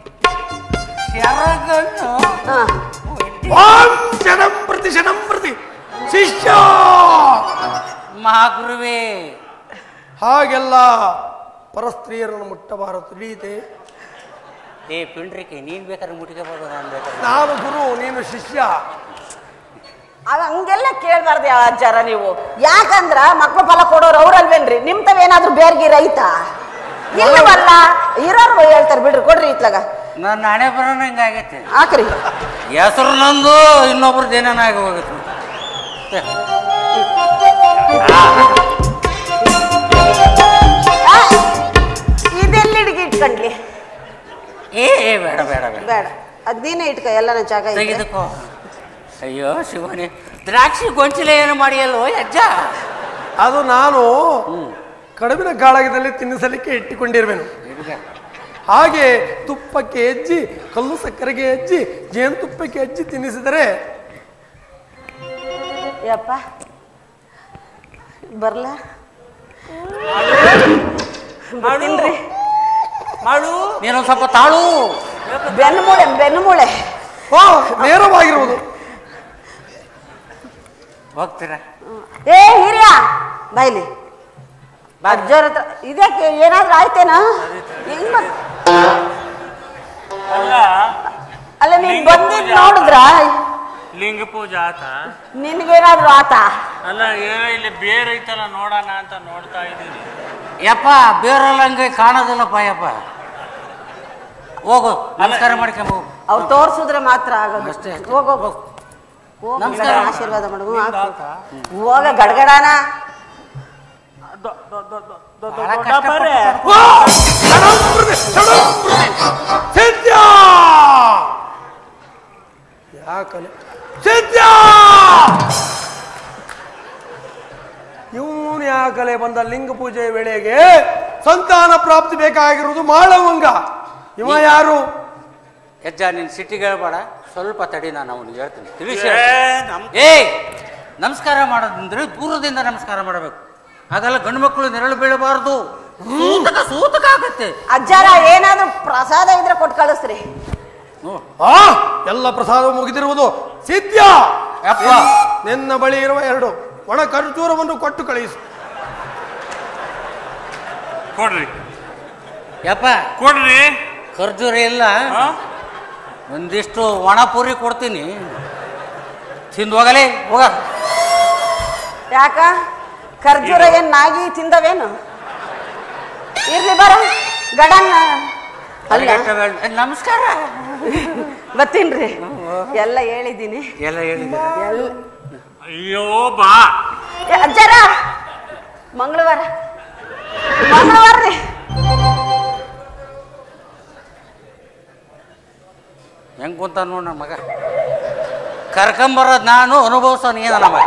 ಶರಗನ್ನು ಹಾ ಓಂ ಶನಂ ಪ್ರತಿ ಶನಂ ಪ್ರತಿ ಶಿಷ್ಯ ಮಹಾಗುರುವೇ ಹಾಗೆಲ್ಲ ಪರಸ್ತ್ರೀಯರನ್ನು ಮುಟ್ಟಬಾರದು ತಿಳಿಯಿತೆ ಏ ಪಿಂಡ್ರಿಕೆ ನೀನ್ ಬೇಕಾದ್ರೆ ಮುಟ್ಕೋಬೋದು ನಾನು ಬೇಕಾದ್ರೆ ನಾನು ಗುರು ನೀನು ಶಿಷ್ಯ ಅದ್ ಹಂಗೆಲ್ಲ ಕೇಳ್ಬಾರ್ದು ಯಾವ ಅಜ್ಜಾರ ನೀವು ಯಾಕಂದ್ರ ಮಕ್ಳು ಫಲ ಕೊಡೋರು ಅವ್ರಲ್ವೇನ್ರಿ ನಿಮ್ ತಾವೇನಾದ್ರೂ ಬೇರ್ಗಿ ರೈತ ಇಲ್ಲವಲ್ಲ ಇರೋರು ಹೇಳ್ತಾರೆ ಬಿಡ್ರಿ ಕೊಡ್ರಿ ಇತ್ಲಾಗ ನನ್ನ ಹಣೆ ಬರೋಣ ಹಿಂಗಾಗೈತೆ ಹಾಕ್ರಿ ಹೆಸರು ನಂದು ಇನ್ನೊಬ್ರದ್ದು ಏನೇನ ಆಗಿ ಹೋಗುತ್ತೆ ಆ, ಇದೆಲ್ಲಿ ಹಿಡ್ಗಿ ಇಟ್ಕೊಂಡ್ಲಿ ಏ ಏ, ಬೇಡ ಬೇಡ ಬೇಡ ಬೇಡ ಅದ್ ನೀನೇ ಇಟ್ಕ ಎಲ್ಲನ ಜಾಗ ಇದೆ ತೆಗೆದುಕೋ ಅಯ್ಯೋ ಶಿವನೇ ದ್ರಾಕ್ಷಿ ಗೊಂಚಲೆ ಏನು ಮಾಡಿಯಲ್ಲೋ ಅಜ್ಜ ಅದು ನಾನು ಕಡುಬಿನ ಕಾಳಗದಲ್ಲಿ ತಿನ್ನಿಸಲಿಕ್ಕೆ ಇಟ್ಟುಕೊಂಡಿರುವೆನು ಹಾಗೆ ತುಪ್ಪಕ್ಕೆ ಹೆಜ್ಜಿ ಕಲ್ಲು ಸಕ್ಕರೆಗೆ ಹೆಜ್ಜಿ ಜೇನುತುಪ್ಪಕ್ಕೆ ಹೆಜ್ಜಿ ತಿನ್ನಿಸಿದರೆ ಯಪ್ಪ ಬರ್ಲಾ ಮಾಡು ಮಾಡು ನೀನೊಂದು ಸ್ವಲ್ಪ ತಾಳು ಬೆನ್ನು ಮೂಳೆ ಬೆನ್ನು ಮೂಳೆ ಓ ನೇರವಾಗಿರುವುದು ಹೋಗ್ತೀರಾ ಏ ಹಿರಿಯ ಬಾಯ್ಲಿ ಅಜ್ಜೋರ ಹತ್ರ ಇದಕ್ಕೆ ಏನಾದ್ರೂ ಆಯ್ತೇನಾ ಹೆಂಗ್ ಬರ್- ಅಲ್ಲ ಅಲ್ಲ ನೀನ್ ಲಿಂಗ ಬಂದಿದ್ ಪೂಜೆ ನೋಡಿದ್ರ ಲಿಂಗ ಪೂಜೆ ಆತ ನಿನ್ಗೇನಾದ್ರೂ ಆತ ಅಲ್ಲ ಏನೋ ಇಲ್ಲಿ ಬೇರೆ ಐತಲ್ಲ ನೋಡೋಣ ಅಂತ ನೋಡ್ತಾ ಇದ್ದೀನಿ ಯಪ್ಪ ಬೇರೆಲ್ಲಂಗೆ ಕಾಣೋದಿಲ್ಲಪ್ಪ ಯಪ್ಪ ಹೋಗು ನಮಸ್ಕಾರ ಮಾಡ್ಕೊಂಬ ಹೋಗು ಅವ್ರು ತೋರ್ಸಿದ್ರೆ ಮಾತ್ರ ಆಗೋದು ಅಷ್ಟೇ, ಅಷ್ಟೇ. ಹೋಗೋ ಹೋಗು ನಮಸ್ಕಾರ. ಆಶೀರ್ವಾದ ಮಾಡು ಹೋಗ ಗಡ್ಗಡಾನ ಬಹಳ ಕಷ್ಟಪಟ್ಟು ಓ! ಷಡಂಬೃತಿ, ಷಡಂಬೃತಿ. ಸಿದ್ಧ! ಯಾಕಲೆ ಸಿದ್ಧ! ಇವನು ಯಾಕಲೆ ಬಂದ ಲಿಂಗ ಪೂಜೆ ವೇಳೆಗೆ ಸಂತಾನ ಪ್ರಾಪ್ತಿ ಬೇಕಾಗಿರುವುದು ಮಾಳವಂಗ ಇವ ಯಾರು ಹೆಜ್ಜ ನೀನು ಸಿಟ್ಟಿಗೆ ಹೇಳ್ಬೇಡ ಸ್ವಲ್ಪ ತಡಿ ನಾನು ಅವನಿಗೆ ಹೇಳ್ತೀನಿ ತಿಳಿಸಿ ಏ, ಹೇಳ್ತೀನಿ. ನಮ್- ಏಯ್ ನಮಸ್ಕಾರ ಮಾಡೋದಂದ್ರೆ ದೂರದಿಂದ ನಮಸ್ಕಾರ ಮಾಡಬೇಕು ಹಾಗೆಲ್ಲ ಗಂಡು ಮಕ್ಕಳು ನೆರಳು ಬೀಳಬಾರ್ದು ಸೂತಕ ಸೂತಕ ಆಗುತ್ತೆ ಅಜ್ಜಾರ ಏನಾದ್ರೂ ಪ್ರಸಾದ ಇದ್ರೆ ಕೊಟ್ಟು ಕಳಿಸ್ರಿ ಹ್ಮ್. ಆ ಎಲ್ಲ ಪ್ರಸಾದ ಮುಗಿದಿರುವುದು ಸಿದ್ಧ ಯಪ್ಪ. ನಿನ್ನ ಬಳಿ ಇರುವ ಎರಡು ಒಣ ಖರ್ಜೂರವನ್ನು ಕೊಟ್ಟು ಕಳುಹಿಸು ಕೊಡ್ರಿ ಯಪ್ಪ ಕೊಡ್ರಿ ಖರ್ಜೂರ ಇಲ್ಲ ಹಾ? ಒಂದಿಷ್ಟು ಒಣ ಪೂರಿ ಕೊಡ್ತೀನಿ ತಿಂದು ಹೋಗಲೇ ಹೋಗ ಯಾಕ ಖರ್ಜೂರ ಏನ್ ನಾಗಿ ತಿಂದವೇನು ಇರ್ಲಿ ಬರ ಗಡನ್ನ ಅಲ್ಲ ನಮಸ್ಕಾರ ಬತ್ತೀನ್ರಿ ಎಲ್ಲ ಹೇಳಿದ್ದೀನಿ ಎಲ್ಲ ಹೇಳಿದ್ದೀರ ಎಲ್ಲ ಅಯ್ಯೋ ಬಾ ಏ, ಅಜ್ಜಾರ ಮಂಗಳವಾರ ಮಂಗಳವಾರ ರೀ ಹೆಂಗ್ ಕುಂತ ನೋಡ್ ನನ್ನ ಮಗ ಕರ್ಕೊಂಬರೋದು ನಾನು ಅನುಭವಿಸೋ ನೀನ ನಮ್ಮ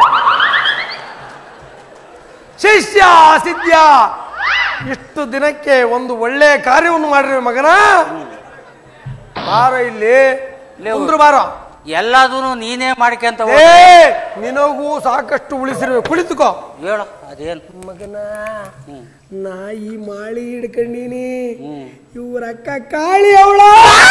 ಶಿಷ್ಯ ಸಿದ್ಯ ಇಷ್ಟು ದಿನಕ್ಕೆ ಒಂದು ಒಳ್ಳೆ ಕಾರ್ಯವನ್ನು ಮಾಡಿರಿ ಮಗನ ಬಾರ ಇಲ್ಲಿ ಕುಂದ್ರು ಬಾರೋ ಎಲ್ಲದೂ ನೀನೇ ಮಾಡ್ಕೊಂತ ಏ ನಿನಗೂ ಸಾಕಷ್ಟು ಉಳಿಸಿರುವೆ ಕುಳಿತುಕೋ ಹೇಳು ಅದೇನು ಮಗನ ನಾ ಈ ಮಾಳಿ ಹಿಡ್ಕಂಡೀನಿ ಇವ್ರ ಅಕ್ಕ ಕಾಳಿ ಅವಳ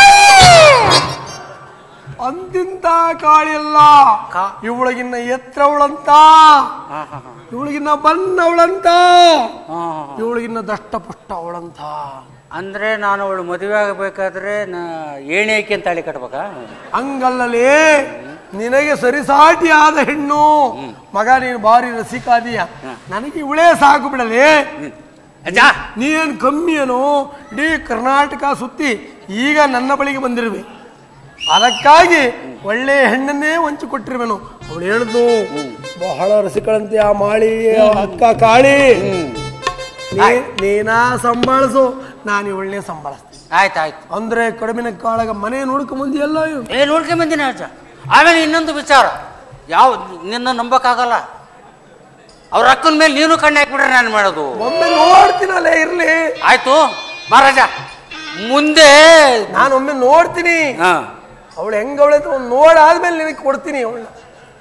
ಅಂತಿಂತ ಕಾಳಿ ಅಲ್ಲ ಇವಳಗಿನ್ನ ಎತ್ತರವಳಂತ ಇವಳಿಗಿನ್ನ ಬನ್ನವಳಂತ ಇವಳಿಗಿನ್ನ ದಷ್ಟಪುಷ್ಟ ಅವಳಂತ ಅಂದ್ರೆ ನಾನು ಅವಳು ಮದುವೆ ಆಗಬೇಕಾದ್ರೆ ನಾ ಏಣಿ ಹಾಕಿ ಅಂತ ತಾಳಿ ಕಟ್ಬೇಕಾ ಹಂಗಲ್ಲಲೇ ನಿನಗೆ ಸರಿಸಾಟಿ ಆದ ಹೆಣ್ಣು ಮಗ ನೀನು ಬಾರಿ ರಸಿಕಾದಿಯ ನನಗೆ ಇವಳೇ ಸಾಕು ಬಿಡಲೇ ನೀನ್ ಕಮ್ಮಿ ಏನೋ ಇಡೀ ಕರ್ನಾಟಕ ಸುತ್ತಿ ಈಗ ನನ್ನ ಬಳಿಗೆ ಬಂದಿರುವೆ ಅದಕ್ಕಾಗಿ ಒಳ್ಳೆ ಹೆಣ್ಣನ್ನೇ ವಂಚಿ ಕೊಟ್ಟಿರುವೆನು ಅವಳು ಹೇಳಿದ್ನು ಬಹಳ ರಸಿಕಳಂತೆ ಆ ಮಾಳಿ ಆ ಅಕ್ಕ ಕಾಳಿ ನೀ- ನೀನಾ ಸಂಭಾಳಿಸು ನಾನು ಇವಳನ್ನೇ ಸಂಭಾಳಿಸ್ತೀನಿ ಆಯ್ತಾಯ್ತು ಅಂದ್ರೆ ಕಡಿಮೆನ ಕಾಳಗ ಮನೆ ನೋಡ್ಕೊ ಬಂದಿಯಲ್ಲ ಇವ್ನು. ಏ ನೋಡ್ಕೊಂಬಂದಿನ ಅಜ್ಜ ಆಮೇಲೆ ಇನ್ನೊಂದು ವಿಚಾರ ಯಾವ ನಿನ್ನ ನಂಬಕ್ಕಾಗಲ್ಲ ಅವ್ರ ಅಕ್ಕನ ಮೇಲೆ ನೀನು ಕಣ್ಣು ಹಾಕ್ಬಿಟ್ರೆ ನಾನು ಮಾಡೋದು ಒಮ್ಮೆ ನೋಡ್ತೀನಲ್ಲೇ ಇರ್ಲಿ ಆಯ್ತು ಮಹಾರಾಜ ಮುಂದೆ ನಾನು ಒಮ್ಮೆ ನೋಡ್ತೀನಿ ಹಾ ಅವಳು ಹೆಂಗವಳೆ ಅಂತ ಒಂದು ನೋಡಾದ್ಮೇಲೆ ನಿನಗೆ ಕೊಡ್ತೀನಿ ಅವಳನ್ನ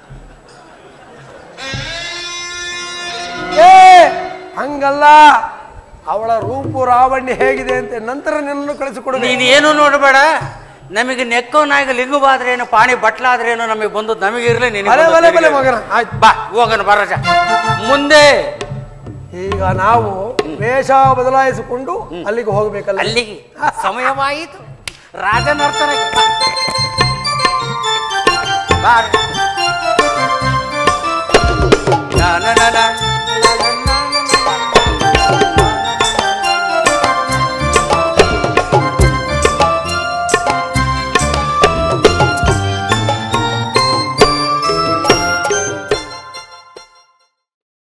ಏ ಹಂಗಲ್ಲ ಅವಳ ರೂಪು ರಾವಣ್ಯ ಹೇಗಿದೆ ಅಂತ ನಂತರ ನಿನ್ನನ್ನು ಕಳಿಸಿಕೊಡು ನೀನು ಏನು ನೋಡಬೇಡ ನಮಗೆ ನೆಕ್ಕೋನಾಗ ಲಿಂಗವಾದ್ರೇನು ಪಾಣಿ ಬಟ್ಲಾದ್ರೇನು ನಮಗೆ ಬಂದು ನಮಗೆ ಇರಲಿ ನಿನಗೆ ಬಲೆ, ಬಂದದ್ದು ಬಲೆ, ಬಲೆ ನಿನಗೆ ಮಗನ. ಇರ್ಲಿ. ಬಾ ಹೋಗೋಣ ಬರಾಜ ಮುಂದೆ ಈಗ ನಾವು ವೇಷ ಬದಲಾಯಿಸಿಕೊಂಡು ಅಲ್ಲಿಗೆ ಹೋಗ್ಬೇಕಲ್ಲ ಅಲ್ಲಿಗೆ ಸಮಯವಾಯಿತು ರಾಜನರ್ತನ ಬಾರ. ನ, ನ, ನ, ನ.